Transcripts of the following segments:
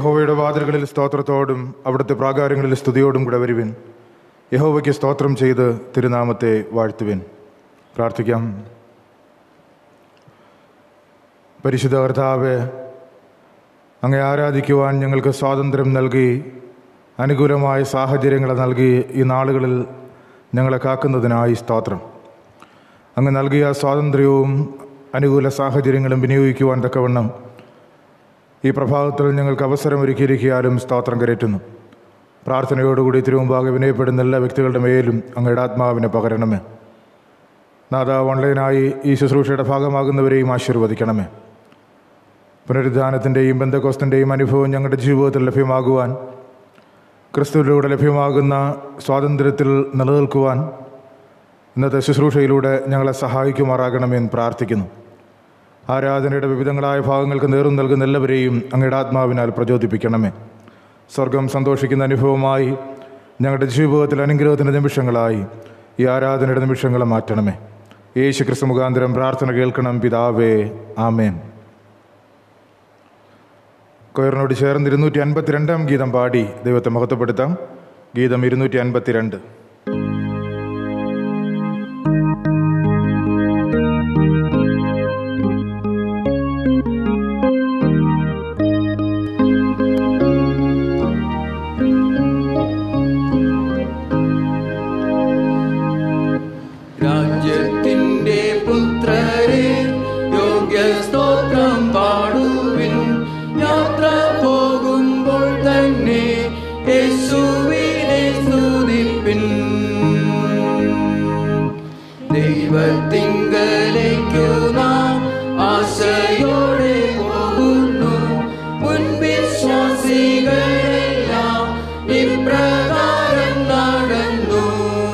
യഹോവയുടെ വാതിലുകളിൽ സ്തോത്രത്തോടും അവിടുത്തെ പ്രാകാരങ്ങളിൽ സ്തുതിയോടും കൂടെ വരുവിൻ യഹോവയ്ക്ക് സ്തോത്രം ചെയ്ത് തിരുനാമത്തെ വാഴ്ത്തുവിൻ പ്രാർത്ഥിക്കാം പരിശുദ്ധ കർത്താവെ അങ്ങേ ആരാധിക്കുവാൻ ഞങ്ങൾക്ക് സ്വാതന്ത്ര്യം നൽകി അനുകൂലമായ സാഹചര്യങ്ങൾ നൽകി ഈ നാളുകളിൽ ഞങ്ങളെ കാക്കുന്നതിനായി സ്തോത്രം അങ്ങ് നൽകിയ സ്വാതന്ത്ര്യവും അനുകൂല സാഹചര്യങ്ങളും വിനിയോഗിക്കുവാൻ തക്കവണ്ണം ഈ പ്രഭാതത്തിൽ ഞങ്ങൾക്ക് അവസരമൊരുക്കിയിരിക്കാനും സ്തോത്രം കരയറ്റുന്നു പ്രാർത്ഥനയോടുകൂടി തിരുമുമ്പാകെ വിനയപ്പെടുന്ന എല്ലാ വ്യക്തികളുടെ മേലും അങ്ങയുടെ ആത്മാവിനെ പകരണമേ നാഥ ഓൺലൈനായി ഈ ശുശ്രൂഷയുടെ ഭാഗമാകുന്നവരെയും ആശീർവദിക്കണമേ പുനരുദ്ധാനത്തിൻ്റെയും ബന്ധകോസ്തിൻ്റെയും അനുഭവം ഞങ്ങളുടെ ജീവിതത്തിൽ ലഭ്യമാകുവാൻ ക്രിസ്തുവിലൂടെ ലഭ്യമാകുന്ന സ്വാതന്ത്ര്യത്തിൽ നിലനിൽക്കുവാൻ ഇന്നത്തെ ശുശ്രൂഷയിലൂടെ ഞങ്ങളെ സഹായിക്കുമാറാകണമെന്ന് പ്രാർത്ഥിക്കുന്നു ആരാധനയുടെ വിവിധങ്ങളായ ഭാഗങ്ങൾക്ക് നേർന്നു നൽകുന്ന എല്ലാവരെയും അങ്ങയുടെ ആത്മാവിനാൽ പ്രചോദിപ്പിക്കണമേ സ്വർഗം സന്തോഷിക്കുന്ന അനുഭവമായി ഞങ്ങളുടെ ജീവിതത്തിൽ അനുഗ്രഹത്തിൻ്റെ നിമിഷങ്ങളായി ഈ ആരാധനയുടെ നിമിഷങ്ങളെ മാറ്റണമേ യേശു ക്രിസ്തു മുഖാന്തരം പ്രാർത്ഥന കേൾക്കണം പിതാവേ ആമേൻ കൊയറിനോട് ചേർന്ന് ഇരുന്നൂറ്റി അൻപത്തിരണ്ടാം ഗീതം പാടി ദൈവത്തെ മഹത്വപ്പെടുത്താം ഗീതം ഇരുന്നൂറ്റി അൻപത്തിരണ്ട് രാജ്യത്തിന്റെ പുത്രരെ യോഗ്യ സ്തോത്രം പാടുവിൻ യാത്ര പോകുമ്പോൾ തന്നെ യേശുവിനെ സ്തുതിപ്പിൻ ദൈവത്തിങ്കലേക്കു നാം ആശയോടെ പോകുന്നു മുൻവിശ്വാസികളെല്ലാം ഇപ്രകാരം നടന്നു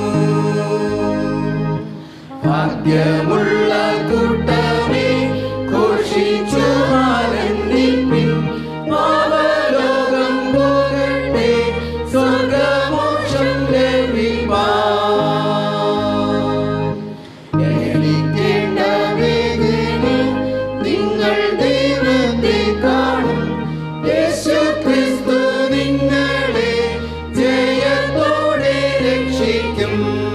ഭാഗ്യമുള്ള കൂട്ടമേ ഘോഷിച്ചു ആനന്ദിപ്പിൻ പാപലോകം പോകട്ടെ സ്വർഗമോക്ഷം ലഭിപ്പാൻ എളിക്കേണ്ട വേഗനെ നിങ്ങൾ ദൈവത്തെ കാണും യേശു ക്രിസ്തു നിങ്ങളെ ജയത്തോടെ രക്ഷിക്കും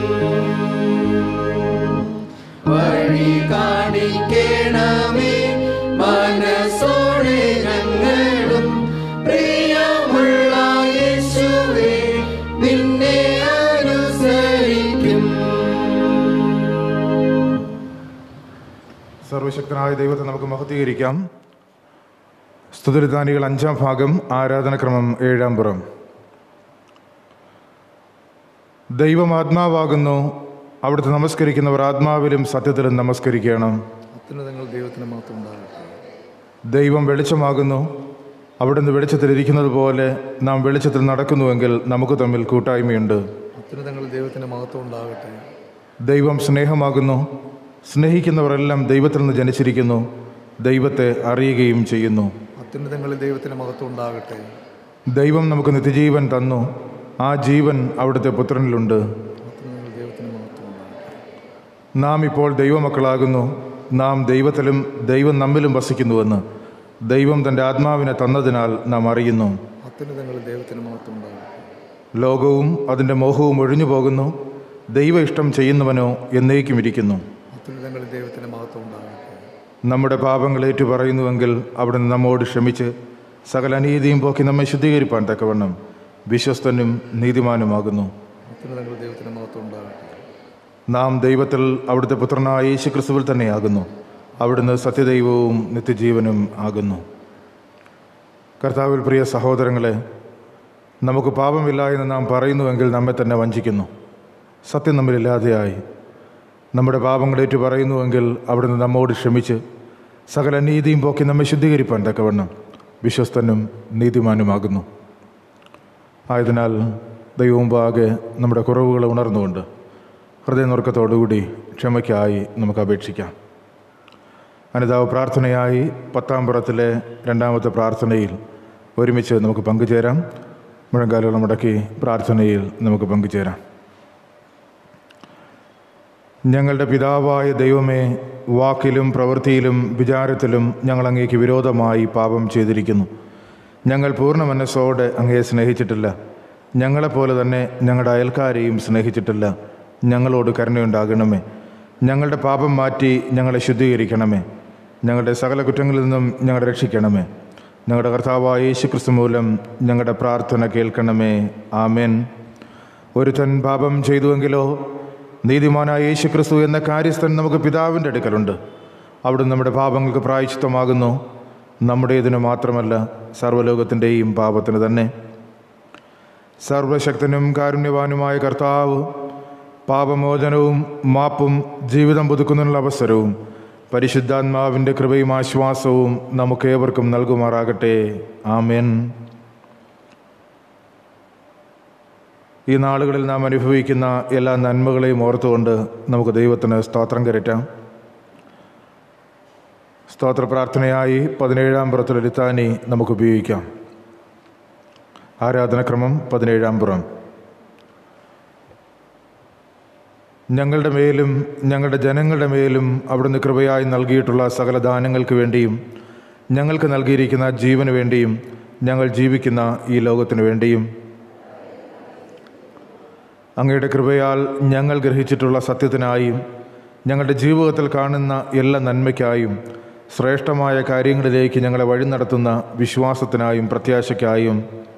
വഴി കാണിക്കണമേ മനസ്സോടെ ഞങ്ങളും പ്രിയമുള്ള യേശുവേ നിന്നെ അനുസരിക്കും സർവശക്തനായ ദൈവത്തെ നമുക്ക് മഹത്വീകരിക്കാം സ്തുതിരുദാനികൾ അഞ്ചാം ഭാഗം ആരാധനക്രമം ഏഴാം പുറം ദൈവം ആത്മാവാകുന്നു അവിടുത്തെ നമസ്കരിക്കുന്നവർ ആത്മാവിലും സത്യത്തിലും നമസ്കരിക്കണം അത്യുന്നതങ്ങൾ ദൈവത്തിന് മാത്രം ഉണ്ടാകട്ടെ ദൈവം വെളിച്ചമാകുന്നു അവിടുന്ന് വെളിച്ചത്തിലിരിക്കുന്നത് പോലെ നാം വെളിച്ചത്തിൽ നടക്കുന്നുവെങ്കിൽ നമുക്ക് തമ്മിൽ കൂട്ടായ്മയുണ്ട് അത്യുന്നതങ്ങൾ ദൈവത്തിന് മഹത്വം ഉണ്ടാകട്ടെ ദൈവം സ്നേഹമാകുന്നു സ്നേഹിക്കുന്നവരെല്ലാം ദൈവത്തിൽ നിന്ന് ജനിച്ചിരിക്കുന്നു ദൈവത്തെ അറിയുകയും ചെയ്യുന്നു അത്യുന്നതങ്ങളിൽ ദൈവത്തിന് മഹത്വം ഉണ്ടാകട്ടെ ദൈവം നമുക്ക് നിത്യജീവൻ തന്നു ആ ജീവൻ അവിടുത്തെ പുത്രനിലുണ്ട് അത്യുന്നതങ്ങൾ ദൈവത്തിന് മഹത്വം ഉണ്ടാകട്ടെ നാം ഇപ്പോൾ ദൈവമക്കളാകുന്നു നാം ദൈവത്തിലും ദൈവം നമ്മിലും വസിക്കുന്നുവെന്ന് ദൈവം തൻ്റെ ആത്മാവിനെ തന്നതിനാൽ നാം അറിയുന്നു അത്യുന്നതങ്ങളിൽ ദൈവത്തിന് മഹത്വം ഉണ്ടാകട്ടെ ലോകവും അതിൻ്റെ മോഹവും ഒഴിഞ്ഞു പോകുന്നു ദൈവ ഇഷ്ടം ചെയ്യുന്നവനോ എന്നേക്കും ഇരിക്കുന്നു അത്യുന്നതങ്ങളിൽ ദൈവത്തിന് മഹത്വം ഉണ്ടാകട്ടെ നമ്മുടെ പാപങ്ങൾ ഏറ്റു പറയുന്നുവെങ്കിൽ അവിടുന്ന് നമ്മോട് ക്ഷമിച്ച് സകല അനീതിയും പോക്കി നമ്മെ ശുദ്ധീകരിപ്പാൻ തക്കവണ്ണം വിശ്വസ്തനും നീതിമാനുമാകുന്നു അത്യുന്നതങ്ങളിൽ ദൈവത്തിന് മഹത്വം ഉണ്ടാകട്ടെ നാം ദൈവത്തിൽ അവിടുത്തെ പുത്രനായ യേശു ക്രിസ്തുവിൽ തന്നെയാകുന്നു അവിടുന്ന് സത്യദൈവവും നിത്യജീവനും ആകുന്നു കർത്താവിൽ പ്രിയ സഹോദരങ്ങളെ നമുക്ക് പാപമില്ല എന്ന് നാം പറയുന്നുവെങ്കിൽ നമ്മെ തന്നെ വഞ്ചിക്കുന്നു സത്യം നമ്മളില്ലാതെയായി നമ്മുടെ പാപങ്ങളേറ്റു പറയുന്നുവെങ്കിൽ അവിടുന്ന് നമ്മോട് ക്ഷമിച്ച് സകല നീതിയും പോക്കി നമ്മെ ശുദ്ധീകരിപ്പാൻ തക്കവണ്ണം വിശ്വസ്തനും നീതിമാനുമാകുന്നു ആയതിനാൽ ദൈവമുമ്പാകെ നമ്മുടെ കുറവുകൾ ഉണർന്നുകൊണ്ട് ഹൃദയനുറക്കത്തോടുകൂടി ക്ഷമയ്ക്കായി നമുക്ക് അപേക്ഷിക്കാം അനിതാവ് പ്രാർത്ഥനയായി പത്താം പുറത്തിലെ രണ്ടാമത്തെ പ്രാർത്ഥനയിൽ ഒരുമിച്ച് നമുക്ക് പങ്കുചേരാം മുഴങ്കാലുകൾ മുടക്കി പ്രാർത്ഥനയിൽ നമുക്ക് പങ്കുചേരാം ഞങ്ങളുടെ പിതാവായ ദൈവമേ വാക്കിലും പ്രവൃത്തിയിലും വിചാരത്തിലും ഞങ്ങൾ അങ്ങേക്ക് വിരോധമായി പാപം ചെയ്തിരിക്കുന്നു ഞങ്ങൾ പൂർണ്ണ മനസ്സോടെ അങ്ങയെ സ്നേഹിച്ചിട്ടില്ല ഞങ്ങളെപ്പോലെ തന്നെ ഞങ്ങളുടെ അയൽക്കാരെയും സ്നേഹിച്ചിട്ടില്ല ഞങ്ങളോട് കരുണയുണ്ടാകണമേ ഞങ്ങളുടെ പാപം മാറ്റി ഞങ്ങളെ ശുദ്ധീകരിക്കണമേ ഞങ്ങളുടെ സകല കുറ്റങ്ങളിൽ നിന്നും ഞങ്ങളെ രക്ഷിക്കണമേ ഞങ്ങളുടെ കർത്താവായ യേശു ക്രിസ്തു മൂലം ഞങ്ങളുടെ പ്രാർത്ഥന കേൾക്കണമേ ആമേൻ ഒരുത്തൻ പാപം ചെയ്തുവെങ്കിലോ നീതിമാനായ യേശു ക്രിസ്തു എന്ന കാര്യസ്ഥൻ നമുക്ക് പിതാവിൻ്റെ അടുക്കലുണ്ട് അവിടുന്ന് നമ്മുടെ പാപങ്ങൾക്ക് പ്രായച്ചിത്തമാകുന്നു നമ്മുടേതിന് മാത്രമല്ല സർവ്വലോകത്തിൻ്റെയും പാപത്തിന് തന്നെ സർവശക്തനും കാരുണ്യവാനുമായ കർത്താവ് പാപമോചനവും മാപ്പും ജീവിതം പുതുക്കുന്നതിനുള്ള അവസരവും പരിശുദ്ധാത്മാവിൻ്റെ കൃപയും ആശ്വാസവും നമുക്കേവർക്കും നൽകുമാറാകട്ടെ ആമേൻ ഈ നാളുകളിൽ നാം അനുഭവിക്കുന്ന എല്ലാ നന്മകളെയും ഓർത്തുകൊണ്ട് നമുക്ക് ദൈവത്തിന് സ്തോത്രം കരറ്റാം സ്തോത്ര പ്രാർത്ഥനയായി പതിനേഴാം പുറത്തിലെടുത്താനി നമുക്ക് ഉപയോഗിക്കാം ആരാധനക്രമം പതിനേഴാം പുറം ഞങ്ങളുടെ മേലും ഞങ്ങളുടെ ജനങ്ങളുടെ മേലും അവിടുന്ന് കൃപയായി നൽകിയിട്ടുള്ള സകല ദാനങ്ങൾക്ക് വേണ്ടിയും ഞങ്ങൾക്ക് നൽകിയിരിക്കുന്ന ജീവന് വേണ്ടിയും ഞങ്ങൾ ജീവിക്കുന്ന ഈ ലോകത്തിനു വേണ്ടിയും അങ്ങയുടെ കൃപയാൽ ഞങ്ങൾ ഗ്രഹിച്ചിട്ടുള്ള സത്യത്തിനായും ഞങ്ങളുടെ ജീവിതത്തിൽ കാണുന്ന എല്ലാ നന്മയ്ക്കായും ശ്രേഷ്ഠമായ കാര്യങ്ങളിലേക്ക് ഞങ്ങളെ വഴി നടത്തുന്ന വിശ്വാസത്തിനായും പ്രത്യാശയ്ക്കായും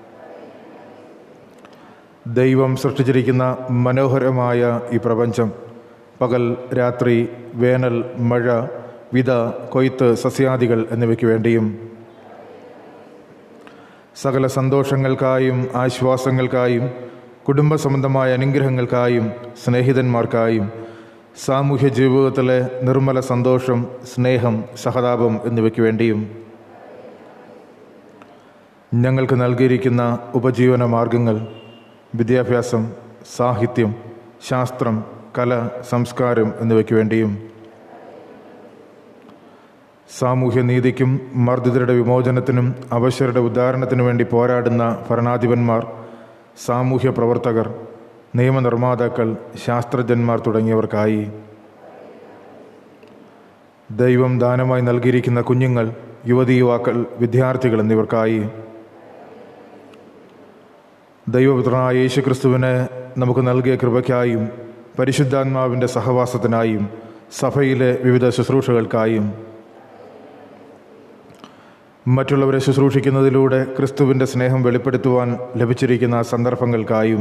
ദൈവം സൃഷ്ടിച്ചിരിക്കുന്ന മനോഹരമായ ഈ പ്രപഞ്ചം പകൽ രാത്രി വേനൽ മഴ വിത കൊയ്ത്ത് സസ്യാദികൾ എന്നിവയ്ക്ക് വേണ്ടിയും സകല സന്തോഷങ്ങൾക്കായും ആശ്വാസങ്ങൾക്കായും കുടുംബ സംബന്ധമായ അനുഗ്രഹങ്ങൾക്കായും സ്നേഹിതന്മാർക്കായും സാമൂഹ്യ ജീവിതത്തിലെ നിർമ്മല സന്തോഷം സ്നേഹം സഹതാപം എന്നിവയ്ക്ക് വേണ്ടിയും ഞങ്ങൾക്ക് നൽകിയിരിക്കുന്ന ഉപജീവന മാർഗങ്ങൾ വിദ്യാഭ്യാസം സാഹിത്യം ശാസ്ത്രം കല സംസ്കാരം എന്നിവയ്ക്ക് വേണ്ടിയും സാമൂഹ്യ നീതിക്കും മർദ്ദിതരുടെ വിമോചനത്തിനും അവശരുടെ ഉദ്ധാരണത്തിനു വേണ്ടി പോരാടുന്ന ഭരണാധിപന്മാർ സാമൂഹ്യ പ്രവർത്തകർ നിയമനിർമ്മാതാക്കൾ ശാസ്ത്രജ്ഞന്മാർ തുടങ്ങിയവർക്കായി ദൈവം ദാനമായി നൽകിയിരിക്കുന്ന കുഞ്ഞുങ്ങൾ യുവതി യുവാക്കൾ വിദ്യാർത്ഥികൾ എന്നിവർക്കായി ദൈവപുത്രനായ യേശുക്രിസ്തുവിനെ നമുക്ക് നൽകിയ കൃപയ്ക്കായും പരിശുദ്ധാത്മാവിൻ്റെ സഹവാസത്തിനായും സഭയിലെ വിവിധ ശുശ്രൂഷകൾക്കായും മറ്റുള്ളവരെ ശുശ്രൂഷിക്കുന്നതിലൂടെ ക്രിസ്തുവിൻ്റെ സ്നേഹം വെളിപ്പെടുത്തുവാൻ ലഭിച്ചിരിക്കുന്ന സന്ദർഭങ്ങൾക്കായും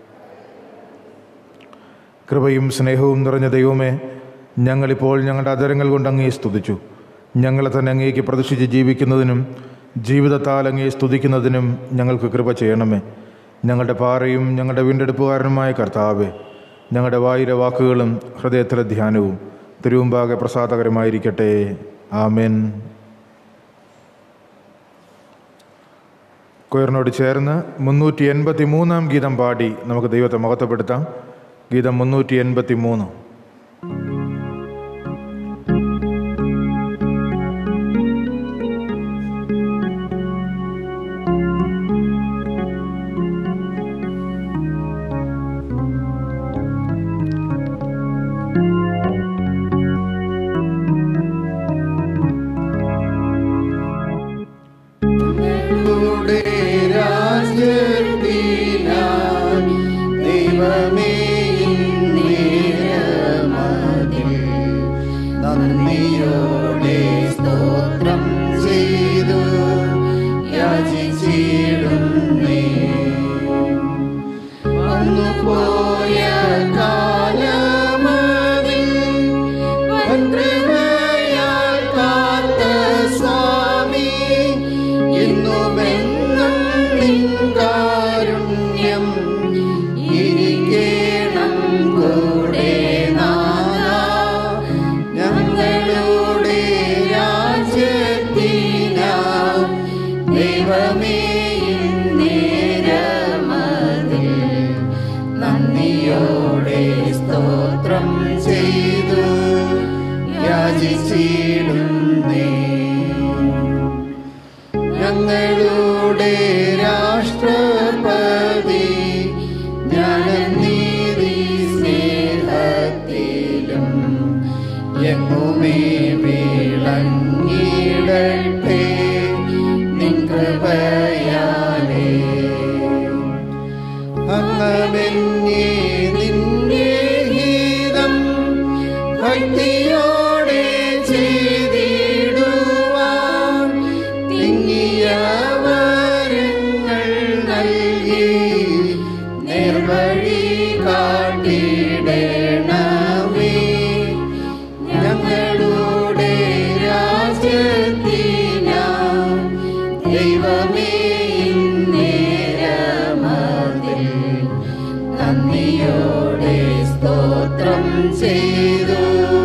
കൃപയും സ്നേഹവും നിറഞ്ഞ ദൈവമേ ഞങ്ങളിപ്പോൾ ഞങ്ങളുടെ അതരങ്ങൾ കൊണ്ട് അങ്ങേ സ്തുതിച്ചു ഞങ്ങളെ തന്നെ അങ്ങേക്ക് പ്രതിഷ്ഠിച്ച് ജീവിക്കുന്നതിനും ജീവിതത്താൽ അങ്ങേ സ്തുതിക്കുന്നതിനും ഞങ്ങൾക്ക് കൃപ ചെയ്യണമേ ഞങ്ങളുടെ പാറയും ഞങ്ങളുടെ വീണ്ടെടുപ്പുകാരനുമായ കർത്താവെ ഞങ്ങളുടെ വായിലെ വാക്കുകളും ഹൃദയത്തിലെ ധ്യാനവും തിരുവുമ്പാകെ പ്രസാദകരമായിരിക്കട്ടെ ആമേൻ കൊയറിനോട് ചേർന്ന് മുന്നൂറ്റി എൺപത്തി മൂന്നാം ഗീതം പാടി നമുക്ക് ദൈവത്തെ മഹത്വപ്പെടുത്താം ഗീതം മുന്നൂറ്റി എൺപത്തി മൂന്ന് ഞങ്ങളുടെ രാജ്യത്തിനായി ദൈവമേ നേരമതിൽ നന്ദിയോടെ സ്തോത്രം ചെയ്തു യാചിച്ചിടുന്നേ വന്നുപോയ കാലമതിൽ വൻകൃപയാൽ കാത്ത സ്വാമി എന്നുമെന്നും നിൻ കാരുണ്യം ഇരിക്കേണം കൂടെ നാഥാ. ഞങ്ങളുടെ രാജ്യത്തിനായി ദൈവമേ നേരമതിൽ നന്ദിയോടെ സ്തോത്രം ചെയ്തു യാചിച്ചിടുന്നേ ഞങ്ങളുടെ രാഷ്ട്രപതി ജ്ഞാനനീതി സ്നേഹത്തിലും എങ്ങുമേ വിളങ്ങിടട്ടെ നിൻ കൃപയ ക്രമമെന്നേ നിന്റെ ഗീതം ഭക്തിയോടെ ചെയ്തിടുവാൻ തിങ്ങിയ വരങ്ങൾ നൽകി നേർവഴി കാട്ടിടണമേ ഞങ്ങളുടെ രാജ്യത്തിനാം ദൈവമേ നേരമതിൽ നന്ദിയോടെ സ്തോത്രം ചെയ്തു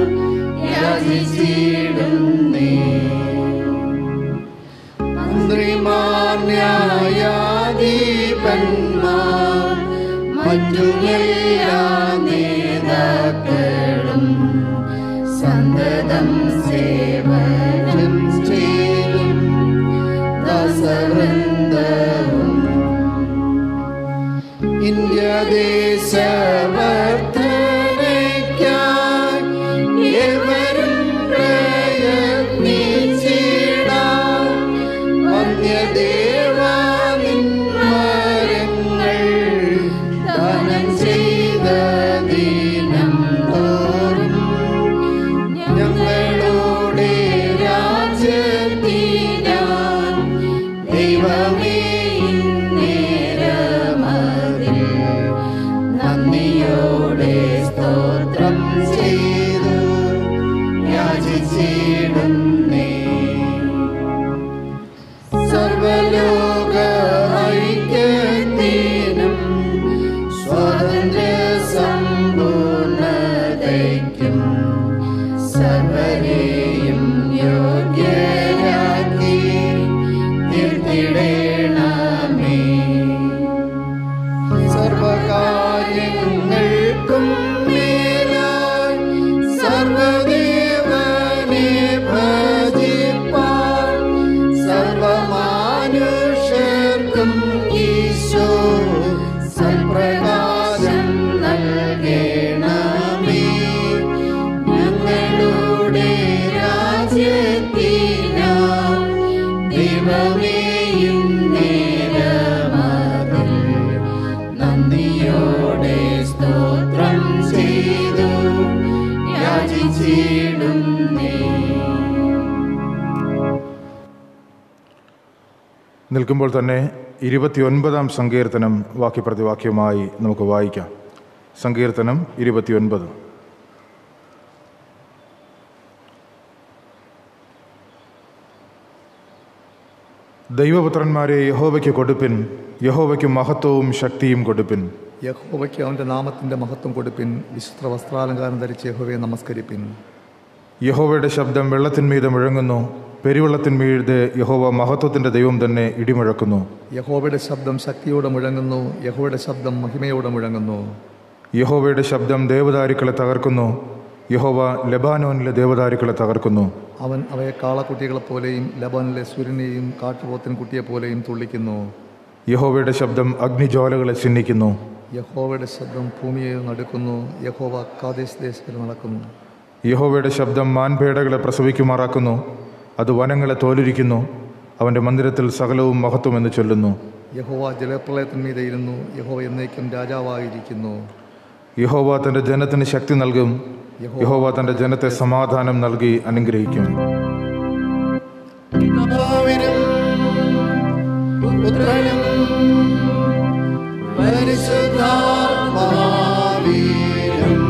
യാചിച്ചിടുന്നേ മന്ത്രിമാർ ന്യായാധിപന്മാർ മറ്റുമെല്ലാ നേതാക്കളും സന്തതം സേവനം ചെയ്യും ദാസവൃന്ദവും ഇന്ത്യ ദേശവർദ്ധനയ്ക്കായി ഏവരും പ്രയത്നിച്ചിടാം വന്യദേവാനിൻ മരങ്ങൾ ദാനം ചെയ്ത ദിനം തോറും ഞങ്ങളുടെ രാജ്യത്തിനാം ദൈവമേ നേരമതിൽ നന്ദിയോടെ സ്തോത്രം ചെയ്തു യാചിച്ചിടുന്നേ സർവലോക ഐക്യത്തിനും സ്വാതന്ത്ര്യ സമ്പൂർണതയ്ക്കും സർവരെയും യോഗ്യരാക്കി നിർത്തിടേണമേ സർവകാര്യങ്ങൾക്കും മേലായി സർവദേവനെ ഭജിപ്പാൻ സർവമാനുഷർക്കും ഈശോ സൽപ്രകാശം നൽകണമേ ഞങ്ങളുടെ രാജ്യത്തിനാം ദൈവമേയും നേരമതിൽ നന്ദിയോടെ സ്തോത്രം ചെയ്തു യാചിച്ചിടുന്നേ നിൽക്കുമ്പോൾ തന്നെ ഇരുപത്തിയൊൻപതാം സങ്കീർത്തനം വാക്യപ്രതിവാക്യമായി നമുക്ക് വായിക്കാം സങ്കീർത്തനം ഇരുപത്തിയൊൻപത് ദൈവപുത്രന്മാരെ യഹോവയ്ക്ക് കൊടുപ്പിൻ യഹോവയ്ക്ക് മഹത്വവും ശക്തിയും കൊടുപ്പിൻ യഹോവയ്ക്ക് അവൻ്റെ നാമത്തിൻ്റെ മഹത്വം കൊടുപ്പിൻ വിശുദ്ധ വസ്ത്രാലങ്കാരം ധരിച്ച് യഹോവയെ നമസ്കരിപ്പിൻ യഹോവയുടെ ശബ്ദം വെള്ളത്തിന്മീതെ മുഴങ്ങുന്നു പെരുവെള്ളത്തിന്മീതെ യഹോവ മഹത്വത്തിൻ്റെ ദൈവം തന്നെ ഇടിമുഴക്കുന്നു യഹോവയുടെ ശബ്ദം ശക്തിയോടെ മുഴങ്ങുന്നു യഹോവയുടെ ശബ്ദം മഹിമയോടെ മുഴങ്ങുന്നു യഹോവയുടെ ശബ്ദം ദേവദാരുക്കളെ തകർക്കുന്നു യഹോവ ലെബാനോനിലെ ദേവദാരുക്കളെ തകർക്കുന്നു അവൻ അവയെ കാളക്കുട്ടികളെപ്പോലെയും ലബാനിലെ സൂര്യനെയും കാട്ടുപോത്തിൻ കുട്ടിയെപ്പോലെയും തുള്ളിക്കുന്നു യഹോവയുടെ ശബ്ദം അഗ്നിജ്വാലകളെ ചിഹ്നിക്കുന്നു യഹോവയുടെ ശബ്ദം ഭൂമിയെ നടുക്കുന്നു യഹോവ കാദേശ് ദേശത്തിൽ നടക്കുന്നു യഹോവയുടെ ശബ്ദം മാൻപേടകളെ പ്രസവിക്കുമാറാക്കുന്നു അത് വനങ്ങളെ തോലുരിക്കുന്നു അവൻ്റെ മന്ദിരത്തിൽ സകലവും മഹത്വമെന്ന് ചൊല്ലുന്നു യഹോവ ജലപ്രളയത്തിന്മീതെ ഇരുന്നു യഹോവ എന്നേക്കും രാജാവായിരിക്കുന്നു യഹോവ തൻ്റെ ജനത്തിന് ശക്തി നൽകും യഹോവ തൻ്റെ ജനത്തെ സമാധാനം നൽകി അനുഗ്രഹിക്കും പിതാവിനും പുത്രനും പരിശുദ്ധാത്മാവിനും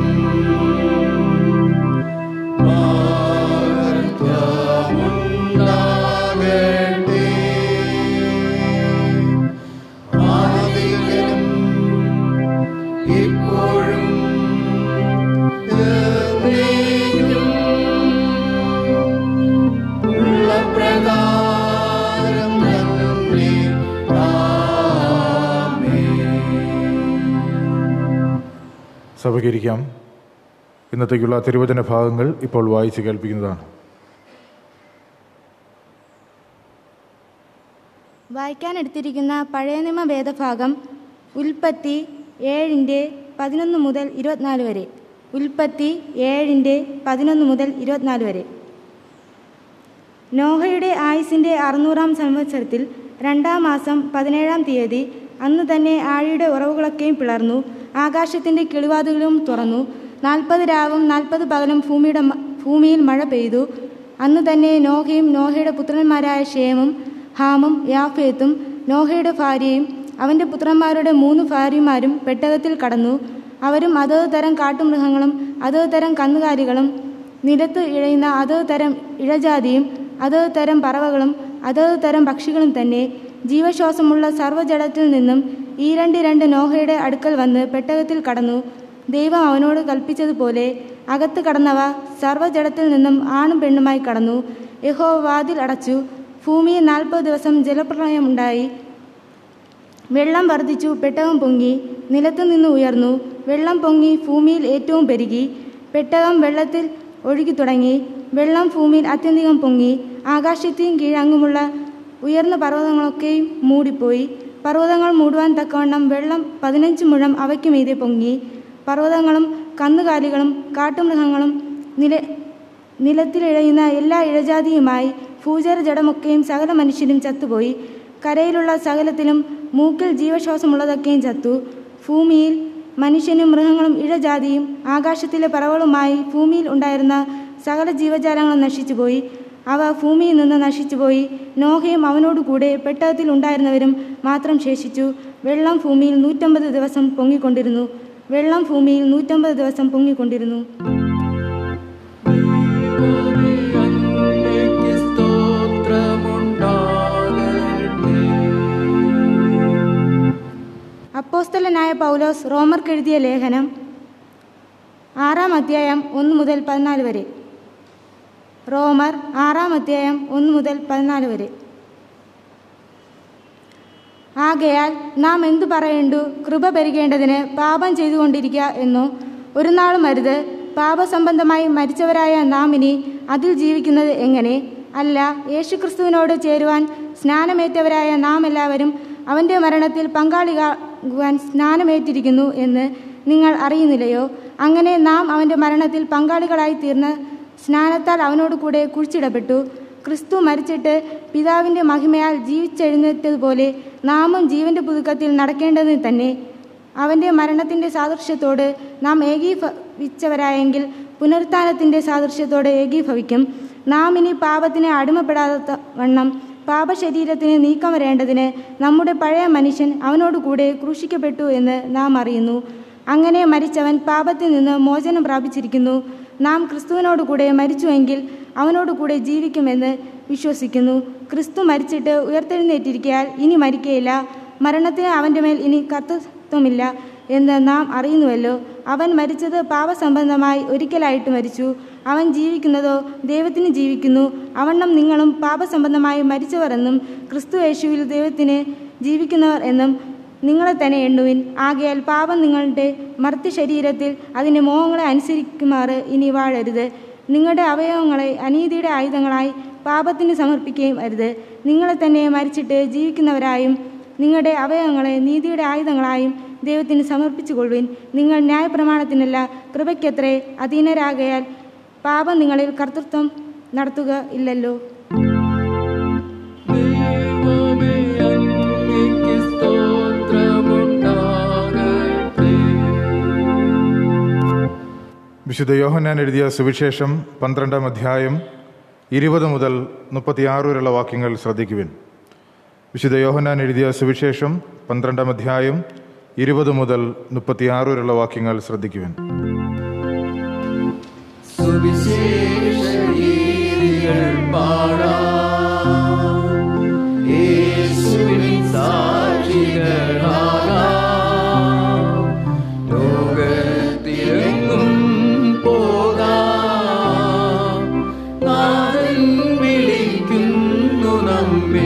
മഹത്വമുണ്ടാകട്ടെ. ആദിയിലും ഇപ്പോഴും എന്നേക്കും ഉള്ള പ്രകാരം തന്നെ സഭകരിക്കാം ഇന്നത്തേക്കുള്ള തിരുവചന ഭാഗങ്ങൾ ഇപ്പോൾ വായിച്ച് കേൾപ്പിക്കുന്നതാണ് വായിക്കാൻ എടുത്തിരിക്കുന്ന പഴയ നിയമ വേദഭാഗം ഉൽപ്പത്തി ഏഴിൻ്റെ പതിനൊന്ന് മുതൽ ഇരുപത്തിനാല് വരെ ഉൽപ്പത്തി ഏഴിൻ്റെ പതിനൊന്ന് മുതൽ ഇരുപത്തിനാല് വരെ നോഹയുടെ ആയുസിൻ്റെ അറുന്നൂറാം സംവത്സരത്തിൽ രണ്ടാം മാസം പതിനേഴാം തീയതി അന്ന് തന്നെ ആഴിയുടെ ഉറവുകളൊക്കെയും പിളർന്നു ആകാശത്തിൻ്റെ കിളിവാതുകളും തുറന്നു നാൽപ്പത് രാവും നാൽപ്പത് പകലും ഭൂമിയുടെ മ- ഭൂമിയിൽ മഴ പെയ്തു അന്ന് തന്നെ നോഹയും നോഹയുടെ പുത്രന്മാരായ ഷേമും ഹാമും യാഫേത്തും നോഹയുടെ ഭാര്യയും അവൻ്റെ പുത്രന്മാരുടെ മൂന്ന് ഭാര്യമാരും പെട്ടകത്തിൽ കടന്നു അവരും അതത് തരം കാട്ടുമൃഗങ്ങളും അതത് തരം കന്നുകാലികളും നിലത്ത് ഇഴയുന്ന അതത് തരം ഇഴജാതിയും അതത് തരം പറവകളും അതത് തരം പക്ഷികളും തന്നെ ജീവശ്വാസമുള്ള സർവ്വജടത്തിൽ നിന്നും ഈ രണ്ട് രണ്ട് നോഹയുടെ അടുക്കൽ വന്ന് പെട്ടകത്തിൽ കടന്നു ദൈവം അവനോട് കൽപ്പിച്ചതുപോലെ അകത്ത് കടന്നവ സർവ്വജടത്തിൽ നിന്നും ആണും പെണ്ണുമായി കടന്നു യഹോ വാതിൽ അടച്ചു ഭൂമിയിൽ നാൽപ്പത് ദിവസം ജലപ്രളയമുണ്ടായി വെള്ളം വർദ്ധിച്ചു പെട്ടകം പൊങ്ങി നിലത്തു നിന്ന് ഉയർന്നു വെള്ളം പൊങ്ങി ഭൂമിയിൽ ഏറ്റവും പെരുകി പെട്ടകം വെള്ളത്തിൽ ഒഴുകി തുടങ്ങി വെള്ളം ഭൂമിയിൽ അത്യധികം പൊങ്ങി ആകാശത്തെയും കീഴങ്ങുമുള്ള ഉയർന്ന പർവ്വതങ്ങളൊക്കെയും മൂടിപ്പോയി പർവ്വതങ്ങൾ മൂടുവാൻ തക്കവണ്ണം വെള്ളം പതിനഞ്ച് മുഴം അവയ്ക്ക് മീതെ പൊങ്ങി പർവ്വതങ്ങളും കന്നുകാലികളും കാട്ടുമൃഗങ്ങളും നില നിലത്തിലിഴയുന്ന എല്ലാ ഇഴജാതിയുമായി ഭൂചര ജഡമൊക്കെയും സകല മനുഷ്യരും ചത്തുപോയി കരയിലുള്ള സകലത്തിലും മൂക്കിൽ ജീവശ്വാസമുള്ളതൊക്കെയും ചത്തു ഭൂമിയിൽ മനുഷ്യനും മൃഗങ്ങളും ഇഴജാതിയും ആകാശത്തിലെ പറവകളുമായി ഭൂമിയിൽ ഉണ്ടായിരുന്ന സകല ജീവജാലങ്ങളും നശിച്ചുപോയി അവ ഭൂമിയിൽ നിന്ന് നശിച്ചുപോയി നോഹയും അവനോട് കൂടെ പെട്ടകത്തിൽ ഉണ്ടായിരുന്നവരും മാത്രം ശേഷിച്ചു വെള്ളം ഭൂമിയിൽ നൂറ്റമ്പത് ദിവസം പൊങ്ങിക്കൊണ്ടിരുന്നു വെള്ളം ഭൂമിയിൽ നൂറ്റമ്പത് ദിവസം പൊങ്ങിക്കൊണ്ടിരുന്നു ദൈവമേ, അങ്ങേക്ക് സ്തോത്രമുണ്ടാകട്ടെ. അപ്പോസ്തലനായ പൗലോസ് റോമർക്ക് എഴുതിയ ലേഖനം ആറാം അധ്യായം ഒന്ന് മുതൽ പതിനാല് വരെ റോമർ ആറാം അധ്യായം ഒന്ന് മുതൽ പതിനാല് വരെ ആകയാൽ നാം എന്തു പറയേണ്ടു കൃപ പെരുകേണ്ടതിന് പാപം ചെയ്തുകൊണ്ടിരിക്കുക എന്നോ ഒരു നാളും അരുത് പാപസംബന്ധമായി മരിച്ചവരായ നാം ഇനി അതിൽ ജീവിക്കുന്നത് എങ്ങനെ അല്ല യേശുക്രിസ്തുവിനോട് ചേരുവാൻ സ്നാനമേറ്റവരായ നാം എല്ലാവരും അവൻ്റെ മരണത്തിൽ പങ്കാളികാകുവാൻ സ്നാനമേറ്റിരിക്കുന്നു എന്ന് നിങ്ങൾ അറിയുന്നില്ലയോ അങ്ങനെ നാം അവൻ്റെ മരണത്തിൽ പങ്കാളികളായി തീർന്ന് സ്നാനത്താൽ അവനോട് കൂടെ കുഴിച്ചിടപ്പെട്ടു ക്രിസ്തു മരിച്ചിട്ട് പിതാവിൻ്റെ മഹിമയാൽ ജീവിച്ചെഴുന്നേറ്റതുപോലെ നാമും ജീവന്റെ പുതുക്കത്തിൽ നടക്കേണ്ടതിന് തന്നെ അവൻ്റെ മരണത്തിൻ്റെ സാദൃശ്യത്തോട് നാം ഏകീഭവിച്ചവരായെങ്കിൽ പുനരുത്ഥാനത്തിൻ്റെ സാദൃശ്യത്തോടെ ഏകീഭവിക്കും നാം ഇനി പാപത്തിന് അടിമപ്പെടാത്ത വണ്ണം പാപശരീരത്തിന് നീക്കം വരേണ്ടതിന് നമ്മുടെ പഴയ മനുഷ്യൻ അവനോട് കൂടെ ക്രൂശിക്കപ്പെട്ടു എന്ന് നാം അറിയുന്നു അങ്ങനെ മരിച്ചവൻ പാപത്തിൽ നിന്ന് മോചനം പ്രാപിച്ചിരിക്കുന്നു നാം ക്രിസ്തുവിനോട് കൂടെ മരിച്ചുവെങ്കിൽ അവനോട് കൂടെ ജീവിക്കുമെന്ന് വിശ്വസിക്കുന്നു ക്രിസ്തു മരിച്ചിട്ട് ഉയർത്തെഴുന്നേറ്റിരിക്കയാൽ ഇനി മരിക്കയില്ല മരണത്തിന് അവൻ്റെ മേൽ ഇനി കർത്തൃത്വമില്ല എന്ന് നാം അറിയുന്നുവല്ലോ അവൻ മരിച്ചത് പാപസംബന്ധമായി ഒരിക്കലായിട്ട് മരിച്ചു അവൻ ജീവിക്കുന്നതോ ദൈവത്തിന് ജീവിക്കുന്നു അവണ്ണം നിങ്ങളും പാപസംബന്ധമായി മരിച്ചവർ എന്നും ക്രിസ്തു യേശുവിൽ ദൈവത്തിന് ജീവിക്കുന്നവർ എന്നും നിങ്ങളെ തന്നെ എണ്ണുവിൻ ആകയാൽ പാപം നിങ്ങളുടെ മർത്തി ശരീരത്തിൽ അതിൻ്റെ മോഹങ്ങളെ അനുസരിക്കുമാറ് ഇനി വാഴരുത് നിങ്ങളുടെ അവയവങ്ങളെ അനീതിയുടെ ആയുധങ്ങളായി പാപത്തിന് സമർപ്പിക്കുകയും അരുത് നിങ്ങളെ തന്നെ മരിച്ചിട്ട് ജീവിക്കുന്നവരായും നിങ്ങളുടെ അവയവങ്ങളെ നീതിയുടെ ആയുധങ്ങളായും ദൈവത്തിന് സമർപ്പിച്ചുകൊള്ളുവിൻ നിങ്ങൾ ന്യായപ്രമാണത്തിനല്ല കൃപയ്ക്കത്രേ അധീനരാകയാൽ പാപം നിങ്ങളിൽ കർത്തൃത്വം നടത്തുക ഇല്ലല്ലോ ദൈവമേ, അങ്ങേക്ക് സ്തോത്രമുണ്ടാകട്ടെ. വിശുദ്ധ യോഹന്നാൻ എഴുതിയ സുവിശേഷം പന്ത്രണ്ടാം അധ്യായം ഇരുപത് മുതൽ മുപ്പത്തിയാറ് വരെയുള്ള വാക്യങ്ങൾ ശ്രദ്ധിക്കുവിൻ വിശുദ്ധ യോഹന്നാൻ എഴുതിയ സുവിശേഷം പന്ത്രണ്ടാം അധ്യായം ഇരുപത് മുതൽ മുപ്പത്തിയാറ് വരെയുള്ള വാക്യങ്ങൾ ശ്രദ്ധിക്കുവിൻ സുവിശേഷ ഗീതികൾ പാടാം. യേശുവിൻ സാക്ഷികളാകാം. ലോകത്തിലെങ്ങും പോകാം. നാഥൻ വിളിക്കുന്നു നമ്മെ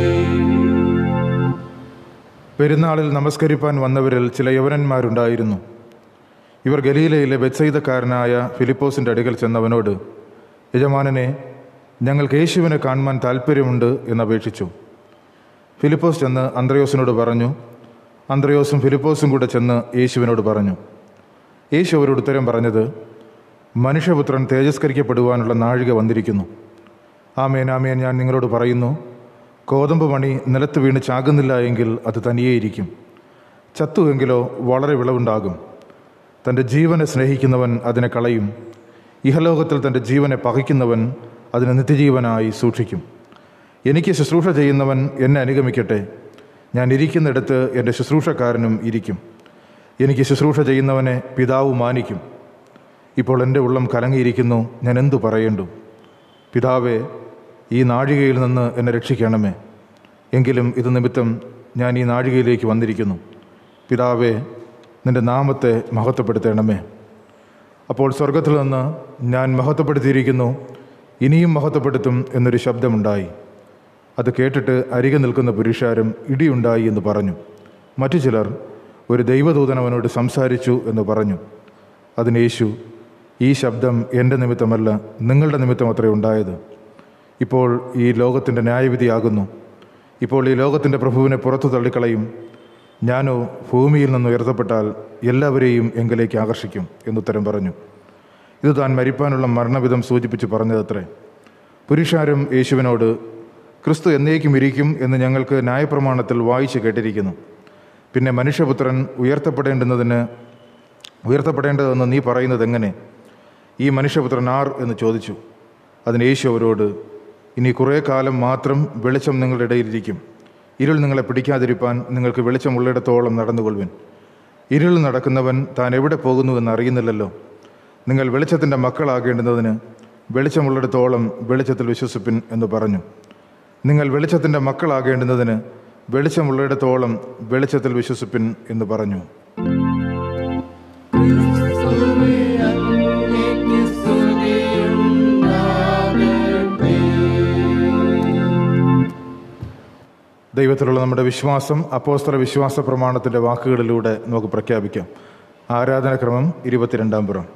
പെരുന്നാളിൽ നമസ്കരിപ്പാൻ വന്നവരിൽ ചില യവനന്മാരുണ്ടായിരുന്നു ഇവർ ഗലീലയിലെ ബെത്സൈതക്കാരനായ ഫിലിപ്പോസിൻ്റെ അടുക്കൽ ചെന്നവനോട് യജമാനനെ ഞങ്ങൾക്ക് യേശുവിനെ കാണുവാൻ താല്പര്യമുണ്ട് എന്നപേക്ഷിച്ചു ഫിലിപ്പോസ് ചെന്ന് അന്ത്രയോസിനോട് പറഞ്ഞു അന്ത്രയോസും ഫിലിപ്പോസും കൂടെ ചെന്ന് യേശുവിനോട് പറഞ്ഞു യേശു അവരോട് ഉത്തരം പറഞ്ഞത് മനുഷ്യപുത്രൻ തേജസ്കരിക്കപ്പെടുവാനുള്ള നാഴിക വന്നിരിക്കുന്നു ആമേൻ ആമേൻ ഞാൻ നിങ്ങളോട് പറയുന്നു കോതമ്പ് മണി നിലത്ത് വീണ് ചാകുന്നില്ല എങ്കിൽ അത് തനിയേയിരിക്കും ചത്തുവെങ്കിലോ വളരെ വിളവുണ്ടാകും തൻ്റെ ജീവനെ സ്നേഹിക്കുന്നവൻ അതിനെ കളയും ഇഹലോകത്തിൽ തൻ്റെ ജീവനെ പകയ്ക്കുന്നവൻ അതിനെ നിത്യജീവനായി സൂക്ഷിക്കും എനിക്ക് ശുശ്രൂഷ ചെയ്യുന്നവൻ എന്നെ അനുഗമിക്കട്ടെ ഞാൻ ഇരിക്കുന്നിടത്ത് എൻ്റെ ശുശ്രൂഷക്കാരനും ഇരിക്കും എനിക്ക് ശുശ്രൂഷ ചെയ്യുന്നവനെ പിതാവ് മാനിക്കും ഇപ്പോൾ എൻ്റെ ഉള്ളം കലങ്ങിയിരിക്കുന്നു ഞാൻ എന്തു പറയേണ്ടു പിതാവേ ഈ നാഴികയിൽ നിന്ന് എന്നെ രക്ഷിക്കണമേ എങ്കിലും ഇത് നിമിത്തം ഞാൻ ഈ നാഴികയിലേക്ക് വന്നിരിക്കുന്നു പിതാവേ നിന്റെ നാമത്തെ മഹത്വപ്പെടുത്തണമേ അപ്പോൾ സ്വർഗത്തിൽ നിന്ന് ഞാൻ മഹത്വപ്പെടുത്തിയിരിക്കുന്നു ഇനിയും മഹത്വപ്പെടുത്തും എന്നൊരു ശബ്ദമുണ്ടായി അത് കേട്ടിട്ട് അരികെ നിൽക്കുന്ന പുരുഷാരും ഇടിയുണ്ടായി എന്ന് പറഞ്ഞു മറ്റു ചിലർ ഒരു ദൈവദൂതൻ അവനോട് സംസാരിച്ചു എന്ന് പറഞ്ഞു അതിന് യേശു ഈ ശബ്ദം എൻ്റെ നിമിത്തമല്ല നിങ്ങളുടെ നിമിത്തം അത്രേ ഉണ്ടായത് ഇപ്പോൾ ഈ ലോകത്തിൻ്റെ ന്യായവിധിയാകുന്നു ഇപ്പോൾ ഈ ലോകത്തിൻ്റെ പ്രഭുവിനെ പുറത്തു തള്ളിക്കളയും ഞാനോ ഭൂമിയിൽ നിന്ന് ഉയർത്തപ്പെട്ടാൽ എല്ലാവരെയും എങ്കിലേക്ക് ആകർഷിക്കും എന്നുത്തരം പറഞ്ഞു ഇത് താൻ മരിപ്പാനുള്ള മരണവിധം സൂചിപ്പിച്ച് പറഞ്ഞതത്രേ പുരുഷാരും യേശുവിനോട് ക്രിസ്തു എന്നേക്കും ഇരിക്കും എന്ന് ഞങ്ങൾക്ക് ന്യായപ്രമാണത്തിൽ വായിച്ച് കേട്ടിരിക്കുന്നു പിന്നെ മനുഷ്യപുത്രൻ ഉയർത്തപ്പെടേണ്ടുന്നതിന് ഉയർത്തപ്പെടേണ്ടതെന്ന് നീ പറയുന്നത് എങ്ങനെ ഈ മനുഷ്യപുത്രൻ ആർ എന്ന് ചോദിച്ചു അതിന് യേശു അവരോട് ഇനി കുറേ കാലം മാത്രം വെളിച്ചം നിങ്ങളുടെ ഇടയിലിരിക്കും ഇരുൾ നിങ്ങളെ പിടിക്കാതിരിപ്പാൻ നിങ്ങൾക്ക് വെളിച്ചമുള്ളിടത്തോളം നടന്നുകൊള്ളുവിൻ ഇരുൾ നടക്കുന്നവൻ താൻ എവിടെ പോകുന്നുവെന്ന് അറിയുന്നില്ലല്ലോ നിങ്ങൾ വെളിച്ചത്തിൻ്റെ മക്കളാകേണ്ടുന്നതിന് വെളിച്ചമുള്ളിടത്തോളം വെളിച്ചത്തിൽ വിശ്വസിപ്പിൻ എന്ന് പറഞ്ഞു നിങ്ങൾ വെളിച്ചത്തിൻ്റെ മക്കളാകേണ്ടുന്നതിന് വെളിച്ചമുള്ളിടത്തോളം വെളിച്ചത്തിൽ വിശ്വസിപ്പിൻ എന്ന് പറഞ്ഞു ക്രിസ്തുവേ അങ്ങേക്ക് സ്തുതിയുണ്ടാകട്ടെ ദൈവത്തിലുള്ള നമ്മുടെ വിശ്വാസം അപ്പോസ്തല വിശ്വാസ പ്രമാണത്തിൻ്റെ വാക്കുകളിലൂടെ നമുക്ക് പ്രഖ്യാപിക്കാം ആരാധനക്രമം ഇരുപത്തിരണ്ടാം പുറം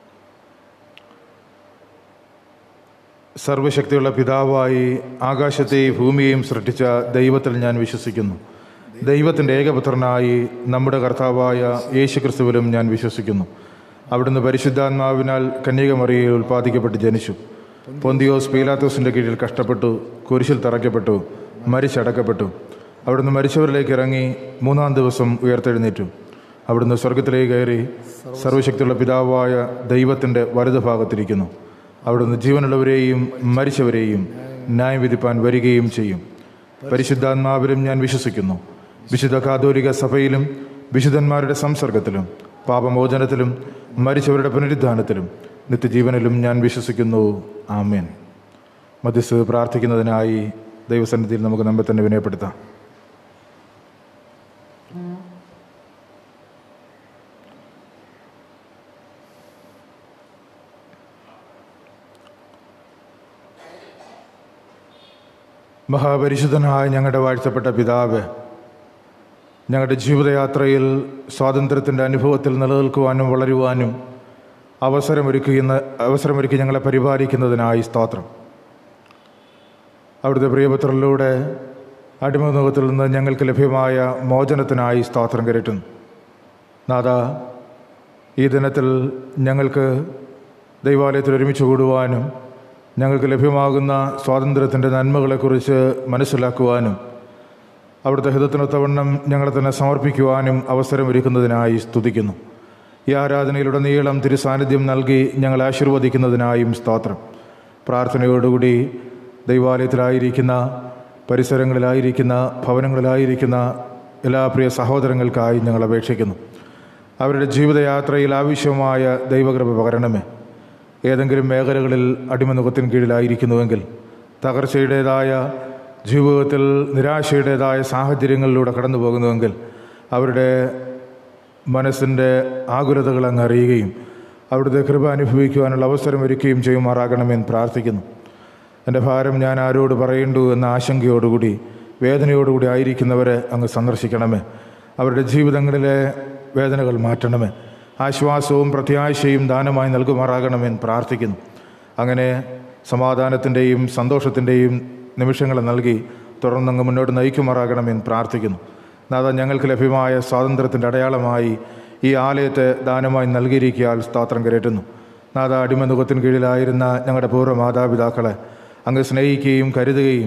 സർവശക്തിയുള്ള പിതാവായി ആകാശത്തെയും ഭൂമിയെയും സൃഷ്ടിച്ച ദൈവത്തിൽ ഞാൻ വിശ്വസിക്കുന്നു ദൈവത്തിൻ്റെ ഏകപുത്രനായി നമ്മുടെ കർത്താവായ യേശുക്രിസ്തുവിലും ഞാൻ വിശ്വസിക്കുന്നു അവിടുന്ന് പരിശുദ്ധാത്മാവിനാൽ കന്യകമറിയയിൽ ഉൽപ്പാദിക്കപ്പെട്ട് ജനിച്ചു പൊന്തിയോസ് പീലാത്തോസിൻ്റെ കീഴിൽ കഷ്ടപ്പെട്ടു കുരിശിൽ തറയ്ക്കപ്പെട്ടു മരിച്ചടക്കപ്പെട്ടു അവിടുന്ന് മരിച്ചവരിലേക്ക് ഇറങ്ങി മൂന്നാം ദിവസം ഉയർത്തെഴുന്നേറ്റു അവിടുന്ന് സ്വർഗത്തിലേക്ക് കയറി സർവശക്തിയുള്ള പിതാവായ ദൈവത്തിൻ്റെ വലതുഭാഗത്തിരിക്കുന്നു അവിടുന്ന് ജീവനുള്ളവരെയും മരിച്ചവരെയും ന്യായം വിധിപ്പാൻ വരികയും ചെയ്യും പരിശുദ്ധാത്മാവിലും ഞാൻ വിശ്വസിക്കുന്നു വിശുദ്ധ കാതോലിക സഭയിലും വിശുദ്ധന്മാരുടെ സംസർഗത്തിലും പാപമോചനത്തിലും മരിച്ചവരുടെ പുനരുദ്ധാനത്തിലും നിത്യജീവനിലും ഞാൻ വിശ്വസിക്കുന്നു ആമേൻ മധ്യസ്ഥ പ്രാർത്ഥിക്കുന്നതിനായി ദൈവസന്നിധിയിൽ നമുക്ക് നമ്മെ തന്നെ വിനയപ്പെടുത്താം മഹാപരിശുദ്ധനായ ഞങ്ങളുടെ വാഴ്ത്തപ്പെട്ട പിതാവ് ഞങ്ങളുടെ ജീവിതയാത്രയിൽ സ്വാതന്ത്ര്യത്തിൻ്റെ അനുഭവത്തിൽ നിലനിൽക്കുവാനും വളരുവാനും അവസരമൊരുക്കുന്ന അവസരമൊരുക്കി ഞങ്ങളെ പരിപാലിക്കുന്നതിനായി സ്തോത്രം അവിടുത്തെ പ്രിയപുത്രരിലൂടെ അടിമമുഖത്തിൽ നിന്ന് ഞങ്ങൾക്ക് ലഭ്യമായ മോചനത്തിനായി സ്തോത്രം കരറ്റുന്നു നാഥ ഈ ദിനത്തിൽ ഞങ്ങൾക്ക് ദൈവാലയത്തിൽ ഒരുമിച്ച് കൂടുവാനും ഞങ്ങൾക്ക് ലഭ്യമാകുന്ന സ്വാതന്ത്ര്യത്തിൻ്റെ നന്മകളെക്കുറിച്ച് മനസ്സിലാക്കുവാനും അവിടുത്തെ ഹിതത്തിനൊത്തവണ്ണം ഞങ്ങളെ തന്നെ സമർപ്പിക്കുവാനും അവസരമൊരുക്കുന്നതിനായി സ്തുതിക്കുന്നു ഈ ആരാധനയിലുടനീളം തിരുസാന്നിധ്യം നൽകി ഞങ്ങളെ ആശീർവദിക്കുന്നതിനായും സ്തോത്രം പ്രാർത്ഥനയോടുകൂടി ദൈവാലയത്തിലായിരിക്കുന്ന പരിസരങ്ങളിലായിരിക്കുന്ന ഭവനങ്ങളിലായിരിക്കുന്ന എല്ലാ പ്രിയ സഹോദരങ്ങൾക്കായി ഞങ്ങൾ അപേക്ഷിക്കുന്നു അവരുടെ ജീവിതയാത്രയിൽ ആവശ്യമായ ദൈവകൃപ പകരണമേ ഏതെങ്കിലും മേഖലകളിൽ അടിമനുഖത്തിന് കീഴിലായിരിക്കുന്നുവെങ്കിൽ തകർച്ചയുടേതായ ജീവിതത്തിൽ നിരാശയുടേതായ സാഹചര്യങ്ങളിലൂടെ കടന്നു പോകുന്നുവെങ്കിൽ അവരുടെ മനസ്സിൻ്റെ ആകുലതകൾ അങ്ങ് അറിയുകയും അവിടുത്തെ കൃപ അനുഭവിക്കുവാനുള്ള അവസരം ഒരുക്കുകയും ചെയ്യുമാറാകണമെന്ന് പ്രാർത്ഥിക്കുന്നു എൻ്റെ ഭാരം ഞാൻ ആരോട് പറയേണ്ടു എന്ന ആശങ്കയോടുകൂടി വേദനയോടുകൂടി ആയിരിക്കുന്നവരെ അങ്ങ് സന്ദർശിക്കണമേ അവരുടെ ജീവിതങ്ങളിലെ വേദനകൾ മാറ്റണമേ ആശ്വാസവും പ്രത്യാശയും ദാനമായി നൽകുമാറാകണമെന്ന് പ്രാർത്ഥിക്കുന്നു അങ്ങനെ സമാധാനത്തിൻ്റെയും സന്തോഷത്തിൻ്റെയും നിമിഷങ്ങൾ നൽകി തുടർന്നങ്ങ് മുന്നോട്ട് നയിക്കുമാറാകണമെന്ന് പ്രാർത്ഥിക്കുന്നു നാഥ ഞങ്ങൾക്ക് ലഭ്യമായ സ്വാതന്ത്ര്യത്തിൻ്റെ അടയാളമായി ഈ ആലയത്തെ ദാനമായി നൽകിയിരിക്കാൻ സ്തോത്രം കരറ്റുന്നു നാഥ അടിമനുഖത്തിന് കീഴിലായിരുന്ന ഞങ്ങളുടെ പൂർവ്വ മാതാപിതാക്കളെ അങ്ങ് സ്നേഹിക്കുകയും കരുതുകയും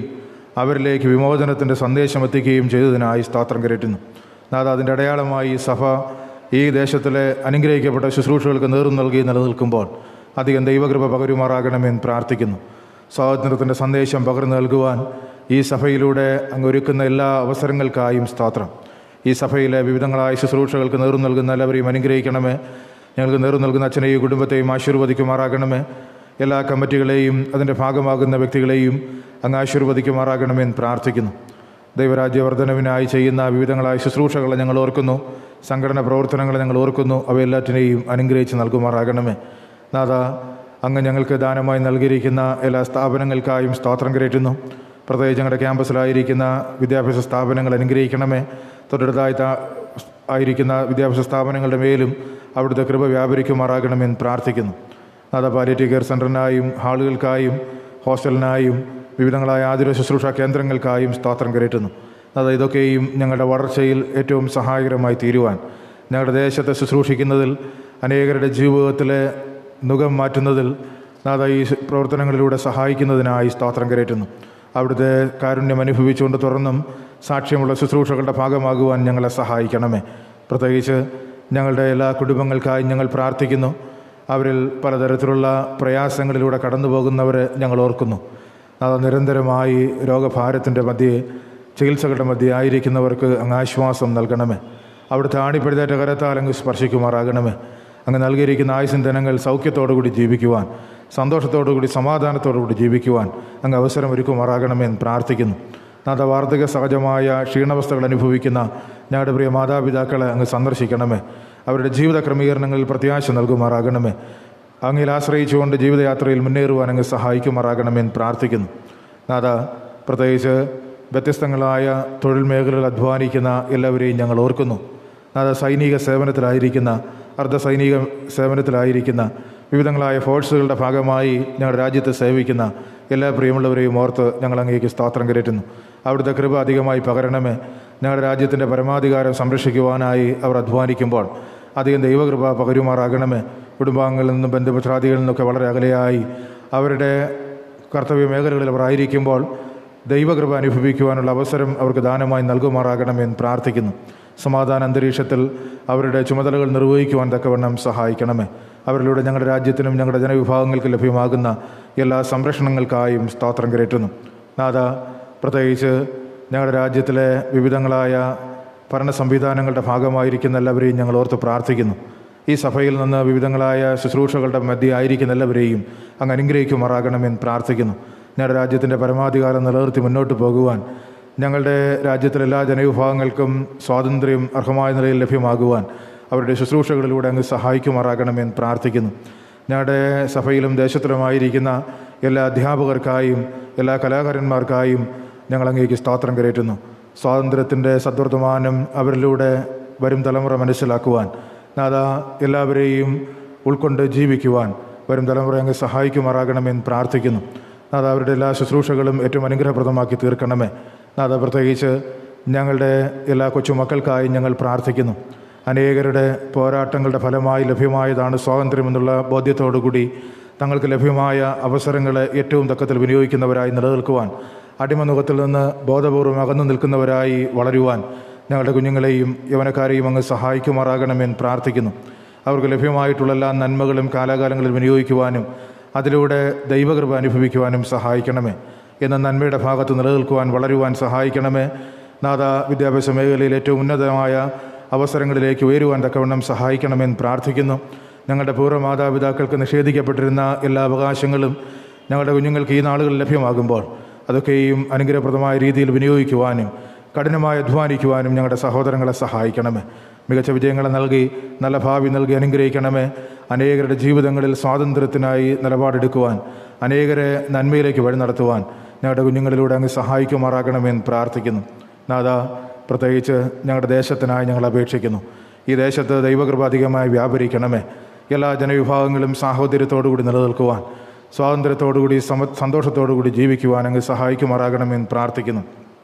അവരിലേക്ക് വിമോചനത്തിൻ്റെ സന്ദേശം എത്തിക്കുകയും ചെയ്തതിനായി സ്തോത്രം കരറ്റുന്നു നാഥ അതിൻ്റെ അടയാളമായി ഈ സഭ ഈ ദേശത്തിലെ അനുഗ്രഹിക്കപ്പെട്ട ശുശ്രൂഷകൾക്ക് നേതൃത്വം നൽകി നിലനിൽക്കുമ്പോൾ അധികം ദൈവകൃപ പകരുമാറാകണമെന്ന് പ്രാർത്ഥിക്കുന്നു സ്വാതന്ത്ര്യത്തിൻ്റെ സന്ദേശം പകർന്നു നൽകുവാൻ ഈ സഭയിലൂടെ അങ്ങ് ഒരുക്കുന്ന എല്ലാ അവസരങ്ങൾക്കായും സ്തോത്രം ഈ സഭയിലെ വിവിധങ്ങളായ ശുശ്രൂഷകൾക്ക് നേതൃത്വം നൽകുന്ന എല്ലാവരെയും അനുഗ്രഹിക്കണമേ ഞങ്ങൾക്ക് നേതൃത്വം നൽകുന്ന അച്ഛനെയും കുടുംബത്തെയും ആശീർവദിക്കുമാറാകണമേ എല്ലാ കമ്മിറ്റികളെയും അതിൻ്റെ ഭാഗമാകുന്ന വ്യക്തികളെയും അങ്ങ് ആശീർവദിക്കുമാറാകണമെന്ന് പ്രാർത്ഥിക്കുന്നു ദൈവരാജ്യവർദ്ധനവിനായി ചെയ്യുന്ന വിവിധങ്ങളായ ശുശ്രൂഷകളെ ഞങ്ങൾ ഓർക്കുന്നു സംഘടന പ്രവർത്തനങ്ങളെ ഞങ്ങൾ ഓർക്കുന്നു അവയെല്ലാറ്റിനെയും അനുഗ്രഹിച്ച് നൽകുമാറാകണമേ നാഥ അങ്ങ് ഞങ്ങൾക്ക് ദാനമായി നൽകിയിരിക്കുന്ന എല്ലാ സ്ഥാപനങ്ങൾക്കായും സ്തോത്രം കരയറ്റുന്നു പ്രത്യേകിച്ച് ഞങ്ങളുടെ ക്യാമ്പസിലായിരിക്കുന്ന വിദ്യാഭ്യാസ സ്ഥാപനങ്ങൾ അനുഗ്രഹിക്കണമേ തൊട്ടടുത്തായി താ- ആയിരിക്കുന്ന വിദ്യാഭ്യാസ സ്ഥാപനങ്ങളുടെ മേലും അവിടുത്തെ കൃപ വ്യാപരിക്കുമാറാകണമെന്ന് പ്രാർത്ഥിക്കുന്നു നാഥ പാലിയേറ്റീവ് കെയർ സെൻ്ററിനായും ഹാളുകൾക്കായും ഹോസ്റ്റലിനായും വിവിധങ്ങളായ ആതുര ശുശ്രൂഷ കേന്ദ്രങ്ങൾക്കായും സ്തോത്രം കരയറ്റുന്നു നാഥ ഇതൊക്കെയും ഞങ്ങളുടെ വളർച്ചയിൽ ഏറ്റവും സഹായകരമായി തീരുവാൻ ഞങ്ങളുടെ ദേശത്തെ ശുശ്രൂഷിക്കുന്നതിൽ അനേകരുടെ ജീവിതത്തിലെ നുകം മാറ്റുന്നതിൽ നാഥ ഈ പ്രവർത്തനങ്ങളിലൂടെ സഹായിക്കുന്നതിനായി സ്തോത്രം കരയറ്റുന്നു അവിടുത്തെ കാരുണ്യം അനുഭവിച്ചുകൊണ്ട് തുറന്നും സാക്ഷ്യമുള്ള ശുശ്രൂഷകളുടെ ഭാഗമാകുവാൻ ഞങ്ങളെ സഹായിക്കണമേ പ്രത്യേകിച്ച് ഞങ്ങളുടെ എല്ലാ കുടുംബങ്ങൾക്കായി ഞങ്ങൾ പ്രാർത്ഥിക്കുന്നു അവരിൽ പലതരത്തിലുള്ള പ്രയാസങ്ങളിലൂടെ കടന്നു പോകുന്നവരെ ഞങ്ങൾ ഓർക്കുന്നു അത് നിരന്തരമായി രോഗഭാരത്തിൻ്റെ മധ്യേ ചികിത്സകളുടെ മധ്യേ ആയിരിക്കുന്നവർക്ക് അങ്ങ് ആശ്വാസം നൽകണമേ അവിടുത്തെ ആണിപ്പെടുത്തേറ്റ കരത്താൽ അങ്ങ് സ്പർശിക്കുമാറാകണമേ അങ്ങ് നൽകിയിരിക്കുന്ന ആയുസിൻ ദിനങ്ങൾ സൗഖ്യത്തോടുകൂടി ജീവിക്കുവാൻ സന്തോഷത്തോടുകൂടി സമാധാനത്തോടുകൂടി ജീവിക്കുവാൻ അങ്ങ് അവസരം ഒരുക്കുമാറാകണമെന്ന് പ്രാർത്ഥിക്കുന്നു നാഥ വാർദ്ധക്യ സഹജമായ ക്ഷീണാവസ്ഥകൾ അനുഭവിക്കുന്ന ഞങ്ങളുടെ പ്രിയ മാതാപിതാക്കളെ അങ്ങ് സന്ദർശിക്കണമേ അവരുടെ ജീവിത ക്രമീകരണങ്ങളിൽ പ്രത്യാശ നൽകുമാറാകണമേ അങ്ങിൽ ആശ്രയിച്ചുകൊണ്ട് ജീവിതയാത്രയിൽ മുന്നേറുവാൻ അങ്ങ് സഹായിക്കുമാറാകണമെന്ന് പ്രാർത്ഥിക്കുന്നു നാഥ പ്രത്യേകിച്ച് വ്യത്യസ്തങ്ങളായ തൊഴിൽ മേഖലകൾ അധ്വാനിക്കുന്ന എല്ലാവരെയും ഞങ്ങൾ ഓർക്കുന്നു നാഥ സൈനിക സേവനത്തിലായിരിക്കുന്ന അർദ്ധ സൈനിക സേവനത്തിലായിരിക്കുന്ന വിവിധങ്ങളായ ഫോഴ്സുകളുടെ ഭാഗമായി ഞങ്ങളുടെ രാജ്യത്ത് സേവിക്കുന്ന എല്ലാ പ്രിയമുള്ളവരെയും ഓർത്ത് ഞങ്ങൾ അങ്ങേക്ക് സ്തോത്രം കരറ്റുന്നു അവിടുത്തെ കൃപ അധികമായി പകരണമേ ഞങ്ങളുടെ രാജ്യത്തിൻ്റെ പരമാധികാരം സംരക്ഷിക്കുവാനായി അവർ അധ്വാനിക്കുമ്പോൾ അധികം ദൈവകൃപ പകരുമാറാകണമേ കുടുംബാംഗങ്ങളിൽ നിന്നും ബന്ധുപത്രാദികളിൽ നിന്നൊക്കെ വളരെ അകലെയായി അവരുടെ കർത്തവ്യ മേഖലകളിൽ അവർ ആയിരിക്കുമ്പോൾ ദൈവകൃപ അനുഭവിക്കുവാനുള്ള അവസരം അവർക്ക് ദാനമായി നൽകുമാറാകണമെന്ന് പ്രാർത്ഥിക്കുന്നു സമാധാന അന്തരീക്ഷത്തിൽ അവരുടെ ചുമതലകൾ നിർവഹിക്കുവാൻ തക്കവണ്ണം സഹായിക്കണമേ അവരിലൂടെ ഞങ്ങളുടെ രാജ്യത്തിനും ഞങ്ങളുടെ ജനവിഭാഗങ്ങൾക്ക് ലഭ്യമാകുന്ന എല്ലാ സംരക്ഷണങ്ങൾക്കായും സ്തോത്രം കരറ്റുന്നു നാഥ പ്രത്യേകിച്ച് ഞങ്ങളുടെ രാജ്യത്തിലെ വിവിധങ്ങളായ ഭരണ സംവിധാനങ്ങളുടെ ഭാഗമായിരിക്കുന്ന എല്ലാവരെയും ഞങ്ങൾ ഓർത്ത് പ്രാർത്ഥിക്കുന്നു ഈ സഭയിൽ നിന്ന് വിവിധങ്ങളായ ശുശ്രൂഷകളുടെ മധ്യ ആയിരിക്കുന്ന എല്ലാവരെയും അങ്ങ് അനുഗ്രഹിക്കുമാറാകണമെന്ന് പ്രാർത്ഥിക്കുന്നു ഞങ്ങളുടെ രാജ്യത്തിൻ്റെ പരമാധികാരം നിലനിർത്തി മുന്നോട്ട് പോകുവാൻ ഞങ്ങളുടെ രാജ്യത്തിലെ എല്ലാ ജനവിഭാഗങ്ങൾക്കും സ്വാതന്ത്ര്യം അർഹമായ നിലയിൽ ലഭ്യമാകുവാൻ അവരുടെ ശുശ്രൂഷകളിലൂടെ അങ്ങ് സഹായിക്കുമാറാകണമെന്ന് പ്രാർത്ഥിക്കുന്നു ഞങ്ങളുടെ സഭയിലും ദേശത്തിലുമായിരിക്കുന്ന എല്ലാ അധ്യാപകർക്കായും എല്ലാ കലാകാരന്മാർക്കായും ഞങ്ങൾ അങ്ങേക്ക് സ്തോത്രം കരയറ്റുന്നു സ്വാതന്ത്ര്യത്തിൻ്റെ സദ്വർത്തമാനം അവരിലൂടെ വരും തലമുറ മനസ്സിലാക്കുവാൻ നാഥ എല്ലാവരെയും ഉൾക്കൊണ്ട് ജീവിക്കുവാൻ വരും തലമുറ അങ്ങ് സഹായിക്കുമാറാകണമെന്ന് പ്രാർത്ഥിക്കുന്നു നാഥ അവരുടെ എല്ലാ ശുശ്രൂഷകളും ഏറ്റവും അനുഗ്രഹപ്രദമാക്കി തീർക്കണമേ നാഥ പ്രത്യേകിച്ച് ഞങ്ങളുടെ എല്ലാ കൊച്ചുമക്കൾക്കായി ഞങ്ങൾ പ്രാർത്ഥിക്കുന്നു അനേകരുടെ പോരാട്ടങ്ങളുടെ ഫലമായി ലഭ്യമായതാണ് സ്വാതന്ത്ര്യമെന്നുള്ള ബോധ്യത്തോടുകൂടി തങ്ങൾക്ക് ലഭ്യമായ അവസരങ്ങളെ ഏറ്റവും തക്കത്തിൽ വിനിയോഗിക്കുന്നവരായി നിലനിൽക്കുവാൻ അടിമനുഖത്തിൽ നിന്ന് ബോധപൂർവം അകന്നു നിൽക്കുന്നവരായി വളരുവാൻ ഞങ്ങളുടെ കുഞ്ഞുങ്ങളെയും യവനക്കാരെയും അങ്ങ് സഹായിക്കുമാറാകണമെന്ന് പ്രാർത്ഥിക്കുന്നു അവർക്ക് ലഭ്യമായിട്ടുള്ള എല്ലാ നന്മകളും കാലാകാലങ്ങളിൽ വിനിയോഗിക്കുവാനും അതിലൂടെ ദൈവകൃപ അനുഭവിക്കുവാനും സഹായിക്കണമേ എന്ന നന്മയുടെ ഭാഗത്ത് നിലനിൽക്കുവാൻ വളരുവാൻ സഹായിക്കണമേ നാഥ വിദ്യാഭ്യാസ മേഖലയിൽ ഏറ്റവും ഉന്നതമായ അവസരങ്ങളിലേക്ക് ഉയരുവാൻ തക്കവണ്ണം സഹായിക്കണമെന്ന് പ്രാർത്ഥിക്കുന്നു ഞങ്ങളുടെ പൂർവ്വ മാതാപിതാക്കൾക്ക് നിഷേധിക്കപ്പെട്ടിരുന്ന എല്ലാ അവകാശങ്ങളും ഞങ്ങളുടെ കുഞ്ഞുങ്ങൾക്ക് ഈ നാളുകളിൽ ലഭ്യമാകുമ്പോൾ അതൊക്കെയും അനുഗ്രഹപ്രദമായ രീതിയിൽ വിനിയോഗിക്കുവാനും കഠിനമായി അധ്വാനിക്കുവാനും ഞങ്ങളുടെ സഹോദരങ്ങളെ സഹായിക്കണമേ മികച്ച വിജയങ്ങളെ നൽകി നല്ല ഭാവി നൽകി അനുഗ്രഹിക്കണമേ അനേകരുടെ ജീവിതങ്ങളിൽ സ്വാതന്ത്ര്യത്തിനായി നിലപാടെടുക്കുവാൻ അനേകരെ നന്മയിലേക്ക് വഴി നടത്തുവാൻ ഞങ്ങളുടെ കുഞ്ഞുങ്ങളിലൂടെ അങ്ങ് സഹായിക്കുമാറാകണമെന്ന് പ്രാർത്ഥിക്കുന്നു നാഥ പ്രത്യേകിച്ച് ഞങ്ങളുടെ ദേശത്തിനായി ഞങ്ങൾ അപേക്ഷിക്കുന്നു ഈ ദേശത്ത് ദൈവകൃപ അധികമായി വ്യാപരിക്കണമേ എല്ലാ ജനവിഭാഗങ്ങളും സാഹോദര്യത്തോടുകൂടി നിലനിൽക്കുവാൻ സ്വാതന്ത്ര്യത്തോടുകൂടി സമ സന്തോഷത്തോടുകൂടി ജീവിക്കുവാൻ അങ്ങ് സഹായിക്കുമാറാകണമെന്ന് പ്രാർത്ഥിക്കുന്നു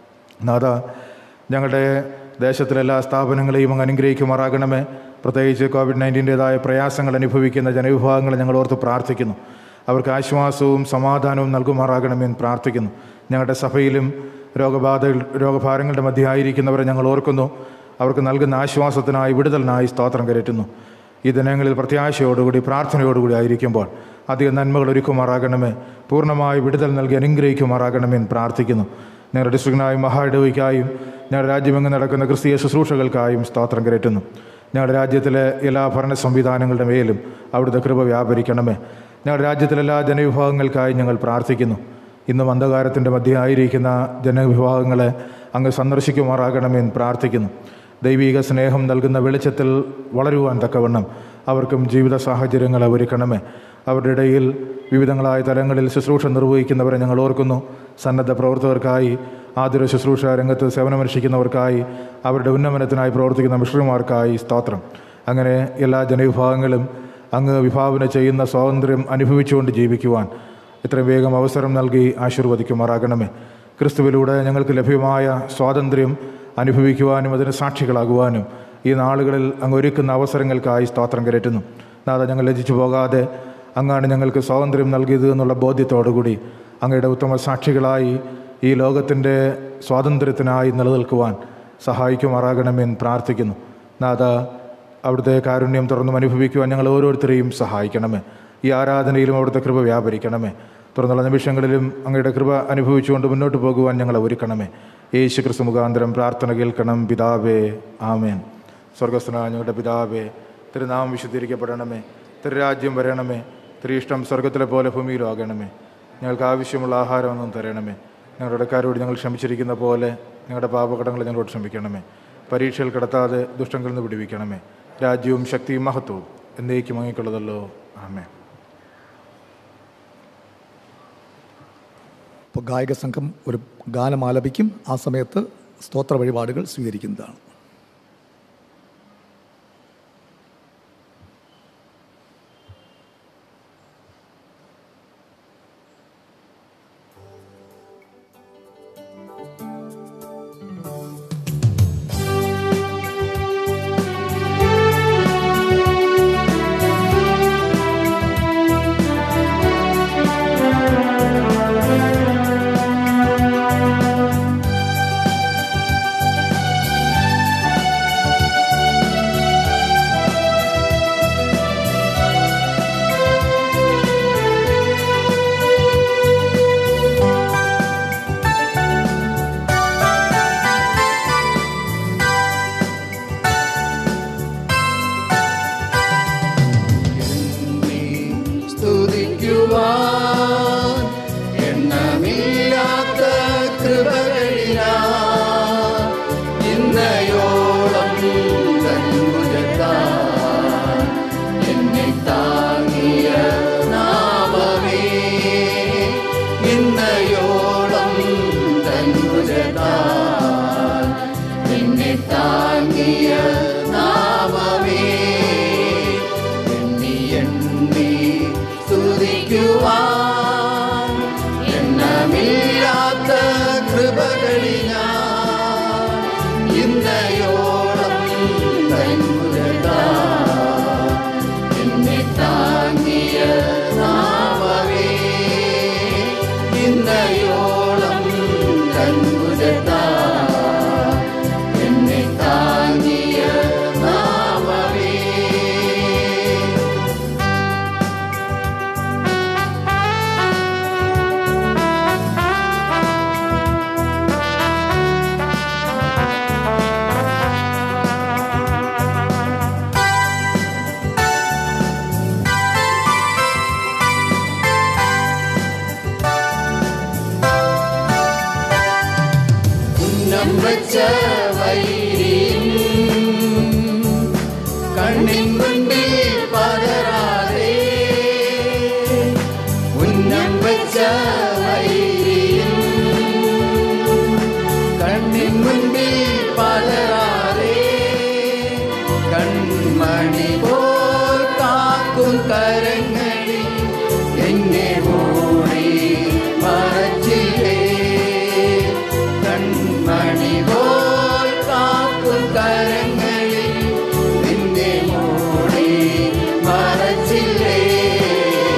നാഥ ഞങ്ങളുടെ ദേശത്തിലെ എല്ലാ സ്ഥാപനങ്ങളെയും അങ്ങ് അനുഗ്രഹിക്കുമാറാകണമേ പ്രത്യേകിച്ച് കോവിഡ് നയൻറ്റീൻ്റെതായ പ്രയാസങ്ങൾ അനുഭവിക്കുന്ന ജനവിഭാഗങ്ങളെ ഞങ്ങൾ ഓർത്ത് പ്രാർത്ഥിക്കുന്നു അവർക്ക് ആശ്വാസവും സമാധാനവും നൽകുമാറാകണമെന്ന് പ്രാർത്ഥിക്കുന്നു ഞങ്ങളുടെ സഭയിലും രോഗബാധകൾ രോഗഭാരങ്ങളുടെ മധ്യമായിരിക്കുന്നവരെ ഞങ്ങൾ ഓർക്കുന്നു അവർക്ക് നൽകുന്ന ആശ്വാസത്തിനായി വിടുതലിനായി സ്തോത്രം കയറ്റുന്നു ഈ ദിനങ്ങളിൽ പ്രത്യാശയോടുകൂടി പ്രാർത്ഥനയോടുകൂടി ആയിരിക്കുമ്പോൾ അധികം നന്മകൾ ഒരുക്കുമാറാകണമേ പൂർണ്ണമായി വിടുതൽ നൽകി അനുഗ്രഹിക്കുമാറാകണമേ എന്ന് പ്രാർത്ഥിക്കുന്നു ഞങ്ങളുടെ ഡിസ്ട്രിക്റ്റിനായും മഹായിടവയ്ക്കായും ഞങ്ങളുടെ രാജ്യമെങ്ങും നടക്കുന്ന ക്രിസ്തീയ ശുശ്രൂഷകൾക്കായും സ്തോത്രം കയറ്റുന്നു ഞങ്ങളുടെ രാജ്യത്തിലെ എല്ലാ ഭരണ സംവിധാനങ്ങളുടെ മേലും അവിടുത്തെ കൃപ വ്യാപരിക്കണമേ ഞങ്ങളുടെ രാജ്യത്തിലെ എല്ലാ ജനവിഭാഗങ്ങൾക്കായി ഞങ്ങൾ പ്രാർത്ഥിക്കുന്നു ഇന്നും അന്ധകാരത്തിൻ്റെ മധ്യമായിരിക്കുന്ന ജനവിഭാഗങ്ങളെ അങ്ങ് സന്ദർശിക്കുമാറാകണമെന്ന് പ്രാർത്ഥിക്കുന്നു ദൈവിക സ്നേഹം നൽകുന്ന വെളിച്ചത്തിൽ വളരുവാൻ തക്കവണ്ണം അവർക്കും ജീവിത സാഹചര്യങ്ങളെ ഒരുക്കണമേ അവരുടെ ഇടയിൽ വിവിധങ്ങളായ തലങ്ങളിൽ ശുശ്രൂഷ നിർവഹിക്കുന്നവരെ ഞങ്ങൾ ഓർക്കുന്നു സന്നദ്ധ പ്രവർത്തകർക്കായി ആതുര ശുശ്രൂഷ രംഗത്ത് സേവനമനുഷ്ഠിക്കുന്നവർക്കായി അവരുടെ ഉന്നമനത്തിനായി പ്രവർത്തിക്കുന്ന മിഷണറിമാർക്കായി സ്തോത്രം അങ്ങനെ എല്ലാ ജനവിഭാഗങ്ങളും അങ്ങ് വിഭാവന ചെയ്യുന്ന സ്വാതന്ത്ര്യം അനുഭവിച്ചുകൊണ്ട് ജീവിക്കുവാൻ ഇത്രയും വേഗം അവസരം നൽകി ആശീർവദിക്കുമാറാകണമേ ക്രിസ്തുവിലൂടെ ഞങ്ങൾക്ക് ലഭ്യമായ സ്വാതന്ത്ര്യം അനുഭവിക്കുവാനും അതിന് സാക്ഷികളാകുവാനും ഈ നാളുകളിൽ അങ്ങ് ഒരുക്കുന്ന അവസരങ്ങൾക്കായി സ്തോത്രം കരറ്റുന്നു നാഥ ഞങ്ങൾ ലജിച്ചു പോകാതെ അങ്ങാണ് ഞങ്ങൾക്ക് സ്വാതന്ത്ര്യം നൽകിയത് എന്നുള്ള ബോധ്യത്തോടുകൂടി അങ്ങയുടെ ഉത്തമ സാക്ഷികളായി ഈ ലോകത്തിൻ്റെ സ്വാതന്ത്ര്യത്തിനായി നിലനിൽക്കുവാൻ സഹായിക്കുമാറാകണമെന്ന് പ്രാർത്ഥിക്കുന്നു നാഥ അവിടുത്തെ കാരുണ്യം തുറന്നും അനുഭവിക്കുവാൻ ഞങ്ങൾ ഓരോരുത്തരെയും സഹായിക്കണമേ ഈ ആരാധനയിലും അവിടുത്തെ കൃപ വ്യാപരിക്കണമേ തുറന്നുള്ള നിമിഷങ്ങളിലും അങ്ങയുടെ കൃപ അനുഭവിച്ചുകൊണ്ട് മുന്നോട്ട് പോകുവാൻ ഞങ്ങളെ ഒരുക്കണമേ യേശു ക്രിസ്തു മുഖാന്തരം പ്രാർത്ഥന കേൾക്കണം പിതാവേ ആമേൻ സ്വർഗസ്ഥനായ ഞങ്ങളുടെ പിതാവേ തിരുനാമം വിശുദ്ധീകരിക്കപ്പെടണമേ തിരുരാജ്യം വരണമേ തിരുയിഷ്ടം സ്വർഗത്തിലെ പോലെ ഭൂമിയിലും ആകണമേ ഞങ്ങൾക്ക് ആവശ്യമുള്ള ആഹാരമൊന്നും തരണമേ ഞങ്ങളുടെ കാരോട് ഞങ്ങൾ ക്ഷമിച്ചിരിക്കുന്ന പോലെ ഞങ്ങളുടെ പാപകടങ്ങൾ ഞങ്ങളോട് ക്ഷമിക്കണമേ പരീക്ഷയിൽ കിടത്താതെ ദുഷ്ടങ്ങളിൽ നിന്ന് വിടുവിക്കണമേ രാജ്യവും ശക്തിയും മഹത്വവും എന്നേക്കും വാങ്ങിക്കൊള്ളതല്ലോ ആമേ ഇപ്പോൾ ഗായക സംഘം ഒരു ഗാനം ആലപിക്കും ആ സമയത്ത് സ്തോത്ര വഴിപാടുകൾ സ്വീകരിക്കുന്നതാണ് സ്തുതിക്കുവാൻ എണ്ണമില്ലാത്ത കൃപകളിലാ ഇന്നയോളം തൻമുഖത്താൽ എന്നെ താങ്ങിയ നാമമേ ഇന്നയോളം തൻമുഖത്താൽ എന്നെ താങ്ങിയ നാമമേ എണ്ണി എണ്ണി സ്തുതിക്കുവാൻ എണ്ണമില്ലാത്ത കൃപകളിനാ ഇന്നയോളം തന്മുരതാ എന്നെ താങ്ങിയ നാമമേ ഇന്നയോളം തന്മുരതാ എന്നെ താങ്ങിയ നാമമേ ഉന്നം വെച്ച വൈരിയും കണ്ണിൻ മുൻപിൽ പതരാതെ ഉന്നം വെച്ച വൈരിയും കണ്ണിൻ മുൻപിൽ പതരാതെ കൺമണി പോൽ കാക്കും കരങ്ങളിൽ എന്നെ ഓടി മറച്ചിലേ കൺമണി പോൽ കാക്കും കരങ്ങളിൽ നിന്നെ മൂടി മറച്ചില്ലേ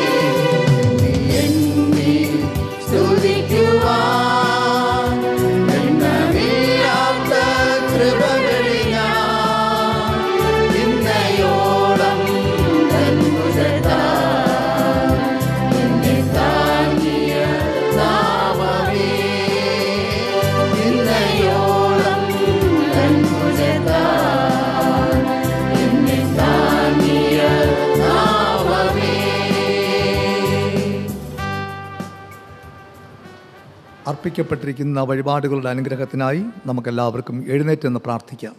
നീ എന്നെ സ്തുതിക്കുവാൻ അർപ്പിക്കപ്പെട്ടിരിക്കുന്ന വഴിപാടുകളുടെ അനുഗ്രഹത്തിനായി നമുക്കെല്ലാവർക്കും എഴുന്നേറ്റ് എന്ന് പ്രാർത്ഥിക്കാം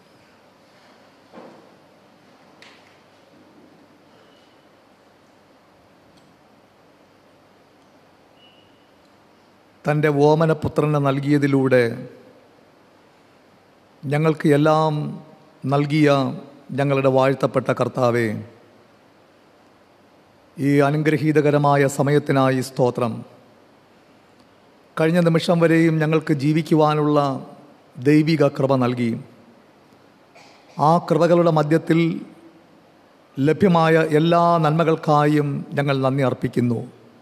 തൻ്റെ ഓമനപുത്രനെ നൽകിയതിലൂടെ ഞങ്ങൾക്ക് എല്ലാം നൽകിയ ഞങ്ങളുടെ വാഴ്ത്തപ്പെട്ട കർത്താവെ ഈ അനുഗ്രഹീതകരമായ സമയത്തിനായി സ്തോത്രം കഴിഞ്ഞ നിമിഷം വരെയും ഞങ്ങൾക്ക് ജീവിക്കുവാനുള്ള ദൈവിക കൃപ നൽകി ആ കൃപകളുടെ മധ്യത്തിൽ ലഭ്യമായ എല്ലാ നന്മകൾക്കായും ഞങ്ങൾ നന്ദി അർപ്പിക്കുന്നു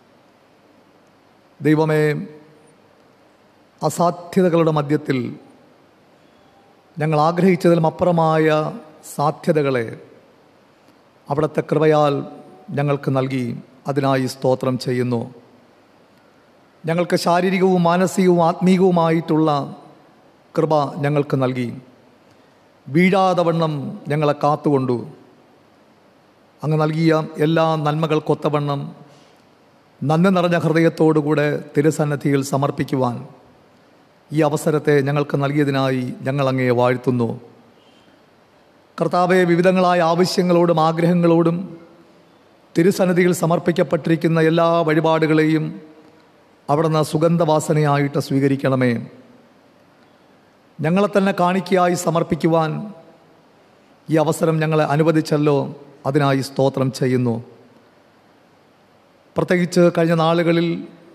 ദൈവമേ അസാധ്യതകളുടെ മധ്യത്തിൽ ഞങ്ങൾ ആഗ്രഹിച്ചതിലും അപ്പുറമായ സാധ്യതകളെ അവിടുത്തെ കൃപയാൽ ഞങ്ങൾക്ക് നൽകി അതിനായി സ്തോത്രം ചെയ്യുന്നു ഞങ്ങൾക്ക് ശാരീരികവും മാനസികവും ആത്മീകവുമായിട്ടുള്ള കൃപ ഞങ്ങൾക്ക് നൽകി വീഴാതെ വണ്ണം ഞങ്ങളെ കാത്തുകൊണ്ടു അങ്ങ് നൽകിയ എല്ലാ നന്മകൾക്കൊത്തവണ്ണം നന്ദി നിറഞ്ഞ ഹൃദയത്തോടുകൂടെ തിരുസന്നദ്ധിയിൽ സമർപ്പിക്കുവാൻ ഈ അവസരത്തെ ഞങ്ങൾക്ക് നൽകിയതിനായി ഞങ്ങൾ അങ്ങയെ വാഴ്ത്തുന്നു കർത്താവെ വിവിധങ്ങളായ ആവശ്യങ്ങളോടും ആഗ്രഹങ്ങളോടും തിരുസന്നിധിയിൽ സമർപ്പിക്കപ്പെട്ടിരിക്കുന്ന എല്ലാ വഴിപാടുകളെയും അവിടുന്ന് സുഗന്ധവാസനയായിട്ട് സ്വീകരിക്കണമേ ഞങ്ങളെ തന്നെ കാണിക്കയായി സമർപ്പിക്കുവാൻ ഈ അവസരം ഞങ്ങളെ അനുവദിച്ചല്ലോ അതിനായി സ്തോത്രം ചെയ്യുന്നു പ്രത്യേകിച്ച് കഴിഞ്ഞ നാളുകളിൽ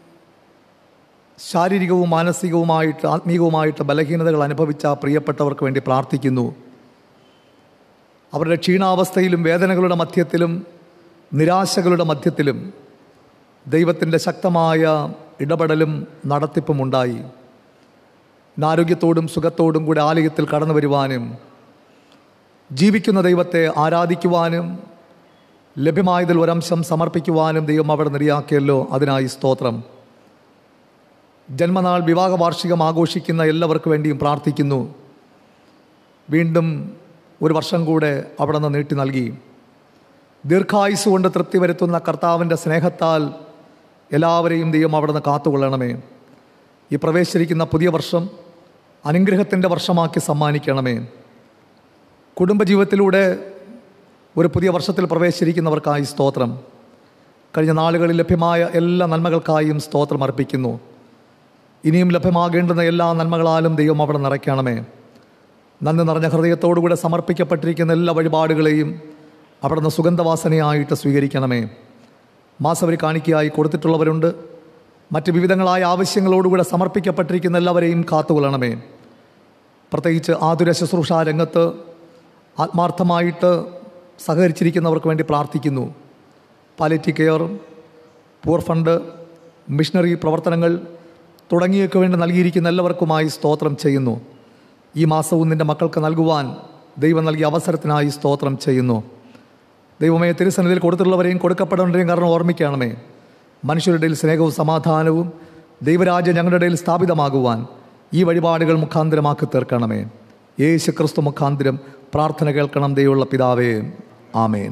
ശാരീരികവും മാനസികവുമായിട്ട് ആത്മീയവുമായിട്ട് ബലഹീനതകൾ അനുഭവിച്ച പ്രിയപ്പെട്ടവർക്ക് വേണ്ടി പ്രാർത്ഥിക്കുന്നു അവരുടെ ക്ഷീണാവസ്ഥയിലും വേദനകളുടെ മധ്യത്തിലും നിരാശകളുടെ മധ്യത്തിലും ദൈവത്തിൻ്റെ ശക്തമായ ഇടപെടലും നടത്തിപ്പും ഉണ്ടായി ആരോഗ്യത്തോടും സുഖത്തോടും കൂടെ ആലയത്തിൽ കടന്നു വരുവാനും ജീവിക്കുന്ന ദൈവത്തെ ആരാധിക്കുവാനും ലഭ്യമായതിൽ ഒരംശം സമർപ്പിക്കുവാനും ദൈവം അവിടെ നിരയാക്കിയല്ലോ അതിനായി സ്തോത്രം ജന്മനാൾ വിവാഹ വാർഷികം ആഘോഷിക്കുന്ന എല്ലാവർക്കും വേണ്ടിയും പ്രാർത്ഥിക്കുന്നു വീണ്ടും ഒരു വർഷം കൂടെ അവിടെ നിന്ന് നീട്ടി നൽകി ദീർഘായുസ് കൊണ്ട് തൃപ്തി വരുത്തുന്ന കർത്താവിൻ്റെ സ്നേഹത്താൽ എല്ലാവരെയും ദൈവം അവിടെ നിന്ന് കാത്തുകൊള്ളണമേ ഈ പ്രവേശിച്ചിരിക്കുന്ന പുതിയ വർഷം അനുഗ്രഹത്തിൻ്റെ വർഷമാക്കി സമ്മാനിക്കണമേ കുടുംബജീവിതത്തിലൂടെ ഒരു പുതിയ വർഷത്തിൽ പ്രവേശിച്ചിരിക്കുന്നവർക്കായി സ്തോത്രം കഴിഞ്ഞ നാളുകളിൽ ലഭ്യമായ എല്ലാ നന്മകൾക്കായും സ്തോത്രം അർപ്പിക്കുന്നു ഇനിയും ലഭ്യമാകേണ്ടുന്ന എല്ലാ നന്മകളാലും ദൈവം അവിടെ നിറയ്ക്കണമേ നന്ദി നിറഞ്ഞ ഹൃദയത്തോടുകൂടെ സമർപ്പിക്കപ്പെട്ടിരിക്കുന്ന എല്ലാ വഴിപാടുകളെയും അവിടുന്ന് സുഗന്ധവാസനയായിട്ട് സ്വീകരിക്കണമേ മാസവരി കാണിക്കയായി കൊടുത്തിട്ടുള്ളവരുണ്ട് മറ്റ് വിവിധങ്ങളായ ആവശ്യങ്ങളോടുകൂടെ സമർപ്പിക്കപ്പെട്ടിരിക്കുന്ന എല്ലാവരെയും കാത്തുകൊള്ളണമേ പ്രത്യേകിച്ച് ആതുര ശുശ്രൂഷ രംഗത്ത് ആത്മാർത്ഥമായിട്ട് സഹകരിച്ചിരിക്കുന്നവർക്ക് വേണ്ടി പ്രാർത്ഥിക്കുന്നു palliative care poor fund missionary പ്രവർത്തനങ്ങൾ തുടങ്ങിയൊക്കെ വേണ്ടി നൽകിയിരിക്കുന്ന എല്ലാവർക്കുമായി സ്തോത്രം ചെയ്യുന്നു ഈ മാസവും നിൻ്റെ മക്കൾക്ക് നൽകുവാൻ ദൈവം നൽകിയ അവസരത്തിനായി സ്തോത്രം ചെയ്യുന്നു ദൈവമേ തിരുസന്നിധിയിൽ കൊടുത്തിട്ടുള്ളവരെയും കൊടുക്കപ്പെടേണ്ടവരെയും കാരണം ഓർമ്മിക്കണമേ മനുഷ്യരുടെ ഇടയിൽ സ്നേഹവും സമാധാനവും ദൈവരാജ്യം ഞങ്ങളുടെ ഇടയിൽ സ്ഥാപിതമാകുവാൻ ഈ വഴിപാടുകൾ മുഖാന്തരമാക്കി തീർക്കണമേ യേശു ക്രിസ്തു മുഖാന്തരം പ്രാർത്ഥന കേൾക്കണം ദൈവമുള്ള പിതാവേ ആമേൻ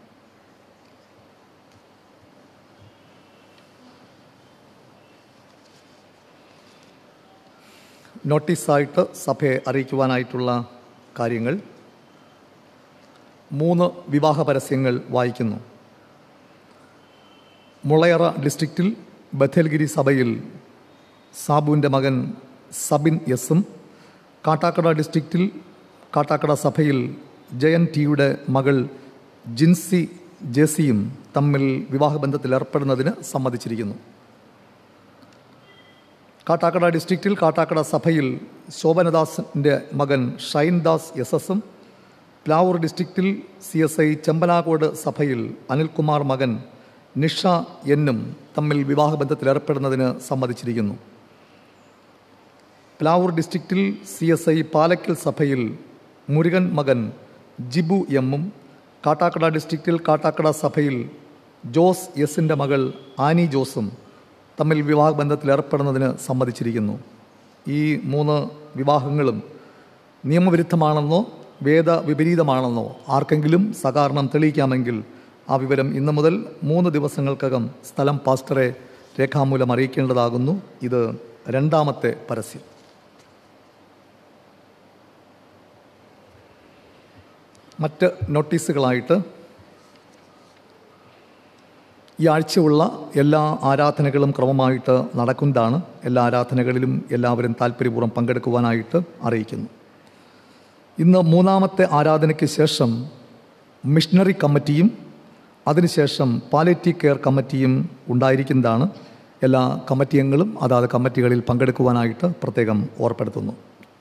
നോട്ടീസായിട്ട് സഭയെ അറിയിക്കുവാനായിട്ടുള്ള കാര്യങ്ങൾ മൂന്ന് വിവാഹ പരസ്യങ്ങൾ വായിക്കുന്നു മുളയറ ഡിസ്ട്രിക്റ്റിൽ ബഥേൽഗിരി സഭയിൽ സാബുവിൻ്റെ മകൻ സബിൻ എസും കാട്ടാക്കട ഡിസ്ട്രിക്റ്റിൽ കാട്ടാക്കട സഭയിൽ ജയൻ ടിയുടെ മകൾ ജിൻസി ജെസിയും തമ്മിൽ വിവാഹബന്ധത്തിൽ ഏർപ്പെടുന്നതിന് സമ്മതിച്ചിരിക്കുന്നു കാട്ടാക്കട ഡിസ്ട്രിക്റ്റിൽ കാട്ടാക്കട സഭയിൽ ശോഭനദാസിൻ്റെ മകൻ ഷൈൻദാസ് എസ് എസും പ്ലാവൂർ ഡിസ്ട്രിക്റ്റിൽ സി എസ് ഐ ചെമ്പനാകോട് സഭയിൽ അനിൽകുമാർ മകൻ നിഷ എന്നും തമ്മിൽ വിവാഹബന്ധത്തിൽ ഏർപ്പെടുന്നതിന് സമ്മതിച്ചിരിക്കുന്നു പ്ലാവൂർ ഡിസ്ട്രിക്റ്റിൽ സി എസ് ഐ പാലക്കൽ സഭയിൽ മുരുകൻ മകൻ ജിബു എമ്മും കാട്ടാക്കട ഡിസ്ട്രിക്റ്റിൽ കാട്ടാക്കട സഭയിൽ ജോസ് എസിൻ്റെ മകൾ ആനി ജോസും തമ്മിൽ വിവാഹബന്ധത്തിൽ ഏർപ്പെടുന്നതിന് സമ്മതിച്ചിരിക്കുന്നു ഈ മൂന്ന് വിവാഹങ്ങളും നിയമവിരുദ്ധമാണെന്നോ വേദ വിപരീതമാണെന്നോ ആർക്കെങ്കിലും സകാരണം തെളിയിക്കാമെങ്കിൽ ആ വിവരം ഇന്നു മുതൽ മൂന്ന് ദിവസങ്ങൾക്കകം സ്ഥലം പാസ്റ്ററെ രേഖാമൂലം അറിയിക്കേണ്ടതാകുന്നു ഇത് രണ്ടാമത്തെ പരസ്യം മറ്റ് നോട്ടീസുകളായിട്ട് ഈ ആഴ്ചയുള്ള എല്ലാ ആരാധനകളും ക്രമമായിട്ട് നടക്കുന്നതാണ് എല്ലാ ആരാധനകളിലും എല്ലാവരും താല്പര്യപൂർവ്വം പങ്കെടുക്കുവാനായിട്ട് അറിയിക്കുന്നു ഇന്ന് മൂന്നാമത്തെ ആരാധനയ്ക്ക് ശേഷം മിഷണറി കമ്മിറ്റിയും അതിനുശേഷം പാലറ്റീവ് കെയർ കമ്മിറ്റിയും ഉണ്ടായിരിക്കുന്നതാണ് എല്ലാ കമ്മിറ്റി അംഗങ്ങളും അതാത് കമ്മിറ്റികളിൽ പങ്കെടുക്കുവാനായിട്ട് പ്രത്യേകം ഓർപ്പെടുത്തുന്നു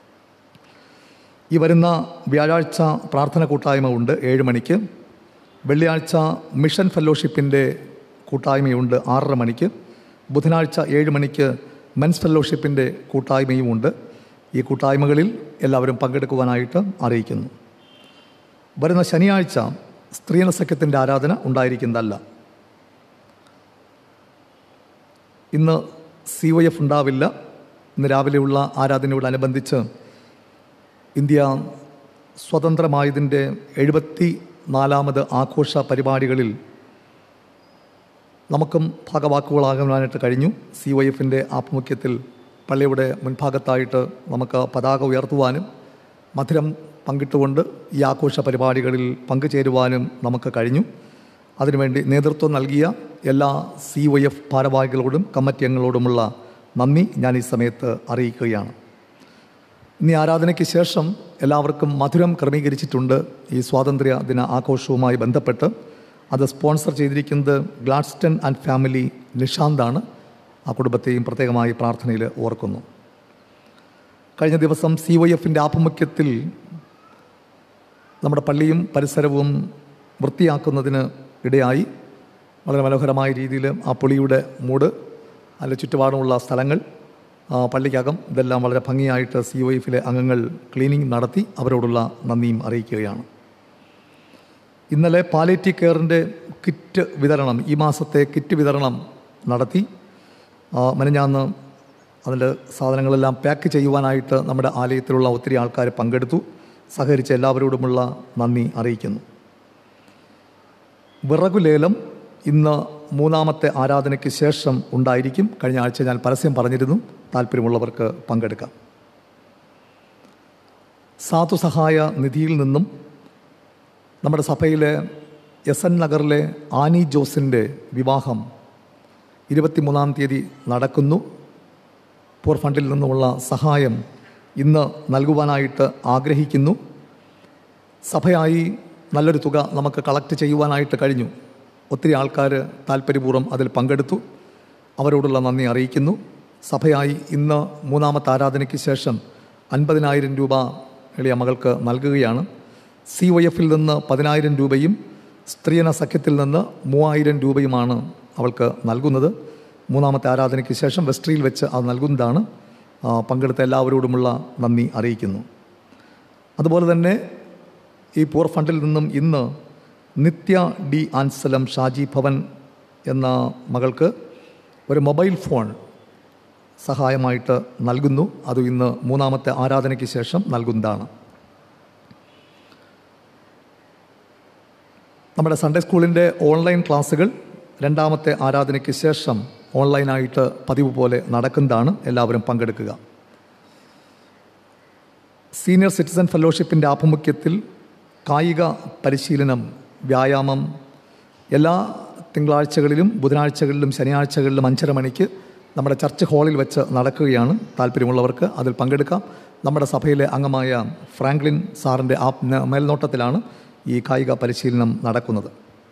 ഈ വരുന്ന വ്യാഴാഴ്ച പ്രാർത്ഥന കൂട്ടായ്മ ഉണ്ട് ഏഴ് മണിക്ക് വെള്ളിയാഴ്ച മിഷൻ ഫെലോഷിപ്പിൻ്റെ കൂട്ടായ്മയുണ്ട് ആറര മണിക്ക് ബുധനാഴ്ച ഏഴ് മണിക്ക് മെൻസ് ഫെലോഷിപ്പിൻ്റെ കൂട്ടായ്മയുമുണ്ട് ഈ കൂട്ടായ്മകളിൽ എല്ലാവരും പങ്കെടുക്കുവാനായിട്ട് അറിയിക്കുന്നു വരുന്ന ശനിയാഴ്ച സ്ത്രീന സഖ്യത്തിൻ്റെ ആരാധന ഉണ്ടായിരിക്കുന്നതല്ല ഇന്ന് സി ഒ എഫ് ഉണ്ടാവില്ല ഇന്ന് രാവിലെയുള്ള ആരാധനയോടനുബന്ധിച്ച് ഇന്ത്യ സ്വതന്ത്രമായതിൻ്റെ എഴുപത്തി നാലാമത് ആഘോഷ പരിപാടികളിൽ നമുക്കും ഭാഗവാക്കുകളാകാനായിട്ട് കഴിഞ്ഞു സി ഒ എഫിൻ്റെ ആഭിമുഖ്യത്തിൽ പള്ളിയുടെ മുൻഭാഗത്തായിട്ട് നമുക്ക് പതാക ഉയർത്തുവാനും മധുരം പങ്കിട്ടുകൊണ്ട് ഈ ആഘോഷ പരിപാടികളിൽ പങ്കുചേരുവാനും നമുക്ക് കഴിഞ്ഞു അതിനുവേണ്ടി നേതൃത്വം നൽകിയ എല്ലാ സി ഒ എഫ് ഭാരവാഹികളോടും കമ്മിറ്റി അംഗങ്ങളോടുമുള്ള നന്ദി ഞാൻ ഈ സമയത്ത് അറിയിക്കുകയാണ് ഇനി ആരാധനയ്ക്ക് ശേഷം എല്ലാവർക്കും മധുരം ക്രമീകരിച്ചിട്ടുണ്ട് ഈ സ്വാതന്ത്ര്യ ദിന ആഘോഷവുമായി ബന്ധപ്പെട്ട് അത് സ്പോൺസർ ചെയ്തിരിക്കുന്നത് ഗ്ലാഡ്സ്റ്റൺ ആൻഡ് ഫാമിലി നിഷാന്താണ് ആ കുടുംബത്തെയും പ്രത്യേകമായി പ്രാർത്ഥനയിൽ ഓർക്കുന്നു കഴിഞ്ഞ ദിവസം സി വൈ എഫിൻ്റെ ആഭിമുഖ്യത്തിൽ നമ്മുടെ പള്ളിയും പരിസരവും വൃത്തിയാക്കുന്നതിന് ഇടയായി വളരെ മനോഹരമായ രീതിയിൽ ആ പുളിയുടെ മൂട് അതിൻ്റെ ചുറ്റുപാടുമുള്ള സ്ഥലങ്ങൾ ആ, പള്ളിക്കകം ഇതെല്ലാം വളരെ ഭംഗിയായിട്ട് സി ഒ എഫിലെ അംഗങ്ങൾ ക്ലീനിങ് നടത്തി അവരോടുള്ള നന്ദിയും അറിയിക്കുകയാണ് ഇന്നലെ പാലേറ്റീവ് കെയറിൻ്റെ കിറ്റ് വിതരണം ഈ മാസത്തെ കിറ്റ് വിതരണം നടത്തി ആ, മെനഞ്ഞാന്ന് അതിൻ്റെ സാധനങ്ങളെല്ലാം പാക്ക് ചെയ്യുവാനായിട്ട് നമ്മുടെ ആലയത്തിലുള്ള ഒത്തിരി ആൾക്കാർ പങ്കെടുത്തു സഹകരിച്ച എല്ലാവരോടുമുള്ള നന്ദി അറിയിക്കുന്നു വിറകുലേലം ഇന്ന് മൂന്നാമത്തെ ആരാധനയ്ക്ക് ശേഷം ഉണ്ടായിരിക്കും കഴിഞ്ഞ ആഴ്ച ഞാൻ പരസ്യം പറഞ്ഞിരുന്നു താല്പര്യമുള്ളവർക്ക് പങ്കെടുക്കാം സാധു സഹായ നിധിയിൽ നിന്നും നമ്മുടെ സഭയിലെ എസ് എൻ നഗറിലെ ആനി ജോസിൻ്റെ വിവാഹം ഇരുപത്തിമൂന്നാം തീയതി നടക്കുന്നു പോർ ഫണ്ടിൽ നിന്നുമുള്ള സഹായം ഇന്ന് നൽകുവാനായിട്ട് ആഗ്രഹിക്കുന്നു സഭയായി നല്ലൊരു തുക നമുക്ക് കളക്ട് ചെയ്യുവാനായിട്ട് കഴിഞ്ഞു ഒത്തിരി ആൾക്കാർ താല്പര്യപൂർവ്വം അതിൽ പങ്കെടുത്തു അവരോടുള്ള നന്ദി അറിയിക്കുന്നു സഭയായി ഇന്ന് മൂന്നാമത്തെ ആരാധനയ്ക്ക് ശേഷം അൻപതിനായിരം രൂപ എളിയ മകൾക്ക് നൽകുകയാണ് സി ഒ എഫിൽ നിന്ന് പതിനായിരം രൂപയും സ്ത്രീയന സഖ്യത്തിൽ നിന്ന് മൂവായിരം രൂപയുമാണ് അവൾക്ക് നൽകുന്നത് മൂന്നാമത്തെ ആരാധനയ്ക്ക് ശേഷം വെസ്ട്രിയിൽ വെച്ച് അത് നൽകുന്നതാണ് ആ, പങ്കെടുത്ത എല്ലാവരോടുമുള്ള നന്ദി അറിയിക്കുന്നു അതുപോലെ തന്നെ ഈ പൂർ ഫണ്ടിൽ നിന്നും ഇന്ന് നിത്യ ഡി ആൻസലം ഷാജി ഭവൻ എന്ന മകൾക്ക് ഒരു മൊബൈൽ ഫോൺ സഹായമായിട്ട് നൽകുന്നു അത് ഇന്ന് മൂന്നാമത്തെ ആരാധനയ്ക്ക് ശേഷം നൽകുന്നതാണ് നമ്മുടെ സൺഡേ സ്കൂളിൻ്റെ ഓൺലൈൻ ക്ലാസ്സുകൾ രണ്ടാമത്തെ ആരാധനയ്ക്ക് ശേഷം ഓൺലൈനായിട്ട് പതിവ് പോലെ നടക്കുന്നതാണ് എല്ലാവരും പങ്കെടുക്കുക സീനിയർ സിറ്റിസൺ ഫെലോഷിപ്പിൻ്റെ ആഭിമുഖ്യത്തിൽ കായിക പരിശീലനം വ്യായാമം എല്ലാ തിങ്കളാഴ്ചകളിലും ബുധനാഴ്ചകളിലും ശനിയാഴ്ചകളിലും അഞ്ചര മണിക്ക് നമ്മുടെ ചർച്ച് ഹാളിൽ വെച്ച് നടക്കുകയാണ് താല്പര്യമുള്ളവർക്ക് അതിൽ പങ്കെടുക്കാം നമ്മുടെ സഭയിലെ അംഗമായ ഫ്രാങ്ക്ലിൻ സാറിൻ്റെ ആ മേൽനോട്ടത്തിലാണ് ഈ കായിക പരിശീലനം നടക്കുന്നത്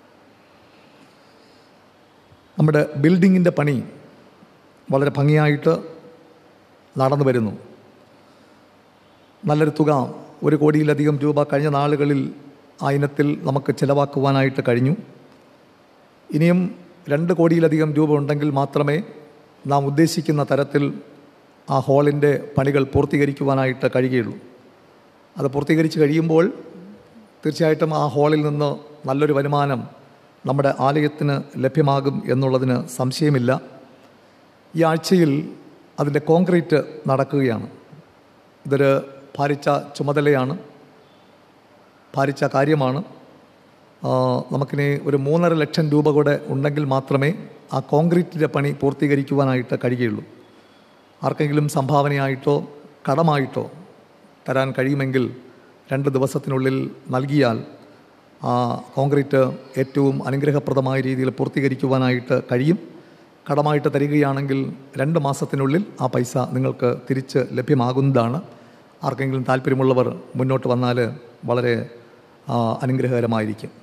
നമ്മുടെ ബിൽഡിങ്ങിൻ്റെ പണി വളരെ ഭംഗിയായിട്ട് നടന്നു വരുന്നു നല്ലൊരു തുക ഒരു കോടിയിലധികം രൂപ കഴിഞ്ഞ നാളുകളിൽ ആ ഇനത്തിൽ നമുക്ക് ചിലവാക്കുവാനായിട്ട് കഴിഞ്ഞു ഇനിയും രണ്ട് കോടിയിലധികം രൂപ ഉണ്ടെങ്കിൽ മാത്രമേ നാം ഉദ്ദേശിക്കുന്ന തരത്തിൽ ആ ഹാളിൻ്റെ പണികൾ പൂർത്തീകരിക്കുവാനായിട്ട് കഴിയുകയുള്ളൂ അത് പൂർത്തീകരിച്ച് കഴിയുമ്പോൾ തീർച്ചയായിട്ടും ആ ഹാളിൽ നിന്ന് നല്ലൊരു വരുമാനം നമ്മുടെ ആലയത്തിന് ലഭ്യമാകും എന്നുള്ളതിന് സംശയമില്ല ഈ ആഴ്ചയിൽ അതിൻ്റെ കോൺക്രീറ്റ് നടക്കുകയാണ് ഇതൊരു ഭാരിച്ച ചുമതലയാണ് ഭാരിച്ച കാര്യമാണ് ആ, നമുക്കിനി ഒരു മൂന്നര ലക്ഷം രൂപ കൂടെ ഉണ്ടെങ്കിൽ മാത്രമേ ആ കോൺക്രീറ്റിൻ്റെ പണി പൂർത്തീകരിക്കുവാനായിട്ട് കഴിയുകയുള്ളൂ ആർക്കെങ്കിലും സംഭാവനയായിട്ടോ കടമായിട്ടോ തരാൻ കഴിയുമെങ്കിൽ രണ്ട് ദിവസത്തിനുള്ളിൽ നൽകിയാൽ ആ കോൺക്രീറ്റ് ഏറ്റവും അനുഗ്രഹപ്രദമായ രീതിയിൽ പൂർത്തീകരിക്കുവാനായിട്ട് കഴിയും കടമായിട്ട് തരികയാണെങ്കിൽ രണ്ട് മാസത്തിനുള്ളിൽ ആ പൈസ നിങ്ങൾക്ക് തിരിച്ച് ലഭ്യമാകുന്നതാണ് ആർക്കെങ്കിലും താല്പര്യമുള്ളവർ മുന്നോട്ട് വന്നാൽ വളരെ ആ, അനുഗ്രഹകരമായിരിക്കും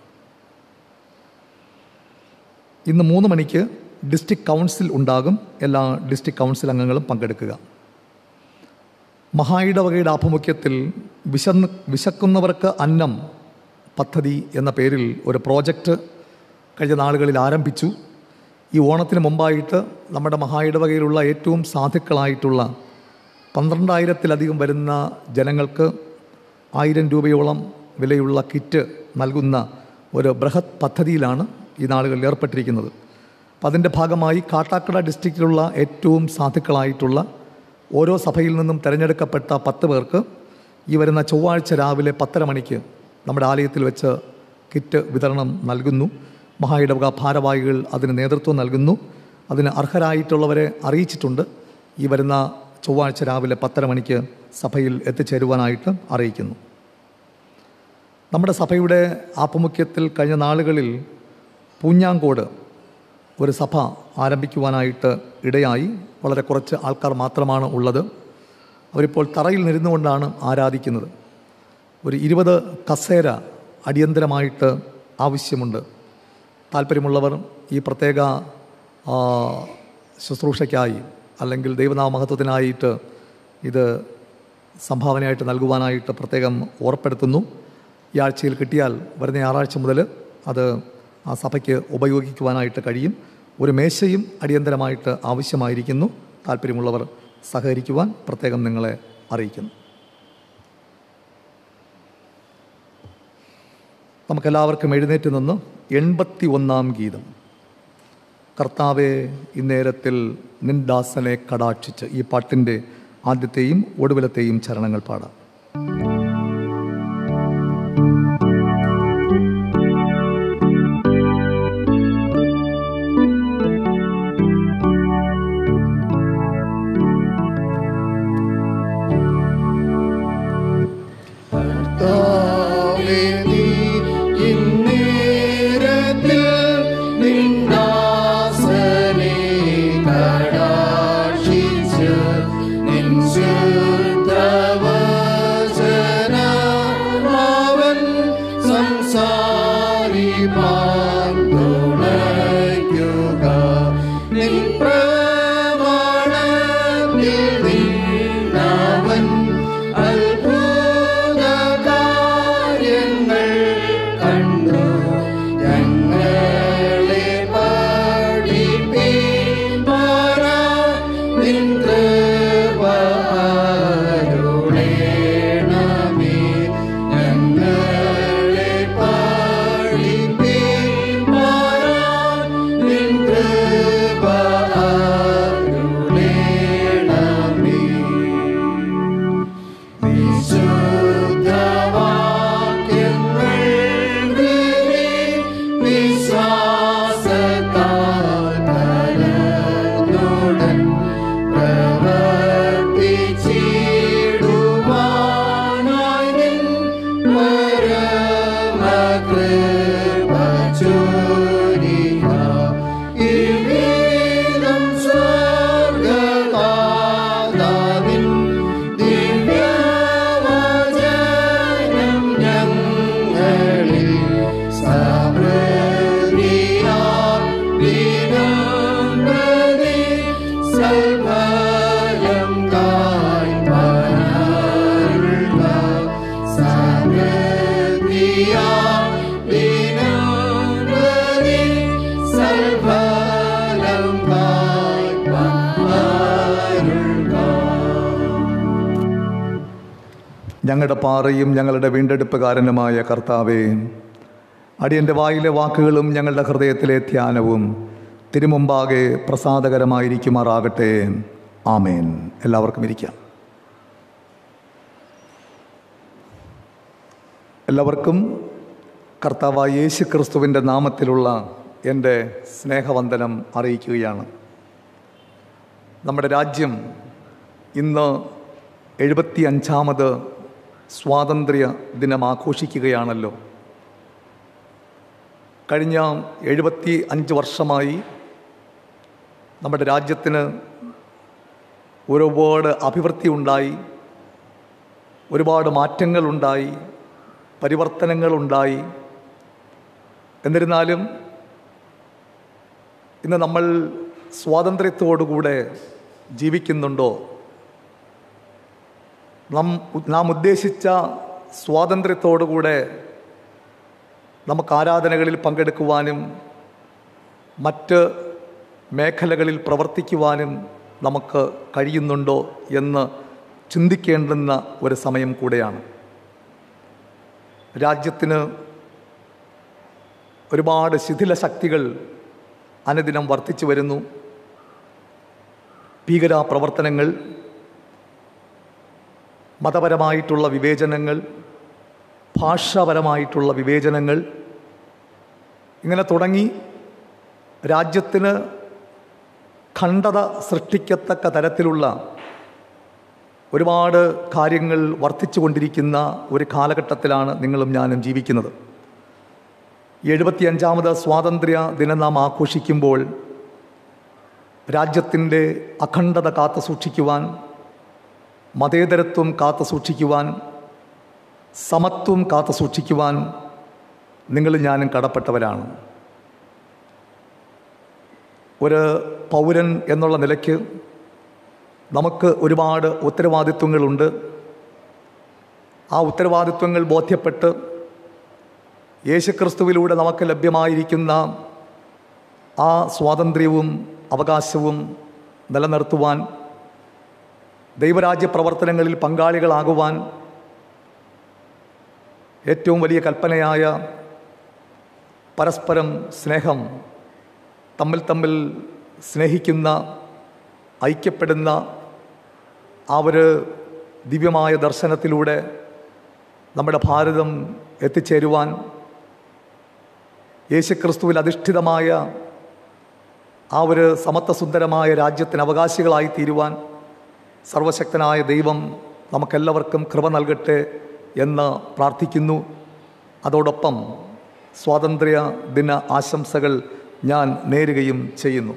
ഇന്ന് മൂന്ന് മണിക്ക് ഡിസ്ട്രിക്ട് കൗൺസിൽ ഉണ്ടാകും എല്ലാ ഡിസ്ട്രിക്ട് കൗൺസിൽ അംഗങ്ങളും പങ്കെടുക്കുക മഹായിടവകയുടെ ആഭിമുഖ്യത്തിൽ വിശന്ന് വിശക്കുന്നവർക്ക് അന്നം പദ്ധതി എന്ന പേരിൽ ഒരു പ്രോജക്റ്റ് കഴിഞ്ഞ നാളുകളിൽ ആരംഭിച്ചു ഈ ഓണത്തിന് മുമ്പായിട്ട് നമ്മുടെ മഹായിടവകയിലുള്ള ഏറ്റവും സാധുക്കളായിട്ടുള്ള പന്ത്രണ്ടായിരത്തിലധികം വരുന്ന ജനങ്ങൾക്ക് ആയിരം രൂപയോളം വിലയുള്ള കിറ്റ് നൽകുന്ന ഒരു ബൃഹത് പദ്ധതിയിലാണ് ഈ നാളുകളിൽ ഏർപ്പെട്ടിരിക്കുന്നത് അപ്പം അതിൻ്റെ ഭാഗമായി കാട്ടാക്കട ഡിസ്ട്രിക്റ്റിലുള്ള ഏറ്റവും സാധുക്കളായിട്ടുള്ള ഓരോ സഭയിൽ നിന്നും തിരഞ്ഞെടുക്കപ്പെട്ട പത്ത് പേർക്ക് ഈ വരുന്ന ചൊവ്വാഴ്ച രാവിലെ പത്തര മണിക്ക് നമ്മുടെ ആലയത്തിൽ വെച്ച് കിറ്റ് വിതരണം നൽകുന്നു മഹായിടവക ഭാരവാഹികൾ അതിന് നേതൃത്വം നൽകുന്നു അതിന് അർഹരായിട്ടുള്ളവരെ അറിയിച്ചിട്ടുണ്ട് ഈ വരുന്ന ചൊവ്വാഴ്ച രാവിലെ പത്തര മണിക്ക് സഭയിൽ എത്തിച്ചേരുവാനായിട്ട് അറിയിക്കുന്നു നമ്മുടെ സഭയുടെ ആഭിമുഖ്യത്തിൽ കഴിഞ്ഞ നാളുകളിൽ പൂഞ്ഞാങ്കോട് ഒരു സഭ ആരംഭിക്കുവാനായിട്ട് ഇടയായി വളരെ കുറച്ച് ആൾക്കാർ മാത്രമാണ് ഉള്ളത് അവരിപ്പോൾ തറയിൽ നിരുന്നുകൊണ്ടാണ് ആരാധിക്കുന്നത് ഒരു ഇരുപത് കസേര അടിയന്തരമായിട്ട് ആവശ്യമുണ്ട് താല്പര്യമുള്ളവർ ഈ പ്രത്യേക ആ, ശുശ്രൂഷയ്ക്കായി അല്ലെങ്കിൽ ദൈവനാമ മഹത്വത്തിനായിട്ട് ഇത് സംഭാവനയായിട്ട് നൽകുവാനായിട്ട് പ്രത്യേകം ഓർപ്പെടുത്തുന്നു ഈ ആഴ്ചയിൽ കിട്ടിയാൽ വരുന്ന ഞായറാഴ്ച മുതൽ അത് ആ സഭയ്ക്ക് ഉപയോഗിക്കുവാനായിട്ട് കഴിയും ഒരു മേശയും അടിയന്തരമായിട്ട് ആവശ്യമായിരിക്കുന്നു താല്പര്യമുള്ളവർ സഹകരിക്കുവാൻ പ്രത്യേകം നിങ്ങളെ അറിയിക്കുന്നു നമുക്കെല്ലാവർക്കും എഴുന്നേറ്റ് നിന്ന് എൺപത്തി ഒന്നാം ഗീതം കർത്താവെ ഇന്നേരത്തിൽ നിൻദാസനെ കടാക്ഷിച്ച് ഈ പാട്ടിൻ്റെ ആദ്യത്തെയും ഒടുവിലത്തെയും ചരണങ്ങൾ പാടാം കർത്താവേ, നീ ഇന്നേരത്തിൽ നിൻദാസനെ കടാക്ഷിച്ച് നിൻ ശുദ്ധവചനമാവൻ സംസാരിപ്പാൻ തുണയ്ക്കുക. നിൻ പ്രമാണത്തിൽ നിന്നവൻ അത്ഭുത കാര്യങ്ങൾ കണ്ടു ഞങ്ങളെ പഠിപ്പിപ്പാരാ നിൻ കൃപ അരുളേണമേ ഞങ്ങളെ പഠിപ്പിപ്പാരാ നിൻ കൃപ അരുളേണമേ വിശുദ്ധവാക്യങ്ങൾ വിശ്വാസത്താൽ കലർന്നുടൻ പ്രവർത്തിച്ചിടുവാനായി നിൻ പരമകൃപ ചൊരിക. ഇവ്വിധം സ്വർഗ്ഗതാതാവിൻ ദിവ്യവചനം ഞങ്ങളിൽ സമൃദ്ധിയാൽ ദിനം പ്രതി സൽഫലം കായ്പനരുൾക. സമൃദ്ധിയാൽ ദിനം പ്രതി സൽഫലം കായ്പനരുൾക. ഞങ്ങളുടെ പാറയും ഞങ്ങളുടെ വീണ്ടെടുപ്പുകാരനുമായ കർത്താവേ അടിയൻ്റെ വായിലെ വാക്കുകളും ഞങ്ങളുടെ ഹൃദയത്തിലെ ധ്യാനവും തിരുമുമ്പാകെ പ്രസാദകരമായിരിക്കുമാറാകട്ടെ ആമേൻ എല്ലാവർക്കും ഇരിക്കാം എല്ലാവർക്കും കർത്താവായ യേശു ക്രിസ്തുവിൻ്റെ നാമത്തിലുള്ള എൻ്റെ സ്നേഹവന്ദനം അറിയിക്കുകയാണ് നമ്മുടെ രാജ്യം ഇന്ന് എഴുപത്തി അഞ്ചാമത് സ്വാതന്ത്ര്യ ദിനം ആഘോഷിക്കുകയാണല്ലോ കഴിഞ്ഞ എഴുപത്തി അഞ്ച് വർഷമായി നമ്മുടെ രാജ്യത്തിന് ഒരുപാട് അഭിവൃദ്ധി ഉണ്ടായി ഒരുപാട് മാറ്റങ്ങളുണ്ടായി പരിവർത്തനങ്ങളുണ്ടായി എന്നിരുന്നാലും ഇന്ന് നമ്മൾ സ്വാതന്ത്ര്യത്തോടുകൂടെ ജീവിക്കുന്നുണ്ടോ നാം നാം ഉദ്ദേശിച്ച സ്വാതന്ത്ര്യത്തോടുകൂടെ നമുക്ക് ആരാധനകളിൽ പങ്കെടുക്കുവാനും മറ്റ് മേഖലകളിൽ പ്രവർത്തിക്കുവാനും നമുക്ക് കഴിയുന്നുണ്ടോ എന്ന് ചിന്തിക്കേണ്ടുന്ന ഒരു സമയം കൂടെയാണ് രാജ്യത്തിന് ഒരുപാട് ശിഥില ശക്തികൾ അനുദിനം വർദ്ധിച്ചു വരുന്നു ഭീകര പ്രവർത്തനങ്ങൾ മതപരമായിട്ടുള്ള വിവേചനങ്ങൾ ഭാഷാപരമായിട്ടുള്ള വിവേചനങ്ങൾ ഇങ്ങനെ തുടങ്ങി രാജ്യത്തിന് ഖണ്ഡത സൃഷ്ടിക്കത്തക്ക തരത്തിലുള്ള ഒരുപാട് കാര്യങ്ങൾ വർദ്ധിച്ചു കൊണ്ടിരിക്കുന്ന ഒരു കാലഘട്ടത്തിലാണ് നിങ്ങളും ഞാനും ജീവിക്കുന്നത് എഴുപത്തിയഞ്ചാമത് സ്വാതന്ത്ര്യ ദിനം നാം ആഘോഷിക്കുമ്പോൾ രാജ്യത്തിൻ്റെ അഖണ്ഡത കാത്തു സൂക്ഷിക്കുവാൻ മതേതരത്വം കാത്തു സൂക്ഷിക്കുവാൻ സമത്വം കാത്തു സൂക്ഷിക്കുവാൻ നിങ്ങൾ ഞാനും കടപ്പെട്ടവരാണ് ഒരു പൗരൻ എന്നുള്ള നിലയ്ക്ക് നമുക്ക് ഒരുപാട് ഉത്തരവാദിത്വങ്ങളുണ്ട് ആ ഉത്തരവാദിത്വങ്ങൾ ബോധ്യപ്പെട്ട് യേശുക്രിസ്തുവിലൂടെ നമുക്ക് ലഭ്യമായിരിക്കുന്ന ആ സ്വാതന്ത്ര്യവും അവകാശവും നിലനിർത്തുവാൻ ദൈവരാജ്യ പ്രവർത്തനങ്ങളിൽ പങ്കാളികളാകുവാൻ ഏറ്റവും വലിയ കൽപ്പനയായ പരസ്പരം സ്നേഹം തമ്മിൽ തമ്മിൽ സ്നേഹിക്കുന്ന ഐക്യപ്പെടുന്ന ആ ഒരു ദിവ്യമായ ദർശനത്തിലൂടെ നമ്മുടെ ഭാരതം എത്തിച്ചേരുവാൻ യേശുക്രിസ്തുവിൽ അധിഷ്ഠിതമായ ആ ഒരു സമത്വസുന്ദരമായ രാജ്യത്തിന് അവകാശികളായി തീരുവാൻ സർവശക്തനായ ദൈവം നമുക്കെല്ലാവർക്കും കൃപ നൽകട്ടെ എന്ന് പ്രാർത്ഥിക്കുന്നു അതോടൊപ്പം സ്വാതന്ത്ര്യ ദിന ആശംസകൾ ഞാൻ നേരുകയും ചെയ്യുന്നു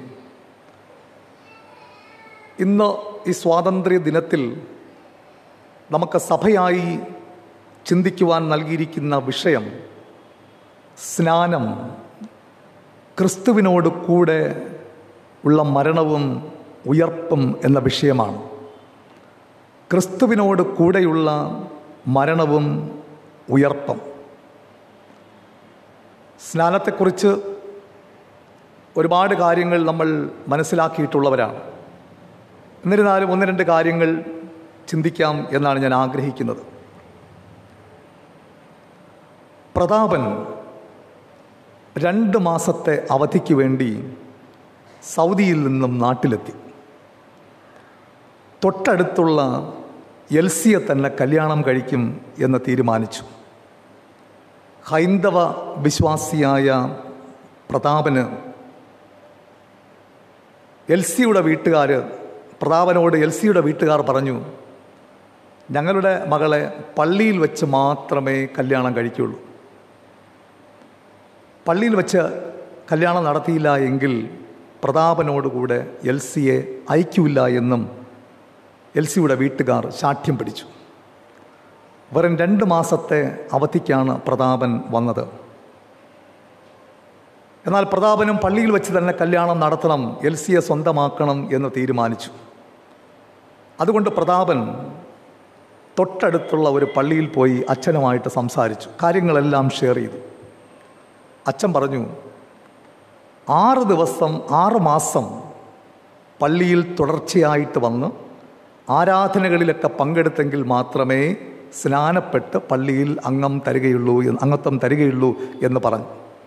ഇന്ന് ഈ സ്വാതന്ത്ര്യ ദിനത്തിൽ നമുക്ക് സഭയായി ചിന്തിക്കുവാൻ നൽകിയിരിക്കുന്ന വിഷയം സ്നാനം ക്രിസ്തുവിനോട് കൂടെ ഉള്ള മരണവും ഉയർപ്പും എന്ന വിഷയമാണ് ക്രിസ്തുവിനോട് കൂടെയുള്ള മരണവും ഉയർപ്പം സ്നാനത്തെക്കുറിച്ച് ഒരുപാട് കാര്യങ്ങൾ നമ്മൾ മനസ്സിലാക്കിയിട്ടുള്ളവരാണ് എന്നിരുന്നാലും ഒന്ന് രണ്ട് കാര്യങ്ങൾ ചിന്തിക്കാം എന്നാണ് ഞാൻ ആഗ്രഹിക്കുന്നത് പ്രതാപൻ രണ്ട് മാസത്തെ അവധിക്ക് വേണ്ടി സൗദിയിൽ നിന്നും നാട്ടിലെത്തി തൊട്ടടുത്തുള്ള എൽസിയെ തന്നെ കല്യാണം കഴിക്കും എന്ന് തീരുമാനിച്ചു ഹൈന്ദവ വിശ്വാസിയായ പ്രതാപന് എൽസിയുടെ വീട്ടുകാർ പ്രതാപനോട് എൽസിയുടെ വീട്ടുകാർ പറഞ്ഞു ഞങ്ങളുടെ മകളെ പള്ളിയിൽ വെച്ച് മാത്രമേ കല്യാണം കഴിക്കുള്ളൂ പള്ളിയിൽ വെച്ച് കല്യാണം നടത്തിയില്ല എങ്കിൽ പ്രതാപനോടുകൂടെ എൽസിയെ അയക്കില്ല എന്നും എൽസിയുടെ വീട്ടുകാർ ശാഠ്യം പിടിച്ചു വെറും രണ്ട് മാസത്തെ അവധിക്കാണ് പ്രതാപൻ വന്നത് എന്നാൽ പ്രതാപനും പള്ളിയിൽ വെച്ച് തന്നെ കല്യാണം നടത്തണം എൽസിയെ സ്വന്തമാക്കണം എന്ന് തീരുമാനിച്ചു അതുകൊണ്ട് പ്രതാപൻ തൊട്ടടുത്തുള്ള ഒരു പള്ളിയിൽ പോയി അച്ഛനുമായിട്ട് സംസാരിച്ചു കാര്യങ്ങളെല്ലാം ഷെയർ ചെയ്തു അച്ഛൻ പറഞ്ഞു ആറ് ദിവസം ആറ് മാസം പള്ളിയിൽ തുടർച്ചയായിട്ട് വന്ന് ആരാധനകളിലൊക്കെ പങ്കെടുത്തെങ്കിൽ മാത്രമേ സ്നാനപ്പെട്ട് പള്ളിയിൽ അംഗം തരികയുള്ളൂ എന്ന് അംഗത്വം തരികയുള്ളൂ എന്ന് പറഞ്ഞു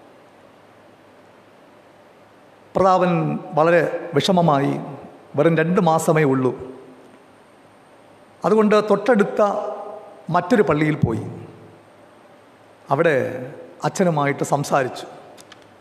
പ്രതാപൻ വളരെ വിഷമമായി വെറും രണ്ട് മാസമേ ഉള്ളൂ അതുകൊണ്ട് തൊട്ടടുത്ത മറ്റൊരു പള്ളിയിൽ പോയി അവിടെ അച്ഛനുമായിട്ട് സംസാരിച്ചു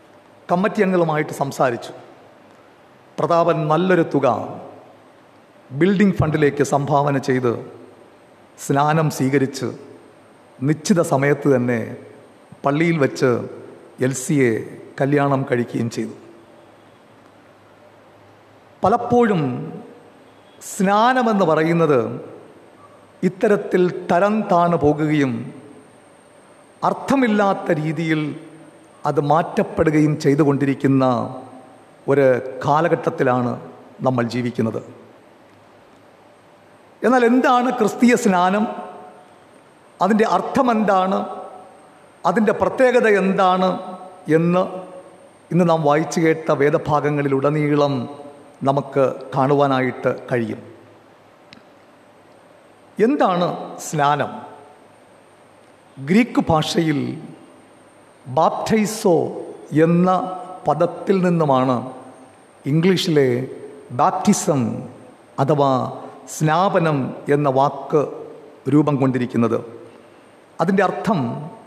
കമ്മിറ്റി അംഗങ്ങളുമായിട്ട് സംസാരിച്ചു പ്രതാപൻ നല്ലൊരു തുക ബിൽഡിംഗ് ഫണ്ടിലേക്ക് സംഭാവന ചെയ്ത് സ്നാനം സ്വീകരിച്ച് നിശ്ചിത സമയത്ത് തന്നെ പള്ളിയിൽ വെച്ച് എൽ സിയെ കല്യാണം കഴിക്കുകയും ചെയ്തു പലപ്പോഴും സ്നാനമെന്ന് പറയുന്നത് ഇത്തരത്തിൽ തരം താണു പോകുകയും അർത്ഥമില്ലാത്ത രീതിയിൽ അത് മാറ്റപ്പെടുകയും ചെയ്തുകൊണ്ടിരിക്കുന്ന ഒരു കാലഘട്ടത്തിലാണ് നമ്മൾ ജീവിക്കുന്നത് എന്നാൽ എന്താണ് ക്രിസ്തീയ സ്നാനം അതിൻ്റെ അർത്ഥം എന്താണ് അതിൻ്റെ പ്രത്യേകത എന്താണ് എന്ന് ഇന്ന് നാം വായിച്ചു കേട്ട വേദഭാഗങ്ങളിലുടനീളം നമുക്ക് കാണുവാനായിട്ട് കഴിയും എന്താണ് സ്നാനം ഗ്രീക്ക് ഭാഷയിൽ ബാപ്റ്റൈസോ എന്ന പദത്തിൽ നിന്നുമാണ് ഇംഗ്ലീഷിലെ ബാപ്റ്റിസം അഥവാ സ്നാപനം എന്ന വാക്ക് രൂപം കൊണ്ടിരിക്കുന്നത് അതിൻ്റെ അർത്ഥം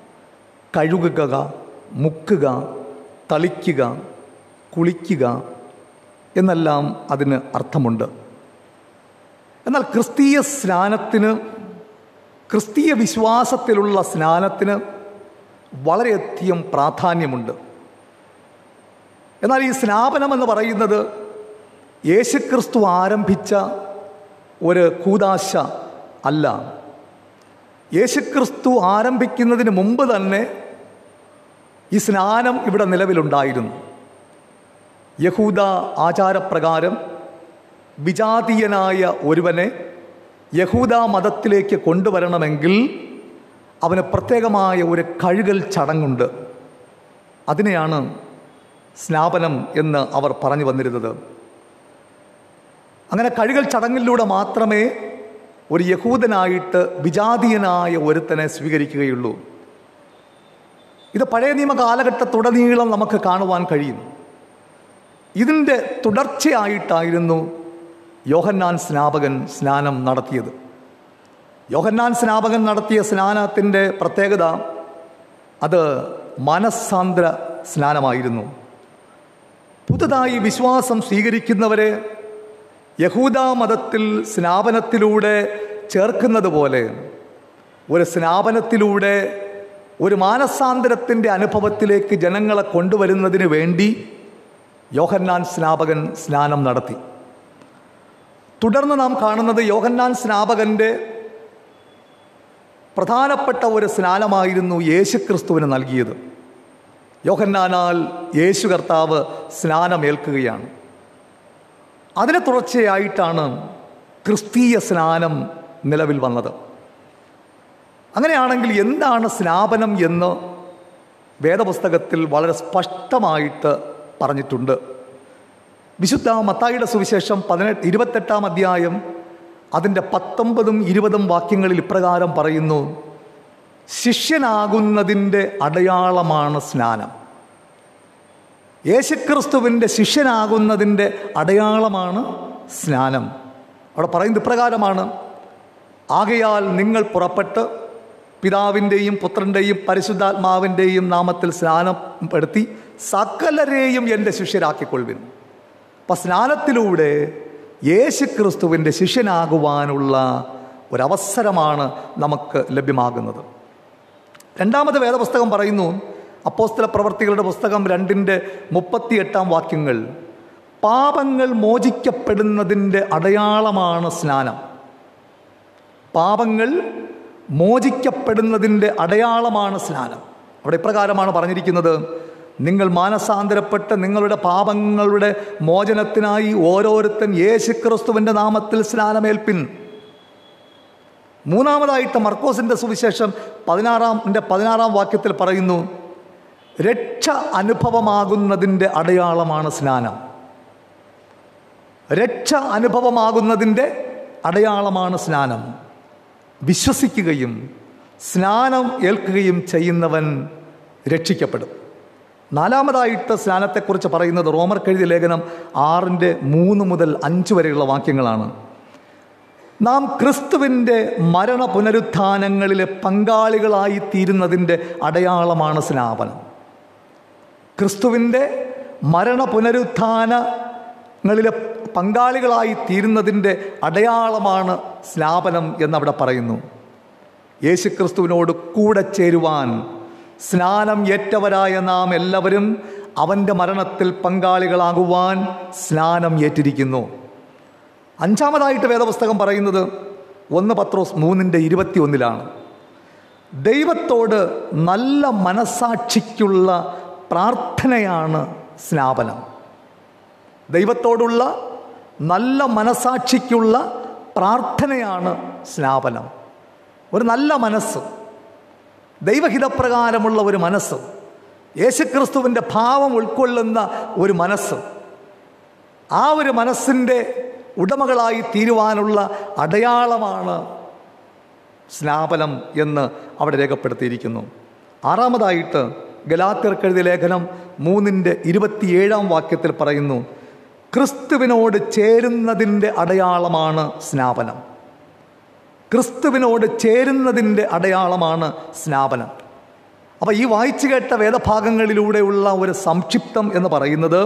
കഴുകുക മുക്കുക തളിക്കുക കുളിക്കുക എന്നെല്ലാം അതിന് അർത്ഥമുണ്ട് എന്നാൽ ക്രിസ്തീയ സ്നാനത്തിന് ക്രിസ്തീയ വിശ്വാസത്തിലുള്ള സ്നാനത്തിന് വളരെയധികം പ്രാധാന്യമുണ്ട് എന്നാൽ ഈ സ്നാപനം എന്ന് പറയുന്നത് യേശുക്രിസ്തു ആരംഭിച്ച ഒരു കൂതാശ അല്ല യേശുക്രിസ്തു ആരംഭിക്കുന്നതിന് മുമ്പ് തന്നെ ഈ സ്നാനം ഇവിടെ നിലവിലുണ്ടായിരുന്നു യഹൂദ ആചാരപ്രകാരം വിജാതീയനായ ഒരുവനെ യഹൂദ മതത്തിലേക്ക് കൊണ്ടുവരണമെങ്കിൽ അവന് പ്രത്യേകമായ ഒരു കഴുകൽ ചടങ്ങുണ്ട് അതിനെയാണ് സ്നാപനം എന്ന് അവർ പറഞ്ഞു വന്നിരുന്നത് അങ്ങനെ കഴുകൽ ചടങ്ങിലൂടെ മാത്രമേ ഒരു യഹൂദനായിട്ട് വിജാതീയനായ ഒരുത്തനെ സ്വീകരിക്കുകയുള്ളൂ ഇത് പഴയ നിയമ കാലഘട്ടത്തുടനീളം നമുക്ക് കാണുവാൻ കഴിയും ഇതിൻ്റെ തുടർച്ചയായിട്ടായിരുന്നു യോഹന്നാൻ സ്നാപകൻ സ്നാനം നടത്തിയത് യോഹന്നാൻ സ്നാപകൻ നടത്തിയ സ്നാനത്തിൻ്റെ പ്രത്യേകത അത് മനസ്സാന്ദ്ര സ്നാനമായിരുന്നു പുതുതായി വിശ്വാസം സ്വീകരിക്കുന്നവരെ യഹൂദ മതത്തിൽ സ്നാപനത്തിലൂടെ ചേർക്കുന്നത് പോലെ ഒരു സ്നാപനത്തിലൂടെ ഒരു മാനസാന്തരത്തിൻ്റെ അനുഭവത്തിലേക്ക് ജനങ്ങളെ കൊണ്ടുവരുന്നതിന് വേണ്ടി യോഹന്നാൻ സ്നാപകൻ സ്നാനം നടത്തി തുടർന്ന് നാം കാണുന്നത് യോഹന്നാൻ സ്നാപകന്റെ പ്രധാനപ്പെട്ട ഒരു സ്നാനമായിരുന്നു യേശുക്രിസ്തുവിന് നൽകിയത് യോഹന്നാനാൽ യേശു കർത്താവ് സ്നാനമേൽക്കുകയാണ് അതിന് തുടർച്ചയായിട്ടാണ് ക്രിസ്തീയ സ്നാനം നിലവിൽ വന്നത് അങ്ങനെയാണെങ്കിൽ എന്താണ് സ്നാപനം എന്ന് വേദപുസ്തകത്തിൽ വളരെ സ്പഷ്ടമായിട്ട് പറഞ്ഞിട്ടുണ്ട് വിശുദ്ധ മത്തായിയുടെ സുവിശേഷം പതിനെട്ട് ഇരുപത്തെട്ടാം അധ്യായം അതിൻ്റെ പത്തൊമ്പതും ഇരുപതും വാക്യങ്ങളിൽ ഇപ്രകാരം പറയുന്നു ശിഷ്യനാകുന്നതിൻ്റെ അടയാളമാണ് സ്നാനം യേശുക്രിസ്തുവിൻ്റെ ശിഷ്യനാകുന്നതിൻ്റെ അടയാളമാണ് സ്നാനം അവിടെ പറയുന്നത് ഇപ്രകാരമാണ് ആകയാൽ നിങ്ങൾ പുറപ്പെട്ട് പിതാവിൻ്റെയും പുത്രൻ്റെയും പരിശുദ്ധാത്മാവിൻ്റെയും നാമത്തിൽ സ്നാനപ്പെടുത്തി സകലരെയും എൻ്റെ ശിഷ്യരാക്കിക്കൊള്ളുവിൻ അപ്പം സ്നാനത്തിലൂടെ യേശു ക്രിസ്തുവിൻ്റെ ശിഷ്യനാകുവാനുള്ള ഒരവസരമാണ് നമുക്ക് ലഭ്യമാകുന്നത് രണ്ടാമത് വേദപുസ്തകം പറയുന്നു അപ്പോസ്തല പ്രവർത്തികളുടെ പുസ്തകം രണ്ടിൻ്റെ മുപ്പത്തിയെട്ടാം വാക്യങ്ങൾ പാപങ്ങൾ മോചിക്കപ്പെടുന്നതിൻ്റെ അടയാളമാണ് സ്നാനം പാപങ്ങൾ മോചിക്കപ്പെടുന്നതിൻ്റെ അടയാളമാണ് സ്നാനം അവിടെ ഇപ്രകാരമാണ് പറഞ്ഞിരിക്കുന്നത് നിങ്ങൾ മാനസാന്തരപ്പെട്ട് നിങ്ങളുടെ പാപങ്ങളുടെ മോചനത്തിനായി ഓരോരുത്തൻ യേശുക്രിസ്തുവിൻ്റെ നാമത്തിൽ സ്നാനമേൽപ്പിൻ മൂന്നാമതായിട്ട് മർക്കോസിൻ്റെ സുവിശേഷം പതിനാറാം പതിനാറാം വാക്യത്തിൽ പറയുന്നു രക്ഷ അനുഭവമാകുന്നതിൻ്റെ അടയാളമാണ് സ്നാനം രക്ഷ അനുഭവമാകുന്നതിൻ്റെ അടയാളമാണ് സ്നാനം വിശ്വസിക്കുകയും സ്നാനം ഏൽക്കുകയും ചെയ്യുന്നവൻ രക്ഷിക്കപ്പെടും നാലാമതായിട്ട് സ്നാനത്തെക്കുറിച്ച് പറയുന്നത് റോമർ കെഴുതിയ ലേഖനം ആറിൻ്റെ മൂന്ന് മുതൽ അഞ്ച് വരെയുള്ള വാക്യങ്ങളാണ് നാം ക്രിസ്തുവിൻ്റെ മരണ പുനരുത്ഥാനങ്ങളിലെ പങ്കാളികളായി തീരുന്നതിൻ്റെ അടയാളമാണ് സ്നാപനം ക്രിസ്തുവിൻ്റെ മരണ പുനരുത്ഥാന ങ്ങളിലെ പങ്കാളികളായി തീരുന്നതിൻ്റെ അടയാളമാണ് സ്നാപനം എന്നവിടെ പറയുന്നു യേശുക്രിസ്തുവിനോട് കൂടെ ചേരുവാൻ സ്നാനം ഏറ്റവരായ നാം എല്ലാവരും അവൻ്റെ മരണത്തിൽ പങ്കാളികളാകുവാൻ സ്നാനം ഏറ്റിരിക്കുന്നു അഞ്ചാമതായിട്ട് വേദപുസ്തകം പറയുന്നത് ഒന്ന് പത്രോസ് മൂന്നിൻ്റെ ഇരുപത്തി ഒന്നിലാണ് ദൈവത്തോട് നല്ല മനസാക്ഷിക്കുള്ള പ്രാർത്ഥനയാണ് സ്നാപനം ദൈവത്തോടുള്ള നല്ല മനസാക്ഷിക്കുള്ള പ്രാർത്ഥനയാണ് സ്നാപനം ഒരു നല്ല മനസ്സ് ദൈവഹിതപ്രകാരമുള്ള ഒരു മനസ്സ് യേശുക്രിസ്തുവിൻ്റെ ഭാവം ഉൾക്കൊള്ളുന്ന ഒരു മനസ്സ് ആ ഒരു മനസ്സിൻ്റെ ഉടമകളായി തീരുവാനുള്ള അടയാളമാണ് സ്നാപനം എന്ന് അവിടെ രേഖപ്പെടുത്തിയിരിക്കുന്നു ആറാമതായിട്ട് ഗലാത്യർക്കെഴുതിയ ലേഖനം മൂന്നിൻ്റെ ഇരുപത്തിയേഴാം വാക്യത്തിൽ പറയുന്നു ക്രിസ്തുവിനോട് ചേരുന്നതിൻ്റെ അടയാളമാണ് സ്നാപനം ക്രിസ്തുവിനോട് ചേരുന്നതിൻ്റെ അടയാളമാണ് സ്നാപനം അപ്പോൾ ഈ വായിച്ചു കേട്ട വേദഭാഗങ്ങളിലൂടെയുള്ള ഒരു സംക്ഷിപ്തം എന്ന് പറയുന്നത്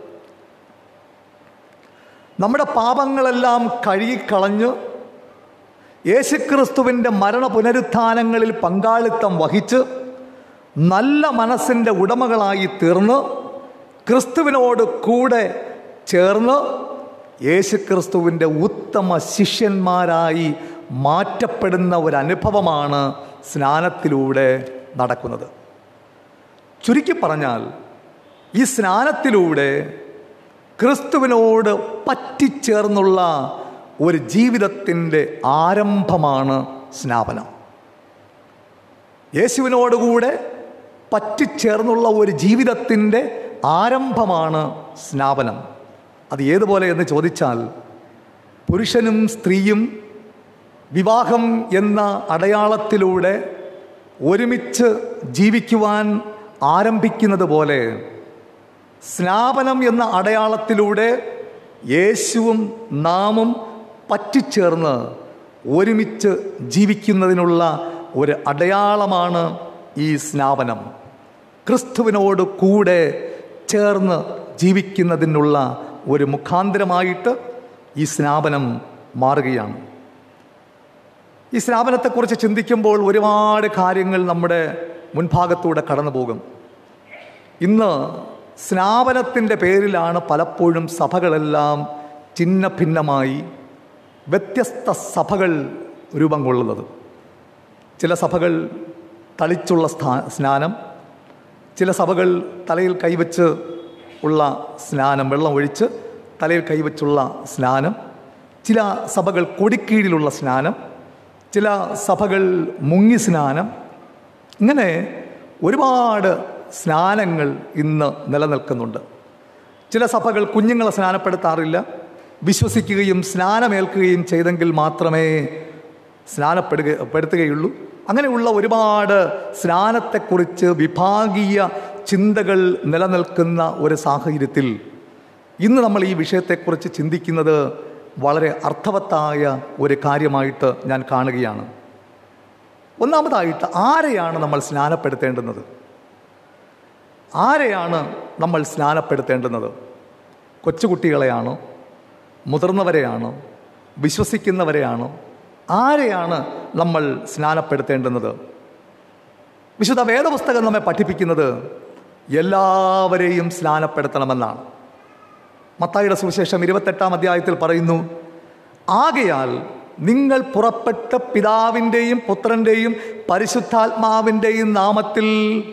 നമ്മുടെ പാപങ്ങളെല്ലാം കഴുകിക്കളഞ്ഞ് യേശുക്രിസ്തുവിൻ്റെ മരണ പുനരുത്ഥാനങ്ങളിൽ പങ്കാളിത്തം വഹിച്ച് നല്ല മനസ്സിൻ്റെ ഉടമകളായി തീർന്ന് ക്രിസ്തുവിനോട് കൂടെ ചേർന്ന് യേശുക്രിസ്തുവിൻ്റെ ഉത്തമ ശിഷ്യന്മാരായി മാറ്റപ്പെടുന്ന ഒരനുഭവമാണ് സ്നാനത്തിലൂടെ നടക്കുന്നത് ചുരുക്കി പറഞ്ഞാൽ ഈ സ്നാനത്തിലൂടെ ക്രിസ്തുവിനോട് പറ്റിച്ചേർന്നുള്ള ഒരു ജീവിതത്തിൻ്റെ ആരംഭമാണ് സ്നാപനം യേശുവിനോടുകൂടെ പറ്റിച്ചേർന്നുള്ള ഒരു ജീവിതത്തിൻ്റെ ആരംഭമാണ് സ്നാപനം അത് ഏതുപോലെ എന്ന് ചോദിച്ചാൽ പുരുഷനും സ്ത്രീയും വിവാഹം എന്ന അടയാളത്തിലൂടെ ഒരുമിച്ച് ജീവിക്കുവാൻ ആരംഭിക്കുന്നത് പോലെ സ്നാപനം എന്ന അടയാളത്തിലൂടെ യേശുവും നാമും പറ്റിച്ചേർന്ന് ഒരുമിച്ച് ജീവിക്കുന്നതിനുള്ള ഒരു അടയാളമാണ് ഈ സ്നാപനം ക്രിസ്തുവിനോട് കൂടെ ചേർന്ന് ജീവിക്കുന്നതിനുള്ള ഒരു മുഖാന്തരമായിട്ട് ഈ സ്നാപനം മാറുകയാണ് ഈ സ്നാപനത്തെക്കുറിച്ച് ചിന്തിക്കുമ്പോൾ ഒരുപാട് കാര്യങ്ങൾ നമ്മുടെ മുൻഭാഗത്തൂടെ കടന്നു പോകും ഇന്ന് സ്നാപനത്തിൻ്റെ പേരിലാണ് പലപ്പോഴും സഭകളെല്ലാം ചിന്ന ഭിന്നമായി വ്യത്യസ്ത സഭകൾ രൂപം കൊള്ളുന്നത് ചില സഭകൾ തളിച്ചുള്ള സ്ഥാ സ്നാനം ചില സഭകൾ തലയിൽ കൈവച്ച് ഉള്ള സ്നാനം വെള്ളം ഒഴിച്ച് തലയിൽ കൈവച്ചുള്ള സ്നാനം ചില സഭകൾ കൊടിക്കീഴിലുള്ള സ്നാനം ചില സഭകൾ മുങ്ങി സ്നാനം ഇങ്ങനെ ഒരുപാട് സ്നാനങ്ങൾ ഇന്ന് നിലനിൽക്കുന്നുണ്ട് ചില സഭകൾ കുഞ്ഞുങ്ങളെ സ്നാനപ്പെടുത്താറില്ല വിശ്വസിക്കുകയും സ്നാനമേൽക്കുകയും ചെയ്തെങ്കിൽ മാത്രമേ സ്നാനപ്പെടുക പെടുത്തുകയുള്ളൂ അങ്ങനെയുള്ള ഒരുപാട് സ്നാനത്തെക്കുറിച്ച് വിഭാഗീയ ചിന്തകൾ നിലനിൽക്കുന്ന ഒരു സാഹചര്യത്തിൽ ഇന്ന് നമ്മൾ ഈ വിഷയത്തെക്കുറിച്ച് ചിന്തിക്കുന്നത് വളരെ അർത്ഥവത്തായ ഒരു കാര്യമായിട്ട് ഞാൻ കാണുകയാണ് ഒന്നാമതായിട്ട് ആരെയാണ് നമ്മൾ സ്നാനപ്പെടുത്തേണ്ടുന്നത് ആരെയാണ് നമ്മൾ സ്നാനപ്പെടുത്തേണ്ടുന്നത് കൊച്ചുകുട്ടികളെയാണോ മുതിർന്നവരെയാണോ വിശ്വസിക്കുന്നവരെയാണോ ആരെയാണ് നമ്മൾ സ്നാനപ്പെടുത്തേണ്ടുന്നത് വിശുദ്ധ വേദപുസ്തകം നമ്മെ പഠിപ്പിക്കുന്നത് എല്ലാവരെയും സ്നാനപ്പെടുത്തണമെന്നാണ് മത്തായിയുടെ സുവിശേഷം ഇരുപത്തെട്ടാം അധ്യായത്തിൽ പറയുന്നു ആകയാൽ നിങ്ങൾ പുറപ്പെട്ട പിതാവിൻ്റെയും പുത്രൻ്റെയും പരിശുദ്ധാത്മാവിൻ്റെയും നാമത്തിൽ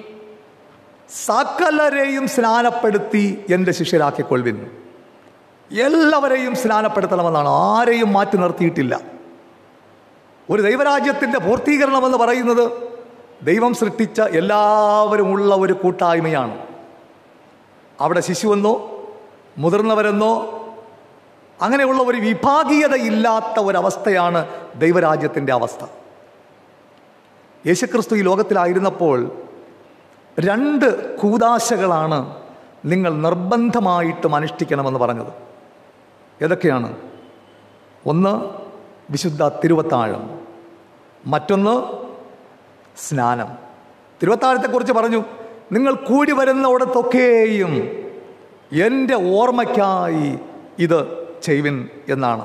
സകലരെയും സ്നാനപ്പെടുത്തി എൻ്റെ ശിഷ്യരാക്കിക്കൊള്ളുവിൻ എല്ലാവരെയും സ്നാനപ്പെടുത്തണമെന്നാണ് ആരെയും മാറ്റി നിർത്തിയിട്ടില്ല ഒരു ദൈവരാജ്യത്തിൻ്റെ പൂർത്തീകരണമെന്ന് പറയുന്നത് ദൈവം സൃഷ്ടിച്ച എല്ലാവരും ഉള്ള ഒരു കൂട്ടായ്മയാണ് അവിടെ ശിശുവെന്നോ മുതിർന്നവരെന്നോ അങ്ങനെയുള്ള ഒരു വിഭാഗീയതയില്ലാത്ത ഒരവസ്ഥയാണ് ദൈവരാജ്യത്തിൻ്റെ അവസ്ഥ യേശുക്രിസ്തു ഈ ലോകത്തിലായിരുന്നപ്പോൾ രണ്ട് കൂതാശകളാണ് നിങ്ങൾ നിർബന്ധമായിട്ടും അനുഷ്ഠിക്കണമെന്ന് പറഞ്ഞത് ഏതൊക്കെയാണ് ഒന്ന് വിശുദ്ധ തിരുവത്താഴം മറ്റൊന്ന് സ്നാനം തിരുവത്താഴത്തെക്കുറിച്ച് പറഞ്ഞു നിങ്ങൾ കൂടി വരുന്നിടത്തൊക്കെയും എൻ്റെ ഓർമ്മയ്ക്കായി ഇത് ചെയ്യുവിൻ എന്നാണ്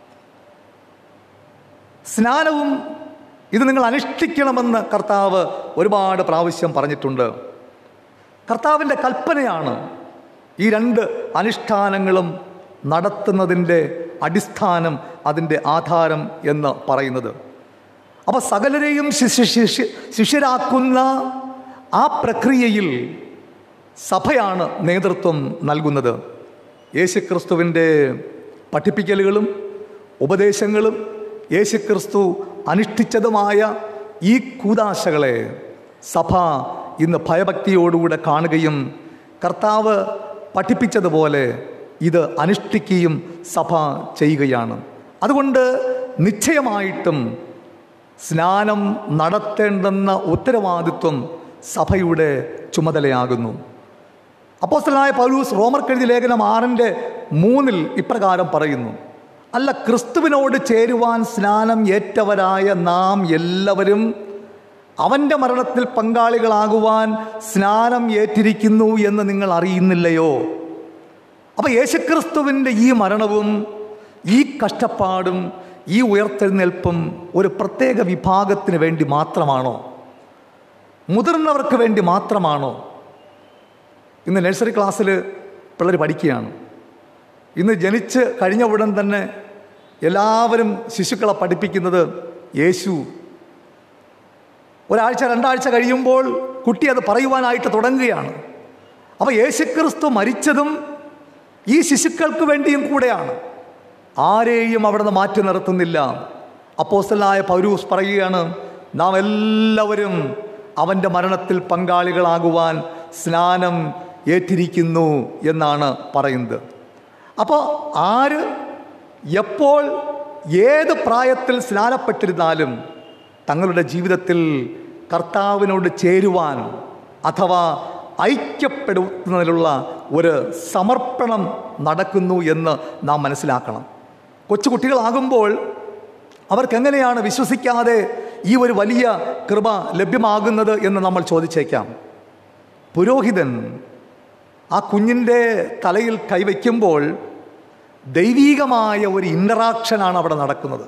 സ്നാനവും ഇത് നിങ്ങൾ അനുഷ്ഠിക്കണമെന്ന് കർത്താവ് ഒരുപാട് പ്രാവശ്യം പറഞ്ഞിട്ടുണ്ട് കർത്താവിൻ്റെ കൽപ്പനയാണ് ഈ രണ്ട് അനുഷ്ഠാനങ്ങളും നടത്തുന്നതിൻ്റെ അടിസ്ഥാനം അതിൻ്റെ ആധാരം എന്ന് പറയുന്നത് അപ്പോൾ സകലരെയും ശിഷ്യ ശിഷ്യ ശിഷ്യരാക്കുന്ന ആ പ്രക്രിയയിൽ സഭയാണ് നേതൃത്വം നൽകുന്നത് യേശുക്രിസ്തുവിൻ്റെ പഠിപ്പിക്കലുകളും ഉപദേശങ്ങളും യേശുക്രിസ്തു അനുഷ്ഠിച്ചതുമായ ഈ കൂതാശകളെ സഭ ഇന്ന് ഭയഭക്തിയോടുകൂടെ കാണുകയും കർത്താവ് പഠിപ്പിച്ചതുപോലെ ഇത് അനുഷ്ഠിക്കുകയും സഭ ചെയ്യുകയാണ് അതുകൊണ്ട് നിശ്ചയമായിട്ടും സ്നാനം നടത്തേണ്ടെന്ന ഉത്തരവാദിത്വം സഭയുടെ ചുമതലയാകുന്നു അപ്പോസ്തലനായ പൗലൂസ് റോമർക്കെഴുതിയ ലേഖനം ആറിൻ്റെ മൂന്നിൽ ഇപ്രകാരം പറയുന്നു അല്ല ക്രിസ്തുവിനോട് ചേരുവാൻ സ്നാനം ഏറ്റവരായ നാം എല്ലാവരും അവൻ്റെ മരണത്തിൽ പങ്കാളികളാകുവാൻ സ്നാനം ഏറ്റിരിക്കുന്നു എന്ന് നിങ്ങൾ അറിയുന്നില്ലയോ അപ്പോൾ യേശുക്രിസ്തുവിൻ്റെ ഈ മരണവും ഈ കഷ്ടപ്പാടും ഈ ഉയർത്തെഴുന്നേൽപ്പും ഒരു പ്രത്യേക വിഭാഗത്തിന് വേണ്ടി മാത്രമാണോ മുതിർന്നവർക്ക് വേണ്ടി മാത്രമാണോ ഇന്ന് നഴ്സറി ക്ലാസ്സിൽ പിള്ളേർ പഠിക്കുകയാണ് ഇന്ന് ജനിച്ച് കഴിഞ്ഞ ഉടൻ തന്നെ എല്ലാവരും ശിശുക്കളെ പഠിപ്പിക്കുന്നത് യേശു ഒരാഴ്ച രണ്ടാഴ്ച കഴിയുമ്പോൾ കുട്ടി അത് പറയുവാനായിട്ട് തുടങ്ങുകയാണ് അപ്പോൾ യേശുക്രിസ്തു മരിച്ചതും ഈ ശിശുക്കൾക്ക് വേണ്ടിയും കൂടെയാണ് ആരെയും അവിടെ നിന്ന് മാറ്റി നിർത്തുന്നില്ല അപ്പോസ്റ്റലായ പൗരൂസ് പറയുകയാണ് നാം എല്ലാവരും അവൻ്റെ മരണത്തിൽ പങ്കാളികളാകുവാൻ സ്നാനം ഏറ്റിരിക്കുന്നു എന്നാണ് പറയുന്നത് അപ്പോൾ ആര് എപ്പോൾ ഏത് പ്രായത്തിൽ സ്നാനപ്പെട്ടിരുന്നാലും തങ്ങളുടെ ജീവിതത്തിൽ കർത്താവിനോട് ചേരുവാൻ അഥവാ ഐക്യപ്പെടുത്തുന്നതിലുള്ള ഒരു സമർപ്പണം നടക്കുന്നു എന്ന് നാം മനസ്സിലാക്കണം കൊച്ചു കുട്ടികളാകുമ്പോൾ അവർക്കെങ്ങനെയാണ് വിശ്വസിക്കാതെ ഈ ഒരു വലിയ കൃപ ലഭ്യമാകുന്നത് എന്ന് നമ്മൾ ചോദിച്ചേക്കാം പുരോഹിതൻ ആ കുഞ്ഞിൻ്റെ തലയിൽ കൈവയ്ക്കുമ്പോൾ ദൈവീകമായ ഒരു ഇൻ്ററാക്ഷനാണ് അവിടെ നടക്കുന്നത്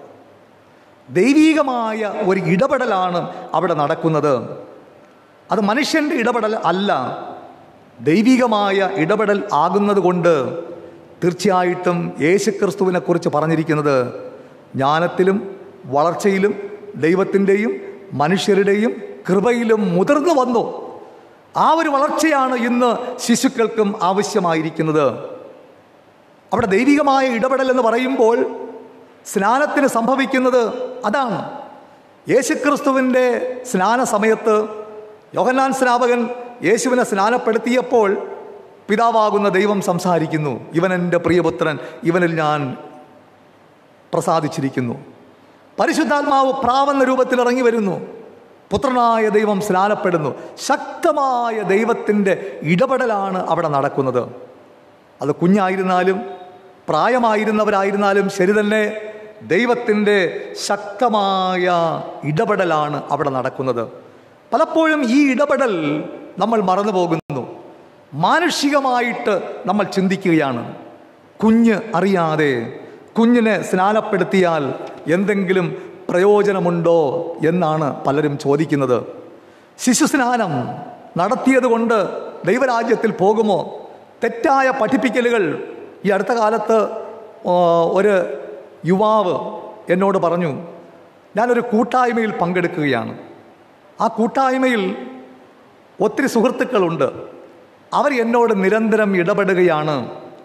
ദൈവീകമായ ഒരു ഇടപെടലാണ് അവിടെ നടക്കുന്നത് അത് മനുഷ്യൻ്റെ ഇടപെടൽ അല്ല ദൈവികമായ ഇടപെടൽ ആകുന്നത് കൊണ്ട് തീർച്ചയായിട്ടും യേശുക്രിസ്തുവിനെ കുറിച്ച് പറഞ്ഞിരിക്കുന്നത് ജ്ഞാനത്തിലും വളർച്ചയിലും ദൈവത്തിൻ്റെയും മനുഷ്യരുടെയും കൃപയിലും മുതിർന്നു വന്നു ആ ഒരു വളർച്ചയാണ് ഇന്ന് ശിശുക്കൾക്കും ആവശ്യമായിരിക്കുന്നത് അവിടെ ദൈവികമായ ഇടപെടൽ എന്ന് പറയുമ്പോൾ സ്നാനത്തിന് സംഭവിക്കുന്നത് അതാണ് യേശുക്രിസ്തുവിൻ്റെ സ്നാന സമയത്ത് യോഹന്നാൻ സ്നാപകൻ യേശുവിനെ സ്നാനപ്പെടുത്തിയപ്പോൾ പിതാവാകുന്ന ദൈവം സംസാരിക്കുന്നു ഇവൻ എൻ്റെ പ്രിയപുത്രൻ ഇവനിൽ ഞാൻ പ്രസാദിച്ചിരിക്കുന്നു പരിശുദ്ധാത്മാവ് പ്രാവെന്ന രൂപത്തിൽ ഇറങ്ങി വരുന്നു പുത്രനായ ദൈവം സ്നാനപ്പെടുന്നു ശക്തമായ ദൈവത്തിൻ്റെ ഇടപെടലാണ് അവിടെ നടക്കുന്നത് അത് കുഞ്ഞായിരുന്നാലും പ്രായമായിരുന്നവരായിരുന്നാലും ശരി തന്നെ ദൈവത്തിൻ്റെ ശക്തമായ ഇടപെടലാണ് അവിടെ നടക്കുന്നത് പലപ്പോഴും ഈ ഇടപെടൽ നമ്മൾ മറന്നു പോകുന്നു മാനുഷികമായിട്ട് നമ്മൾ ചിന്തിക്കുകയാണ് കുഞ്ഞ് അറിയാതെ കുഞ്ഞിനെ സ്നാനപ്പെടുത്തിയാൽ എന്തെങ്കിലും പ്രയോജനമുണ്ടോ എന്നാണ് പലരും ചോദിക്കുന്നത് ശിശുസ്നാനം നടത്തിയത് കൊണ്ട് ദൈവരാജ്യത്തിൽ പോകുമോ തെറ്റായ പഠിപ്പിക്കലുകൾ ഈ അടുത്ത കാലത്ത് ആ, ഒരു യുവാവ് എന്നോട് പറഞ്ഞു ഞാനൊരു കൂട്ടായ്മയിൽ പങ്കെടുക്കുകയാണ് ആ കൂട്ടായ്മയിൽ ഒത്തിരി സുഹൃത്തുക്കളുണ്ട് അവർ എന്നോട് നിരന്തരം ഇടപെടുകയാണ്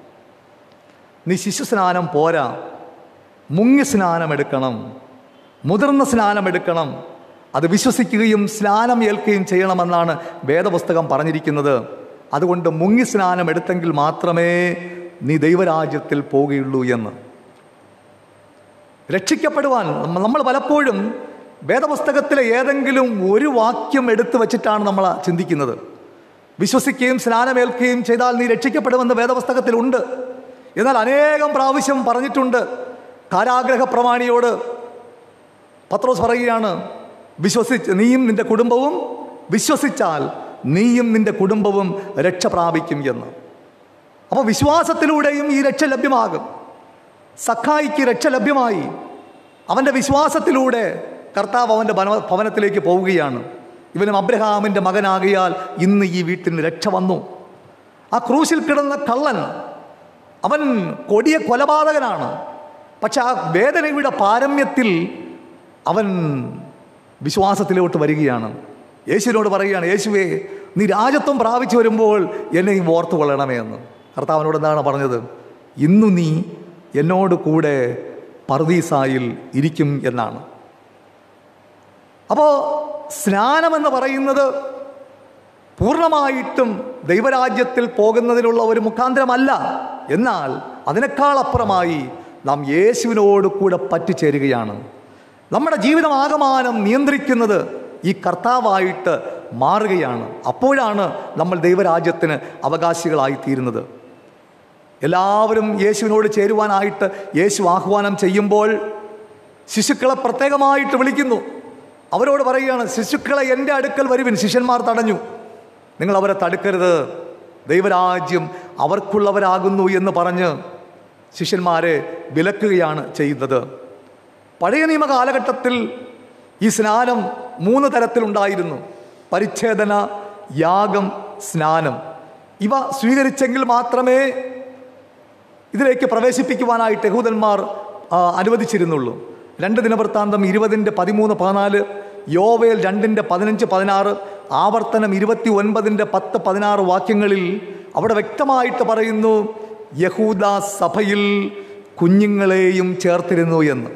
നീ ശിശു സ്നാനം പോരാ മുങ്ങി സ്നാനം എടുക്കണം മുതിർന്ന സ്നാനം എടുക്കണം അത് വിശ്വസിക്കുകയും സ്നാനം ഏൽക്കുകയും ചെയ്യണമെന്നാണ് വേദപുസ്തകം പറഞ്ഞിരിക്കുന്നത് അതുകൊണ്ട് മുങ്ങി സ്നാനം എടുത്തെങ്കിൽ മാത്രമേ നീ ദൈവരാജ്യത്തിൽ പോവുകയുള്ളൂ എന്ന് രക്ഷിക്കപ്പെടുവാൻ നമ്മ- നമ്മൾ പലപ്പോഴും വേദപുസ്തകത്തിലെ ഏതെങ്കിലും ഒരു വാക്യം എടുത്തു വച്ചിട്ടാണ് നമ്മൾ ചിന്തിക്കുന്നത് വിശ്വസിക്കുകയും സ്നാനമേൽക്കുകയും ചെയ്താൽ നീ രക്ഷിക്കപ്പെടുമെന്ന് വേദപുസ്തകത്തിലുണ്ട് എന്നാൽ അനേകം പ്രാവശ്യം പറഞ്ഞിട്ടുണ്ട് കാരാഗ്രഹ പ്രമാണിയോട് പത്രോസ് പറയുകയാണ് വിശ്വസിച്ച് നീയും നിന്റെ കുടുംബവും വിശ്വസിച്ചാൽ നീയും നിന്റെ കുടുംബവും രക്ഷ പ്രാപിക്കും എന്ന് അപ്പോൾ വിശ്വാസത്തിലൂടെയും ഈ രക്ഷ ലഭ്യമാകും സഖായിക്ക് രക്ഷ ലഭ്യമായി അവൻ്റെ വിശ്വാസത്തിലൂടെ കർത്താവ് അവൻ്റെ ഭവന- ഭവനത്തിലേക്ക് പോവുകയാണ് ഇവനും അബ്രഹാമിൻ്റെ മകനാകിയാൽ ഇന്ന് ഈ വീട്ടിന് രക്ഷ വന്നു ആ ക്രൂശിൽ കിടന്ന കള്ളൻ അവൻ കൊടിയ കൊലപാതകനാണ് പക്ഷെ ആ വേദനയുടെ പാരമ്യത്തിൽ അവൻ വിശ്വാസത്തിലോട്ട് വരികയാണ് യേശുവിനോട് പറയുകയാണ് യേശുവേ നീ രാജത്വം പ്രാപിച്ചു വരുമ്പോൾ എന്നെ ഈ ഓർത്തു കൊള്ളണമേ എന്ന് കർത്താവിനോട് എന്താണ് പറഞ്ഞത് ഇന്നു നീ എന്നോട് കൂടെ പർദീസായിൽ ഇരിക്കും എന്നാണ് അപ്പോൾ സ്നാനമെന്ന് പറയുന്നത് പൂർണ്ണമായിട്ടും ദൈവരാജ്യത്തിൽ പോകുന്നതിനുള്ള ഒരു മുഖാന്തരമല്ല എന്നാൽ അതിനേക്കാൾ അപ്പുറമായി നാം യേശുവിനോട് കൂടെ പറ്റിച്ചേരുകയാണ് നമ്മുടെ ജീവിതം ആകമാനം നിയന്ത്രിക്കുന്നത് ഈ കർത്താവായിട്ട് മാറുകയാണ് അപ്പോഴാണ് നമ്മൾ ദൈവരാജ്യത്തിന് അവകാശികളായി തീരുന്നത് എല്ലാവരും യേശുവിനോട് ചേരുവാനായിട്ട് യേശു ആഹ്വാനം ചെയ്യുമ്പോൾ ശിശുക്കളെ പ്രത്യേകമായിട്ട് വിളിക്കുന്നു അവരോട് പറയുകയാണ് ശിശുക്കളെ എൻ്റെ അടുക്കൽ വരുവിൻ ശിഷ്യന്മാർ തടഞ്ഞു നിങ്ങൾ അവരെ തടുക്കരുത് ദൈവരാജ്യം അവർക്കുള്ളവരാകുന്നു എന്ന് പറഞ്ഞ് ശിഷ്യന്മാരെ വിലക്കുകയാണ് ചെയ്യുന്നത് പഴയ നിയമ കാലഘട്ടത്തിൽ ഈ സ്നാനം മൂന്ന് തരത്തിലുണ്ടായിരുന്നു പരിച്ഛേദന യാഗം സ്നാനം ഇവ സ്വീകരിച്ചെങ്കിൽ മാത്രമേ ഇതിലേക്ക് പ്രവേശിപ്പിക്കുവാനായിട്ട് യഹൂദന്മാർ ആ, അനുവദിച്ചിരുന്നുള്ളൂ രണ്ട് ദിനവൃത്താന്തം ഇരുപതിൻ്റെ പതിമൂന്ന് പതിനാല് യോവേൽ രണ്ടിൻ്റെ പതിനഞ്ച് പതിനാറ് ആവർത്തനം ഇരുപത്തി ഒൻപതിൻ്റെ പത്ത് പതിനാറ് വാക്യങ്ങളിൽ അവിടെ വ്യക്തമായിട്ട് പറയുന്നു യഹൂദ സഭയിൽ കുഞ്ഞുങ്ങളെയും ചേർത്തിരുന്നു എന്ന്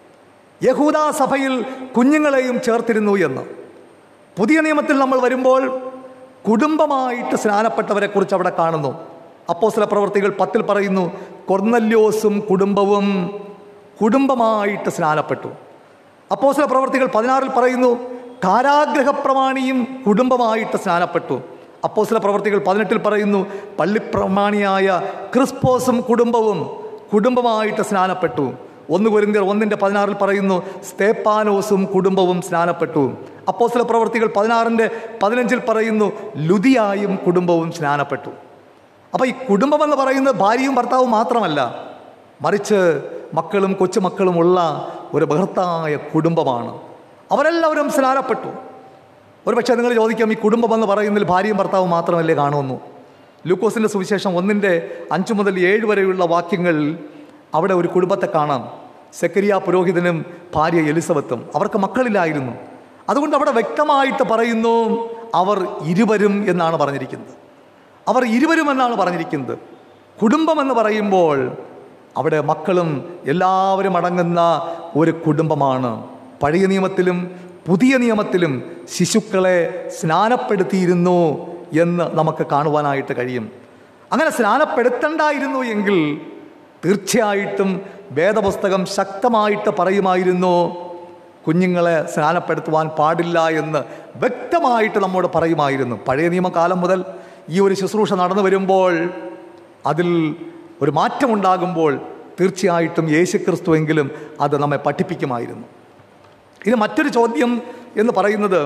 യഹൂദ സഭയിൽ കുഞ്ഞുങ്ങളെയും ചേർത്തിരുന്നു എന്ന് പുതിയ നിയമത്തിൽ നമ്മൾ വരുമ്പോൾ കുടുംബമായിട്ട് സ്നാനപ്പെട്ടവരെ കുറിച്ച് അവിടെ കാണുന്നു അപ്പോസ്തല പ്രവർത്തികൾ പത്തിൽ പറയുന്നു കൊർന്നല്യോസും കുടുംബവും കുടുംബമായിട്ട് സ്നാനപ്പെട്ടു അപ്പോസ്തല പ്രവർത്തികൾ പതിനാറിൽ പറയുന്നു കാരാഗ്രഹ പ്രമാണിയും കുടുംബമായിട്ട് സ്നാനപ്പെട്ടു അപ്പോസ്തല പ്രവർത്തികൾ പതിനെട്ടിൽ പറയുന്നു പള്ളിപ്രമാണിയായ ക്രിസ്പോസും കുടുംബവും കുടുംബമായിട്ട് സ്നാനപ്പെട്ടു ഒന്ന് കൊരിന്തിയർ ഒന്നിൻ്റെ പതിനാറിൽ പറയുന്നു സ്തേപ്പാനോസും കുടുംബവും സ്നാനപ്പെട്ടു അപ്പോസ്തല പ്രവർത്തികൾ പതിനാറിൻ്റെ പതിനഞ്ചിൽ പറയുന്നു ലുതിയായും കുടുംബവും സ്നാനപ്പെട്ടു അപ്പോൾ ഈ കുടുംബം എന്ന് പറയുന്നത് ഭാര്യയും ഭർത്താവും മാത്രമല്ല മറിച്ച് മക്കളും കൊച്ചുമക്കളും ഉള്ള ഒരു ബൃഹത്തായ കുടുംബമാണ് അവരെല്ലാവരും സ്നാനപ്പെട്ടു ഒരു പക്ഷേ നിങ്ങൾ ചോദിക്കാം ഈ കുടുംബം എന്ന് പറയുന്നതിൽ ഭാര്യയും ഭർത്താവും മാത്രമല്ലേ കാണുന്നു ലൂക്കോസിൻ്റെ സുവിശേഷം ഒന്നിൻ്റെ അഞ്ച് മുതൽ ഏഴ് വരെയുള്ള വാക്യങ്ങൾ അവിടെ ഒരു കുടുംബത്തെ കാണാം സെക്കരിയ പുരോഹിതനും ഭാര്യ എലിസബത്തും അവർക്ക് മക്കളില്ലായിരുന്നു അതുകൊണ്ട് അവിടെ വ്യക്തമായിട്ട് പറയുന്നു അവർ ഇരുവരും എന്നാണ് പറഞ്ഞിരിക്കുന്നത് അവർ ഇരുവരും എന്നാണ് പറഞ്ഞിരിക്കുന്നത് കുടുംബം എന്ന് പറയുമ്പോൾ അവിടെ മക്കളും എല്ലാവരും അടങ്ങുന്ന ഒരു കുടുംബമാണ് പഴയ നിയമത്തിലും പുതിയ നിയമത്തിലും ശിശുക്കളെ സ്നാനപ്പെടുത്തിയിരുന്നു എന്ന് നമുക്ക് കാണുവാനായിട്ട് കഴിയും അങ്ങനെ സ്നാനപ്പെടുത്തണ്ടായിരുന്നു എങ്കിൽ തീർച്ചയായിട്ടും വേദപുസ്തകം ശക്തമായിട്ട് പറയുമായിരുന്നു കുഞ്ഞുങ്ങളെ സ്നാനപ്പെടുത്തുവാൻ പാടില്ല എന്ന് വ്യക്തമായിട്ട് നമ്മോട് പറയുമായിരുന്നു പഴയ നിയമകാലം മുതൽ ഈ ഒരു ശുശ്രൂഷ നടന്നു വരുമ്പോൾ അതിൽ ഒരു മാറ്റമുണ്ടാകുമ്പോൾ തീർച്ചയായിട്ടും യേശുക്രിസ്തുവെങ്കിലും അത് നമ്മെ പഠിപ്പിക്കുമായിരുന്നു ഇനി മറ്റൊരു ചോദ്യം എന്ന് പറയുന്നത്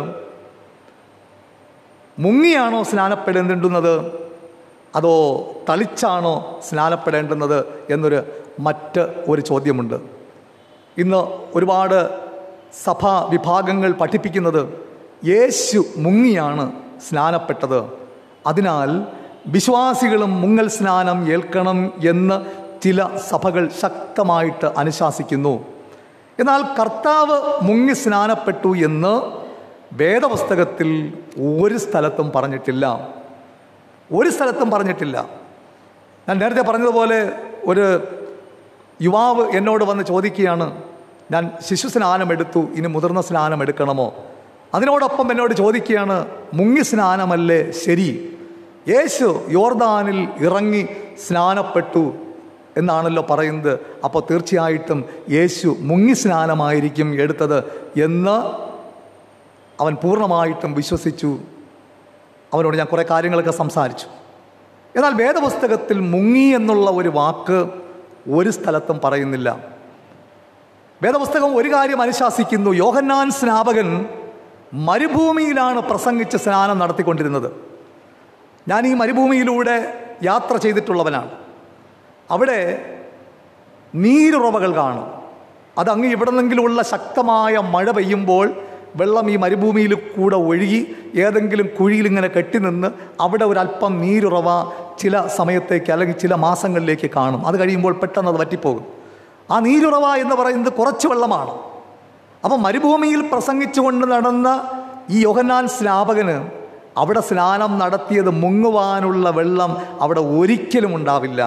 മുങ്ങിയാണോ സ്നാനപ്പെടേണ്ടുന്നത് അതോ തളിച്ചാണോ സ്നാനപ്പെടേണ്ടുന്നത് എന്നൊരു മറ്റ് ഒരു ചോദ്യമുണ്ട് ഇന്ന് ഒരുപാട് സഭാ വിഭാഗങ്ങൾ പഠിപ്പിക്കുന്നത് യേശു മുങ്ങിയാണ് സ്നാനപ്പെട്ടത് അതിനാൽ വിശ്വാസികളും മുങ്ങൽ സ്നാനം ഏൽക്കണം എന്ന് ചില സഭകൾ ശക്തമായിട്ട് അനുശാസിക്കുന്നു എന്നാൽ കർത്താവ് മുങ്ങി സ്നാനപ്പെട്ടു എന്ന് വേദപുസ്തകത്തിൽ ഒരു സ്ഥലത്തും പറഞ്ഞിട്ടില്ല ഒരു സ്ഥലത്തും പറഞ്ഞിട്ടില്ല ഞാൻ നേരത്തെ പറഞ്ഞതുപോലെ ഒരു യുവാവ് എന്നോട് വന്ന് ചോദിക്കുകയാണ് ഞാൻ ശിശു സ്നാനം എടുത്തു ഇനി മുതിർന്ന സ്നാനം എടുക്കണമോ അതിനോടൊപ്പം എന്നോട് ചോദിക്കുകയാണ് മുങ്ങി സ്നാനമല്ലേ ശരി യേശു യോർദാനിൽ ഇറങ്ങി സ്നാനപ്പെട്ടു എന്നാണല്ലോ പറയുന്നത് അപ്പോൾ തീർച്ചയായിട്ടും യേശു മുങ്ങി സ്നാനമായിരിക്കും എടുത്തത് എന്ന് അവൻ പൂർണ്ണമായിട്ടും വിശ്വസിച്ചു അവനോട് ഞാൻ കുറേ കാര്യങ്ങളൊക്കെ സംസാരിച്ചു എന്നാൽ വേദപുസ്തകത്തിൽ മുങ്ങി എന്നുള്ള ഒരു വാക്ക് ഒരു സ്ഥലത്തും പറയുന്നില്ല വേദപുസ്തകം ഒരു കാര്യം അനുശാസിക്കുന്നു യോഹന്നാൻ സ്നാപകൻ മരുഭൂമിയിലാണ് പ്രസംഗിച്ച് സ്നാനം നടത്തിക്കൊണ്ടിരുന്നത് ഞാൻ ഈ മരുഭൂമിയിലൂടെ യാത്ര ചെയ്തിട്ടുള്ളവനാണ് അവിടെ നീരുറവകൾ കാണും അത് അങ്ങ് എവിടെന്നെങ്കിലുമുള്ള ശക്തമായ മഴ പെയ്യുമ്പോൾ വെള്ളം ഈ മരുഭൂമിയിൽ കൂടെ ഒഴുകി ഏതെങ്കിലും കുഴിയിൽ ഇങ്ങനെ കെട്ടിനിന്ന് അവിടെ ഒരല്പം നീരുറവ ചില സമയത്തേക്ക് അല്ലെങ്കിൽ ചില മാസങ്ങളിലേക്ക് കാണും അത് കഴിയുമ്പോൾ പെട്ടെന്ന് അത് വറ്റിപ്പോകും ആ നീരുറവ എന്ന് പറയുന്നത് കുറച്ച് വെള്ളമാണ് അപ്പം മരുഭൂമിയിൽ പ്രസംഗിച്ചുകൊണ്ട് നടന്ന ഈ യോഹന്നാൻ സ്നാപകന് അവിടെ സ്നാനം നടത്തിയത് മുങ്ങുവാനുള്ള വെള്ളം അവിടെ ഒരിക്കലും ഉണ്ടാവില്ല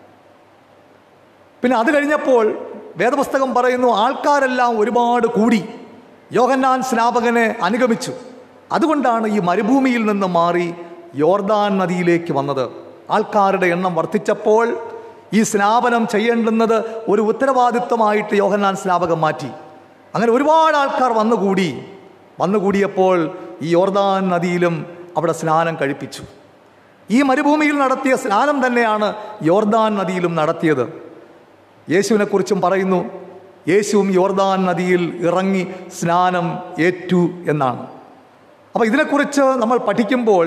പിന്നെ അത് കഴിഞ്ഞപ്പോൾ വേദപുസ്തകം പറയുന്നു ആൾക്കാരെല്ലാം ഒരുപാട് കൂടി യോഹന്നാൻ സ്നാപകനെ അനുഗമിച്ചു അതുകൊണ്ടാണ് ഈ മരുഭൂമിയിൽ നിന്ന് മാറി യോർദാൻ നദിയിലേക്ക് വന്നത് ആൾക്കാരുടെ എണ്ണം വർദ്ധിച്ചപ്പോൾ ഈ സ്നാപനം ചെയ്യേണ്ടുന്നത് ഒരു ഉത്തരവാദിത്വമായിട്ട് യോഹന്നാൻ സ്നാപകം മാറ്റി അങ്ങനെ ഒരുപാട് ആൾക്കാർ വന്നുകൂടി വന്നുകൂടിയപ്പോൾ ഈ യോർദാൻ നദിയിലും അവിടെ സ്നാനം കഴിപ്പിച്ചു ഈ മരുഭൂമിയിൽ നടത്തിയ സ്നാനം തന്നെയാണ് യോർദാൻ നദിയിലും നടത്തിയത് യേശുവിനെ കുറിച്ചും പറയുന്നു യേശുവും യോർദാൻ നദിയിൽ ഇറങ്ങി സ്നാനം ഏറ്റു എന്നാണ് അപ്പോൾ ഇതിനെക്കുറിച്ച് നമ്മൾ പഠിക്കുമ്പോൾ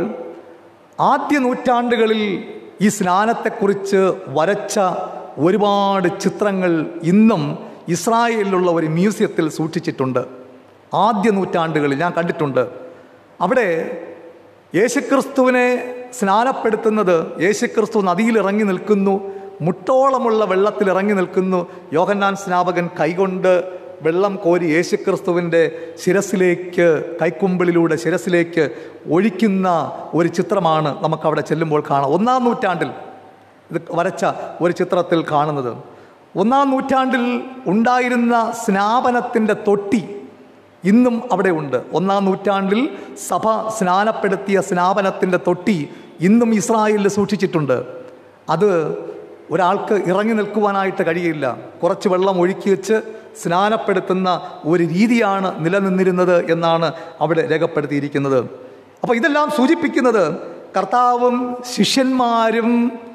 ആദ്യ നൂറ്റാണ്ടുകളിൽ ഈ സ്നാനത്തെക്കുറിച്ച് വരച്ച ഒരുപാട് ചിത്രങ്ങൾ ഇന്നും ഇസ്രായേലിലുള്ള ഒരു മ്യൂസിയത്തിൽ സൂക്ഷിച്ചിട്ടുണ്ട് ആദ്യ നൂറ്റാണ്ടുകളിൽ ഞാൻ കണ്ടിട്ടുണ്ട് അവിടെ യേശുക്രിസ്തുവിനെ സ്നാനപ്പെടുത്തുന്നത് യേശുക്രിസ്തു നദിയിൽ ഇറങ്ങി നിൽക്കുന്നു മുട്ടോളമുള്ള വെള്ളത്തിൽ ഇറങ്ങി നിൽക്കുന്നു യോഹന്നാൻ സ്നാപകൻ കൈകൊണ്ട് വെള്ളം കോരി യേശുക്രിസ്തുവിൻ്റെ ശിരസിലേക്ക് കൈക്കുമ്പിളിലൂടെ ശിരസിലേക്ക് ഒഴിക്കുന്ന ഒരു ചിത്രമാണ് നമുക്കവിടെ ചെല്ലുമ്പോൾ കാണാം ഒന്നാം നൂറ്റാണ്ടിൽ ഇത് വരച്ച ഒരു ചിത്രത്തിൽ കാണുന്നത് ഒന്നാം നൂറ്റാണ്ടിൽ ഉണ്ടായിരുന്ന സ്നാപനത്തിൻ്റെ തൊട്ടി ഇന്നും അവിടെ ഉണ്ട് ഒന്നാം നൂറ്റാണ്ടിൽ സഭ സ്നാനപ്പെടുത്തിയ സ്നാപനത്തിൻ്റെ തൊട്ടി ഇന്നും ഇസ്രായേലിൽ സൂക്ഷിച്ചിട്ടുണ്ട് അത് ഒരാൾക്ക് ഇറങ്ങി നിൽക്കുവാനായിട്ട് കഴിയില്ല കുറച്ച് വെള്ളം ഒഴുക്കി വെച്ച് സ്നാനപ്പെടുത്തുന്ന ഒരു രീതിയാണ് നിലനിന്നിരുന്നത് എന്നാണ് അവിടെ രേഖപ്പെടുത്തിയിരിക്കുന്നത് അപ്പോൾ ഇതെല്ലാം സൂചിപ്പിക്കുന്നത് കർത്താവും ശിഷ്യന്മാരും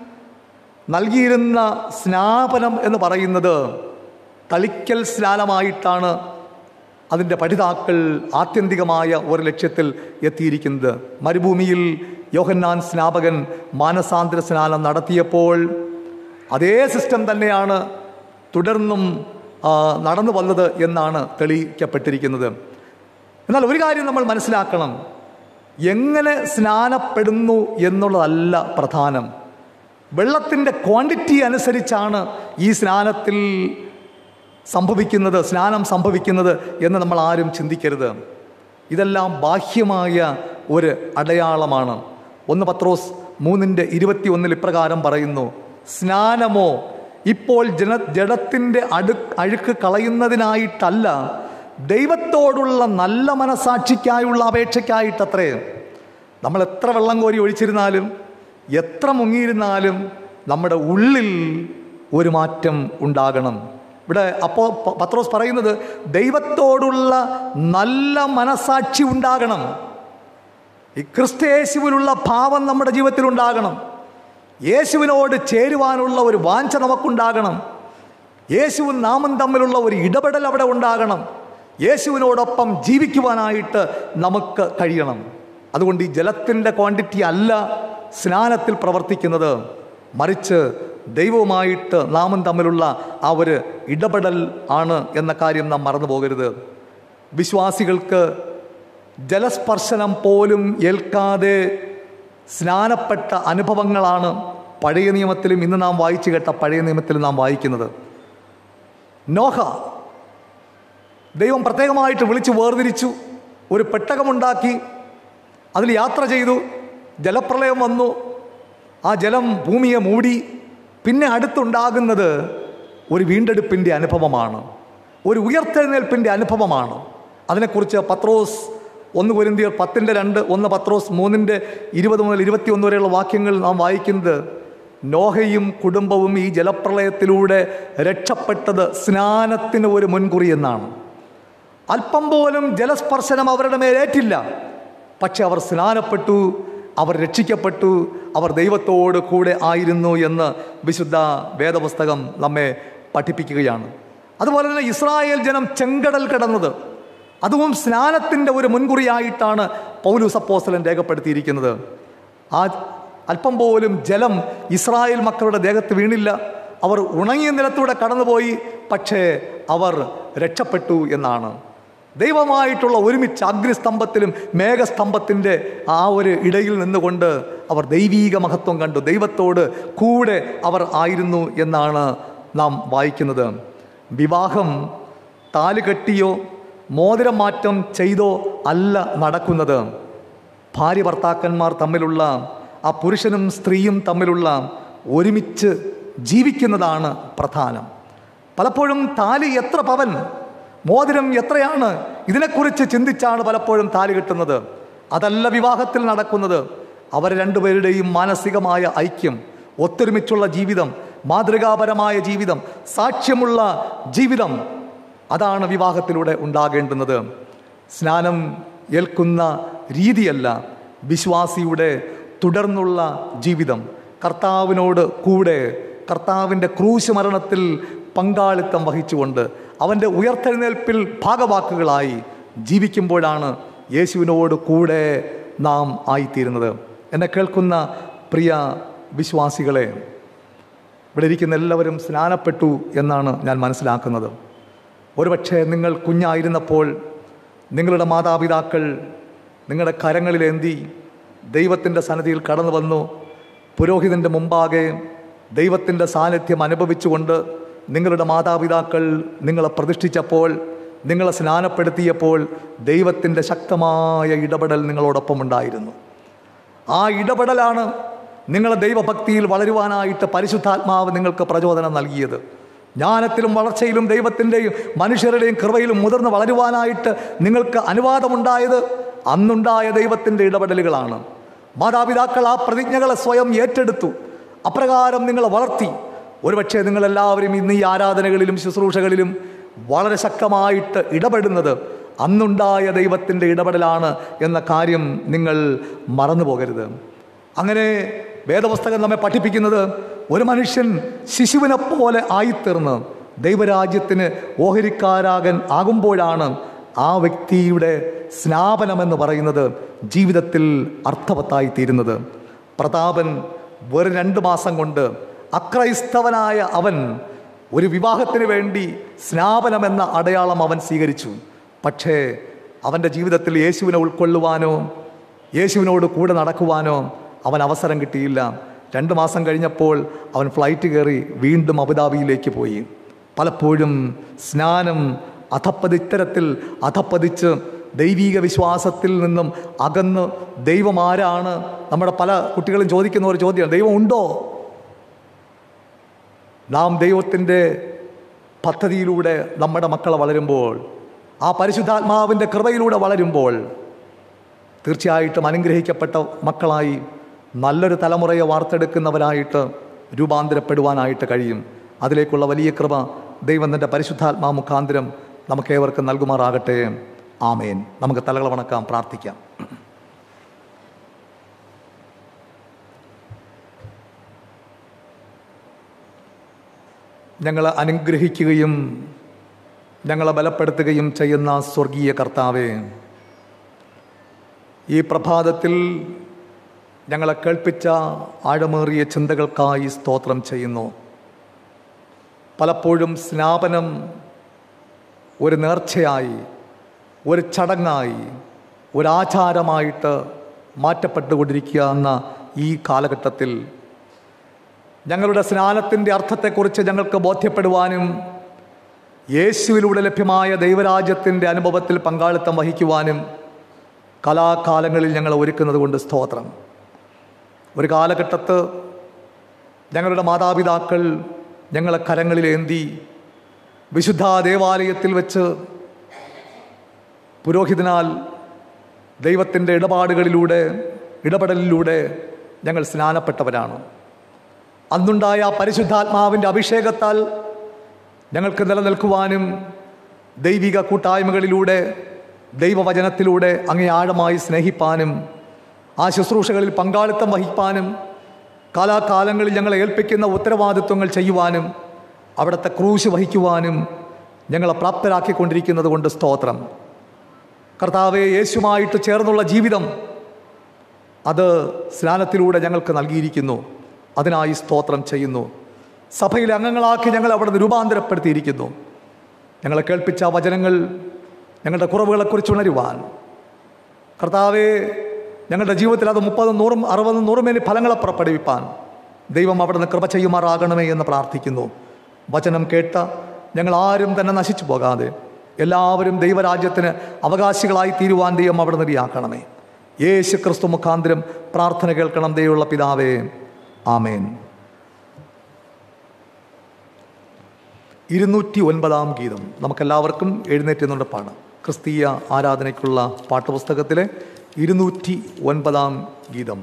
നൽകിയിരുന്ന സ്നാപനം എന്ന് പറയുന്നത് തളിക്കൽ സ്നാനമായിട്ടാണ് അതിൻ്റെ പഠിതാക്കൾ ആത്യന്തികമായ ഒരു ലക്ഷ്യത്തിൽ എത്തിയിരിക്കുന്നത് മരുഭൂമിയിൽ യോഹന്നാൻ സ്നാപകൻ മാനസാന്തര സ്നാനം നടത്തിയപ്പോൾ അതേ സിസ്റ്റം തന്നെയാണ് തുടർന്നും ആ, നടന്നു വന്നത് എന്നാണ് തെളിയിക്കപ്പെട്ടിരിക്കുന്നത് എന്നാൽ ഒരു കാര്യം നമ്മൾ മനസ്സിലാക്കണം എങ്ങനെ സ്നാനപ്പെടുന്നു എന്നുള്ളതല്ല പ്രധാനം വെള്ളത്തിൻ്റെ ക്വാണ്ടിറ്റി അനുസരിച്ചാണ് ഈ സ്നാനത്തിൽ സംഭവിക്കുന്നത് സ്നാനം സംഭവിക്കുന്നത് എന്ന് നമ്മൾ ആരും ചിന്തിക്കരുത് ഇതെല്ലാം ബാഹ്യമായ ഒരു അടയാളമാണ് ഒന്ന് പത്രോസ് മൂന്നിൻ്റെ ഇരുപത്തി ഒന്നിൽ ഇപ്രകാരം പറയുന്നു സ്നാനമോ ഇപ്പോൾ ജന ജഡത്തിൻ്റെ അടു അഴുക്ക് കളയുന്നതിനായിട്ടല്ല ദൈവത്തോടുള്ള നല്ല മനസാക്ഷിക്കായുള്ള അപേക്ഷയ്ക്കായിട്ടത്രേ നമ്മൾ എത്ര വെള്ളം കോരി ഒഴിച്ചിരുന്നാലും എത്ര മുങ്ങിയിരുന്നാലും നമ്മുടെ ഉള്ളിൽ ഒരു മാറ്റം ഉണ്ടാകണം ഇവിടെ അപ്പോൾ പ- പത്രോസ് പറയുന്നത് ദൈവത്തോടുള്ള നല്ല മനസാക്ഷി ഉണ്ടാകണം ഈ ക്രിസ്തയേശുവിലുള്ള ഭാവം നമ്മുടെ ജീവിതത്തിൽ ഉണ്ടാകണം യേശുവിനോട് ചേരുവാനുള്ള ഒരു വാഞ്ച നമുക്കുണ്ടാകണം യേശുവും നാമും തമ്മിലുള്ള ഒരു ഇടപെടൽ അവിടെ ഉണ്ടാകണം യേശുവിനോടൊപ്പം ജീവിക്കുവാനായിട്ട് നമുക്ക് കഴിയണം അതുകൊണ്ട് ഈ ജലത്തിൻ്റെ ക്വാണ്ടിറ്റി അല്ല സ്നാനത്തിൽ പ്രവർത്തിക്കുന്നത് മറിച്ച് ദൈവവുമായിട്ട് നാമും തമ്മിലുള്ള ആ ഒരു ഇടപെടൽ ആണ് എന്ന കാര്യം നാം മറന്നു പോകരുത് വിശ്വാസികൾക്ക് ജലസ്പർശനം പോലും ഏൽക്കാതെ സ്നാനപ്പെട്ട അനുഭവങ്ങളാണ് പഴയ നിയമത്തിലും ഇന്ന് നാം വായിച്ചു കേട്ട പഴയ നിയമത്തിലും നാം വായിക്കുന്നത് നോഹ ദൈവം പ്രത്യേകമായിട്ട് വിളിച്ചു വേർതിരിച്ചു ഒരു പെട്ടകമുണ്ടാക്കി അതിൽ യാത്ര ചെയ്തു ജലപ്രളയം വന്നു ആ ജലം ഭൂമിയെ മൂടി പിന്നെ അടുത്തുണ്ടാകുന്നത് ഒരു വീണ്ടെടുപ്പിൻ്റെ അനുഭവമാണ് ഒരു ഉയർത്തെഴുന്നേൽപ്പിൻ്റെ അനുഭവമാണ് അതിനെക്കുറിച്ച് പത്രോസ് ഒന്ന് പൊരിന്തിയർ പത്തിൻ്റെ രണ്ട് ഒന്ന് പത്രോസ് മൂന്നിൻ്റെ ഇരുപത് മുതൽ ഇരുപത്തിയൊന്ന് വരെയുള്ള വാക്യങ്ങൾ നാം വായിക്കുന്നത് നോഹയും കുടുംബവും ഈ ജലപ്രളയത്തിലൂടെ രക്ഷപ്പെട്ടത് സ്നാനത്തിന് ഒരു മുൻകുറി എന്നാണ് അല്പം പോലും ജലസ്പർശനം അവരുടെ മേലേറ്റില്ല പക്ഷെ അവർ സ്നാനപ്പെട്ടു അവർ രക്ഷിക്കപ്പെട്ടു അവർ ദൈവത്തോട് കൂടെ ആയിരുന്നു എന്ന് വിശുദ്ധ വേദപുസ്തകം നമ്മെ പഠിപ്പിക്കുകയാണ് അതുപോലെ തന്നെ ഇസ്രായേൽ ജനം ചെങ്കടൽ കടന്നത് അതും സ്നാനത്തിൻ്റെ ഒരു മുൻകുറിയായിട്ടാണ് പൗലൂസ് അപ്പോസ്തലൻ രേഖപ്പെടുത്തിയിരിക്കുന്നത് ആ അല്പം പോലും ജലം ഇസ്രായേൽ മക്കളുടെ ദേഹത്ത് വീണില്ല അവർ ഉണങ്ങിയ നിലത്തൂടെ കടന്നുപോയി പക്ഷേ അവർ രക്ഷപ്പെട്ടു എന്നാണ് ദൈവമായിട്ടുള്ള ഒരുമിച്ച് അഗ്നിസ്തംഭത്തിലും മേഘസ്തംഭത്തിൻ്റെ ആ ഒരു ഇടയിൽ നിന്നുകൊണ്ട് അവർ ദൈവീക മഹത്വം കണ്ടു ദൈവത്തോട് കൂടെ അവർ ആയിരുന്നു എന്നാണ് നാം വായിക്കുന്നത് വിവാഹം താല് കെട്ടിയോ മോതിരം മാറ്റം ചെയ്തോ അല്ല നടക്കുന്നത് ഭാര്യ ഭർത്താക്കന്മാർ തമ്മിലുള്ള ആ പുരുഷനും സ്ത്രീയും തമ്മിലുള്ള ഒരുമിച്ച് ജീവിക്കുന്നതാണ് പ്രധാനം പലപ്പോഴും താലി എത്ര പവൻ മോതിരം എത്രയാണ് ഇതിനെക്കുറിച്ച് ചിന്തിച്ചാണ് പലപ്പോഴും താലി കിട്ടുന്നത് അതല്ല വിവാഹത്തിൽ നടക്കുന്നത് അവർ രണ്ടുപേരുടെയും മാനസികമായ ഐക്യം ഒത്തൊരുമിച്ചുള്ള ജീവിതം മാതൃകാപരമായ ജീവിതം സാക്ഷ്യമുള്ള ജീവിതം അതാണ് വിവാഹത്തിലൂടെ ഉണ്ടാകേണ്ടുന്നത് സ്നാനം ഏൽക്കുന്ന രീതിയല്ല വിശ്വാസിയുടെ തുടർന്നുള്ള ജീവിതം കർത്താവിനോട് കൂടെ കർത്താവിൻ്റെ ക്രൂശ് മരണത്തിൽ പങ്കാളിത്തം വഹിച്ചുകൊണ്ട് അവൻ്റെ ഉയർത്തെഴുന്നേൽപ്പിൽ ഭാഗവാക്കുകളായി ജീവിക്കുമ്പോഴാണ് യേശുവിനോട് കൂടെ നാം ആയിത്തീരുന്നത് എന്നെ കേൾക്കുന്ന പ്രിയ വിശ്വാസികളെ ഇവിടെ ഇരിക്കുന്ന എല്ലാവരും സ്നാനപ്പെട്ടു എന്നാണ് ഞാൻ മനസ്സിലാക്കുന്നത് ഒരുപക്ഷെ നിങ്ങൾ കുഞ്ഞായിരുന്നപ്പോൾ നിങ്ങളുടെ മാതാപിതാക്കൾ നിങ്ങളുടെ കരങ്ങളിലേന്തി ദൈവത്തിൻ്റെ സന്നിധിയിൽ കടന്നു വന്നു പുരോഹിതൻ്റെ മുമ്പാകെ ദൈവത്തിൻ്റെ സാന്നിധ്യം അനുഭവിച്ചുകൊണ്ട് നിങ്ങളുടെ മാതാപിതാക്കൾ നിങ്ങളെ പ്രതിഷ്ഠിച്ചപ്പോൾ നിങ്ങളെ സ്നാനപ്പെടുത്തിയപ്പോൾ ദൈവത്തിൻ്റെ ശക്തമായ ഇടപെടൽ നിങ്ങളോടൊപ്പം ഉണ്ടായിരുന്നു ആ ഇടപെടലാണ് നിങ്ങളെ ദൈവഭക്തിയിൽ വളരുവാനായിട്ട് പരിശുദ്ധാത്മാവ് നിങ്ങൾക്ക് പ്രചോദനം നൽകിയത് ജ്ഞാനത്തിലും വളർച്ചയിലും ദൈവത്തിൻ്റെയും മനുഷ്യരുടെയും കൃപയിലും മുതിർന്ന് വളരുവാനായിട്ട് നിങ്ങൾക്ക് അനുവാദമുണ്ടായത് അന്നുണ്ടായ ദൈവത്തിൻ്റെ ഇടപെടലുകളാണ് മാതാപിതാക്കൾ ആ പ്രതിജ്ഞകളെ സ്വയം ഏറ്റെടുത്തു അപ്രകാരം നിങ്ങളെ വളർത്തി ഒരുപക്ഷെ നിങ്ങളെല്ലാവരും ഇന്ന് ഈ ആരാധനകളിലും ശുശ്രൂഷകളിലും വളരെ ശക്തമായിട്ട് ഇടപെടുന്നത് അന്നുണ്ടായ ദൈവത്തിൻ്റെ ഇടപെടലാണ് എന്ന കാര്യം നിങ്ങൾ മറന്നു പോകരുത് അങ്ങനെ വേദപുസ്തകം നമ്മെ പഠിപ്പിക്കുന്നത് ഒരു മനുഷ്യൻ ശിശുവിനെ പോലെ ആയിത്തീർന്ന് ദൈവരാജ്യത്തിന് ഓഹരിക്കാരാകൻ ആകുമ്പോഴാണ് ആ വ്യക്തിയുടെ സ്നാപനമെന്ന് പറയുന്നത് ജീവിതത്തിൽ അർത്ഥവത്തായി തീരുന്നത് പ്രതാപൻ വെറും രണ്ട് മാസം കൊണ്ട് അക്രൈസ്തവനായ അവൻ ഒരു വിവാഹത്തിന് വേണ്ടി സ്നാപനമെന്ന അടയാളം അവൻ സ്വീകരിച്ചു പക്ഷേ അവൻ്റെ ജീവിതത്തിൽ യേശുവിനെ ഉൾക്കൊള്ളുവാനോ യേശുവിനോട് കൂടെ നടക്കുവാനോ അവൻ അവസരം കിട്ടിയില്ല രണ്ട് മാസം കഴിഞ്ഞപ്പോൾ അവൻ ഫ്ലൈറ്റ് കയറി വീണ്ടും അബുദാബിയിലേക്ക് പോയി പലപ്പോഴും സ്നാനം അധപ്പതി ഇത്തരത്തിൽ അധപ്പതിച്ച് ദൈവീക വിശ്വാസത്തിൽ നിന്നും അകന്ന് ദൈവം ആരാണ് നമ്മുടെ പല കുട്ടികളും ചോദിക്കുന്ന ഒരു ചോദ്യമാണ് ദൈവം ഉണ്ടോ നാം ദൈവത്തിൻ്റെ പദ്ധതിയിലൂടെ നമ്മുടെ മക്കൾ വളരുമ്പോൾ ആ പരിശുദ്ധാത്മാവിൻ്റെ കൃപയിലൂടെ വളരുമ്പോൾ തീർച്ചയായിട്ടും അനുഗ്രഹിക്കപ്പെട്ട മക്കളായി നല്ലൊരു തലമുറയെ വാർത്തെടുക്കുന്നവരായിട്ട് രൂപാന്തരപ്പെടുവാനായിട്ട് കഴിയും അതിലേക്കുള്ള വലിയ കൃപ ദൈവം തൻ്റെ പരിശുദ്ധാത്മാ മുഖാന്തരം നമുക്കേവർക്കും നൽകുമാറാകട്ടെ ആമേൻ നമുക്ക് തലകൾ വണക്കാം പ്രാർത്ഥിക്കാം ഞങ്ങളെ അനുഗ്രഹിക്കുകയും ഞങ്ങളെ ബലപ്പെടുത്തുകയും ചെയ്യുന്ന സ്വർഗീയ കർത്താവേ ഈ പ്രഭാതത്തിൽ ഞങ്ങളെ കേൾപ്പിച്ച ആഴമേറിയ ചിന്തകൾക്കായി സ്തോത്രം ചെയ്യുന്നു പലപ്പോഴും സ്നാപനം ഒരു നേർച്ചയായി ഒരു ചടങ്ങായി ഒരാചാരമായിട്ട് മാറ്റപ്പെട്ടുകൊണ്ടിരിക്കുക എന്ന ഈ കാലഘട്ടത്തിൽ ഞങ്ങളുടെ സ്നാനത്തിൻ്റെ അർത്ഥത്തെക്കുറിച്ച് ഞങ്ങൾക്ക് ബോധ്യപ്പെടുവാനും യേശുവിലൂടെ ലഭ്യമായ ദൈവരാജ്യത്തിൻ്റെ അനുഭവത്തിൽ പങ്കാളിത്തം വഹിക്കുവാനും കലാകാലങ്ങളിൽ ഞങ്ങൾ ഒരുക്കുന്നത് കൊണ്ട് സ്തോത്രം ഒരു കാലഘട്ടത്ത് ഞങ്ങളുടെ മാതാപിതാക്കൾ ഞങ്ങളെ കരങ്ങളിലേന്തി വിശുദ്ധ ദേവാലയത്തിൽ വെച്ച് പുരോഹിതനാൽ ദൈവത്തിൻ്റെ ഇടപാടുകളിലൂടെ ഇടപെടലിലൂടെ ഞങ്ങൾ സ്നാനപ്പെട്ടവരാണ് അന്നുണ്ടായ ആ പരിശുദ്ധാത്മാവിൻ്റെ അഭിഷേകത്താൽ ഞങ്ങൾക്ക് നിലനിൽക്കുവാനും ദൈവിക കൂട്ടായ്മകളിലൂടെ ദൈവവചനത്തിലൂടെ അങ്ങേ ആഴമായി സ്നേഹിപ്പാനും ആ ശുശ്രൂഷകളിൽ പങ്കാളിത്തം വഹിപ്പാനും കാലാകാലങ്ങളിൽ ഞങ്ങളെ ഏൽപ്പിക്കുന്ന ഉത്തരവാദിത്വങ്ങൾ ചെയ്യുവാനും അവിടുത്തെ ക്രൂശ് വഹിക്കുവാനും ഞങ്ങളെ പ്രാപ്തരാക്കിക്കൊണ്ടിരിക്കുന്നത് കൊണ്ട് സ്തോത്രം കർത്താവെ യേശുമായിട്ട് ചേർന്നുള്ള ജീവിതം അത് സ്നാനത്തിലൂടെ ഞങ്ങൾക്ക് നൽകിയിരിക്കുന്നു അതിനായി സ്തോത്രം ചെയ്യുന്നു സഭയിലെ അംഗങ്ങളാക്കി ഞങ്ങൾ അവിടെ നിന്ന് രൂപാന്തരപ്പെടുത്തിയിരിക്കുന്നു ഞങ്ങളെ കേൾപ്പിച്ച വചനങ്ങൾ ഞങ്ങളുടെ കുറവുകളെക്കുറിച്ച് ഉണരുവാൻ കർത്താവെ ഞങ്ങളുടെ ജീവിതത്തിൽ അത് മുപ്പതും നൂറും അറുപതും നൂറും മേനി ഫലങ്ങളെ പുറപ്പെടുവിപ്പാൻ ദൈവം അവിടെ നിന്ന് കൃപ ചെയ്യുമാറാകണമേ എന്ന് പ്രാർത്ഥിക്കുന്നു വചനം കേട്ട ഞങ്ങൾ ആരും തന്നെ നശിച്ചു പോകാതെ എല്ലാവരും ദൈവരാജ്യത്തിന് അവകാശികളായി തീരുവാൻ ദൈവം അവിടെ നിടിയാക്കണമേ യേശു ക്രിസ്തു മുഖാന്തരം പ്രാർത്ഥന കേൾക്കണം ദൈവമുള്ള പിതാവേ ആമേൻ ഇരുന്നൂറ്റി ഒൻപതാം ഗീതം നമുക്കെല്ലാവർക്കും എഴുന്നേറ്റ് നിന്നുകൊണ്ട് പാടാം ക്രിസ്തീയ ആരാധനയ്ക്കുള്ള പാട്ടുപുസ്തകത്തിലെ ഇരുന്നൂറ്റി ഒൻപതാം ഗീതം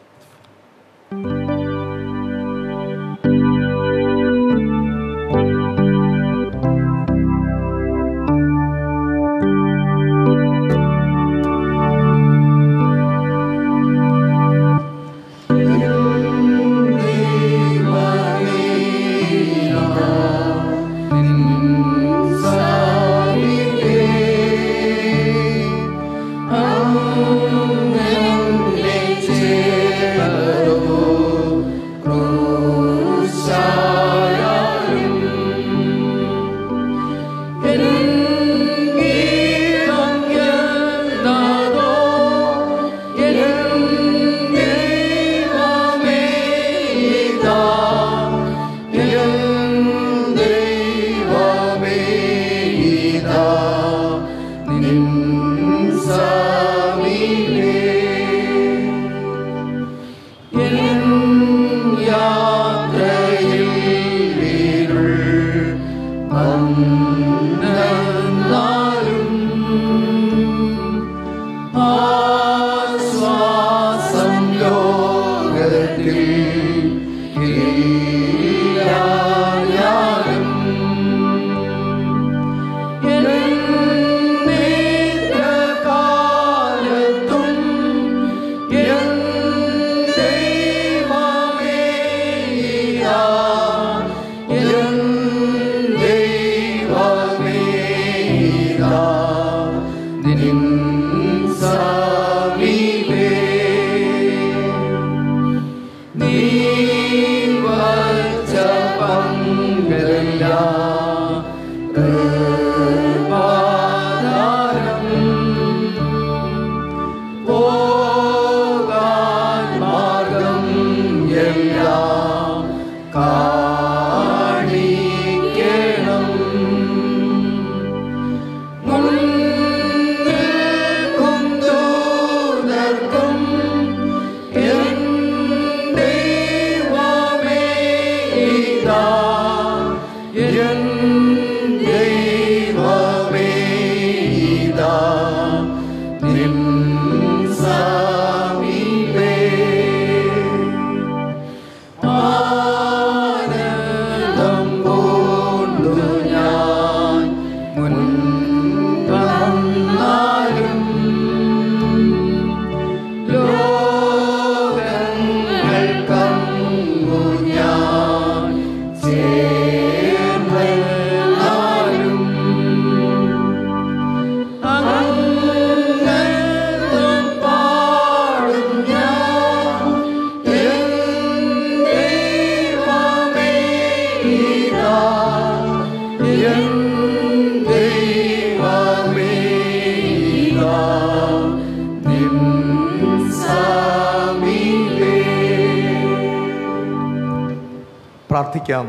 പ്രാർത്ഥിക്കാം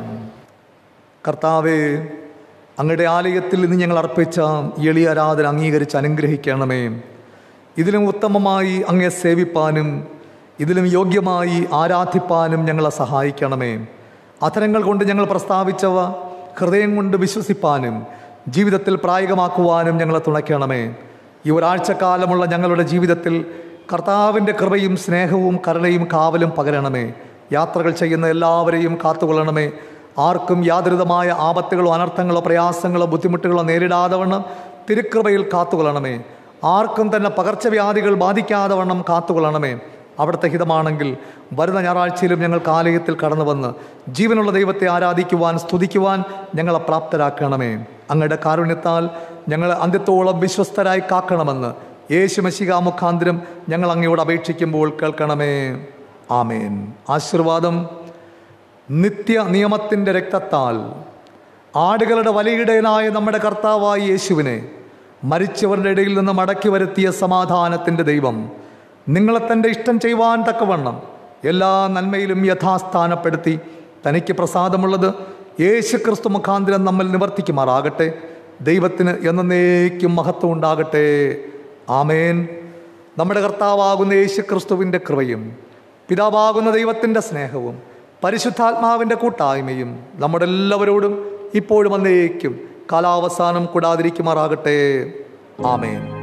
കർത്താവെ അങ്ങയുടെ ആലയത്തിൽ നിന്ന് ഞങ്ങൾ അർപ്പിച്ച ഈ എളിയ ആരാധന അംഗീകരിച്ച് അനുഗ്രഹിക്കണമേ ഇതിലും ഉത്തമമായി അങ്ങയെ സേവിപ്പാനും ഇതിലും യോഗ്യമായി ആരാധിപ്പാനും ഞങ്ങളെ സഹായിക്കണമേ അധരങ്ങൾ കൊണ്ട് ഞങ്ങൾ പ്രസ്താവിച്ചവ ഹൃദയം കൊണ്ട് വിശ്വസിപ്പാനും ജീവിതത്തിൽ പ്രായോഗികമാക്കുവാനും ഞങ്ങളെ തുണയ്ക്കണമേ ഈ ഒരാഴ്ചക്കാലമുള്ള ഞങ്ങളുടെ ജീവിതത്തിൽ കർത്താവിൻ്റെ കൃപയും സ്നേഹവും കരുണയും കാവലും പകരണമേ യാത്രകൾ ചെയ്യുന്ന എല്ലാവരെയും കാത്തുകൊള്ളണമേ ആർക്കും യാതൊരുവിധമായ ആപത്തുകളോ അനർത്ഥങ്ങളോ പ്രയാസങ്ങളോ ബുദ്ധിമുട്ടുകളോ നേരിടാതെ വണ്ണം തിരുക്കൃപയിൽ കാത്തുകൊള്ളണമേ ആർക്കും തന്നെ പകർച്ചവ്യാധികൾ ബാധിക്കാതെ വണ്ണം കാത്തുകൊള്ളണമേ അവിടുത്തെ ഹിതമാണെങ്കിൽ വരുന്ന ഞായറാഴ്ചയിലും ഞങ്ങൾക്ക് ആലയത്തിൽ കടന്നു വന്ന് ജീവനുള്ള ദൈവത്തെ ആരാധിക്കുവാൻ സ്തുതിക്കുവാൻ ഞങ്ങളെ പ്രാപ്തരാക്കണമേ അങ്ങയുടെ കാരുണ്യത്താൽ ഞങ്ങളെ അന്ത്യത്തോളം വിശ്വസ്തരായി കാക്കണമെന്ന് യേശു മഷിക മുഖാന്തരം ഞങ്ങൾ അങ്ങയോട് അപേക്ഷിക്കുമ്പോൾ കേൾക്കണമേ ആമേൻ ആശീർവാദം നിത്യ നിയമത്തിൻ്റെ രക്തത്താൽ ആടുകളുടെ വലിയിടയനായ നമ്മുടെ കർത്താവായ യേശുവിനെ മരിച്ചവരുടെ ഇടയിൽ നിന്ന് മടക്കി വരുത്തിയ സമാധാനത്തിൻ്റെ ദൈവം നിങ്ങളെ തൻ്റെ ഇഷ്ടം ചെയ്യുവാൻ തക്കവണ്ണം എല്ലാ നന്മയിലും യഥാസ്ഥാനപ്പെടുത്തി തനിക്ക് പ്രസാദമുള്ളത് യേശു ക്രിസ്തു മുഖാന്തരം നമ്മൾ നിവർത്തിക്കുമാറാകട്ടെ ദൈവത്തിന് എന്നേക്കും മഹത്വം ഉണ്ടാകട്ടെ ആമേൻ നമ്മുടെ കർത്താവാകുന്ന യേശു ക്രിസ്തുവിൻ്റെ കൃപയും പിതാവാകുന്ന ദൈവത്തിൻ്റെ സ്നേഹവും പരിശുദ്ധാത്മാവിൻ്റെ കൂട്ടായ്മയും നമ്മുടെ എല്ലാവരോടും ഇപ്പോഴും എന്നേക്കും കാലാവസാനം കൂടാതിരിക്കുമാറാകട്ടെ ആമേൻ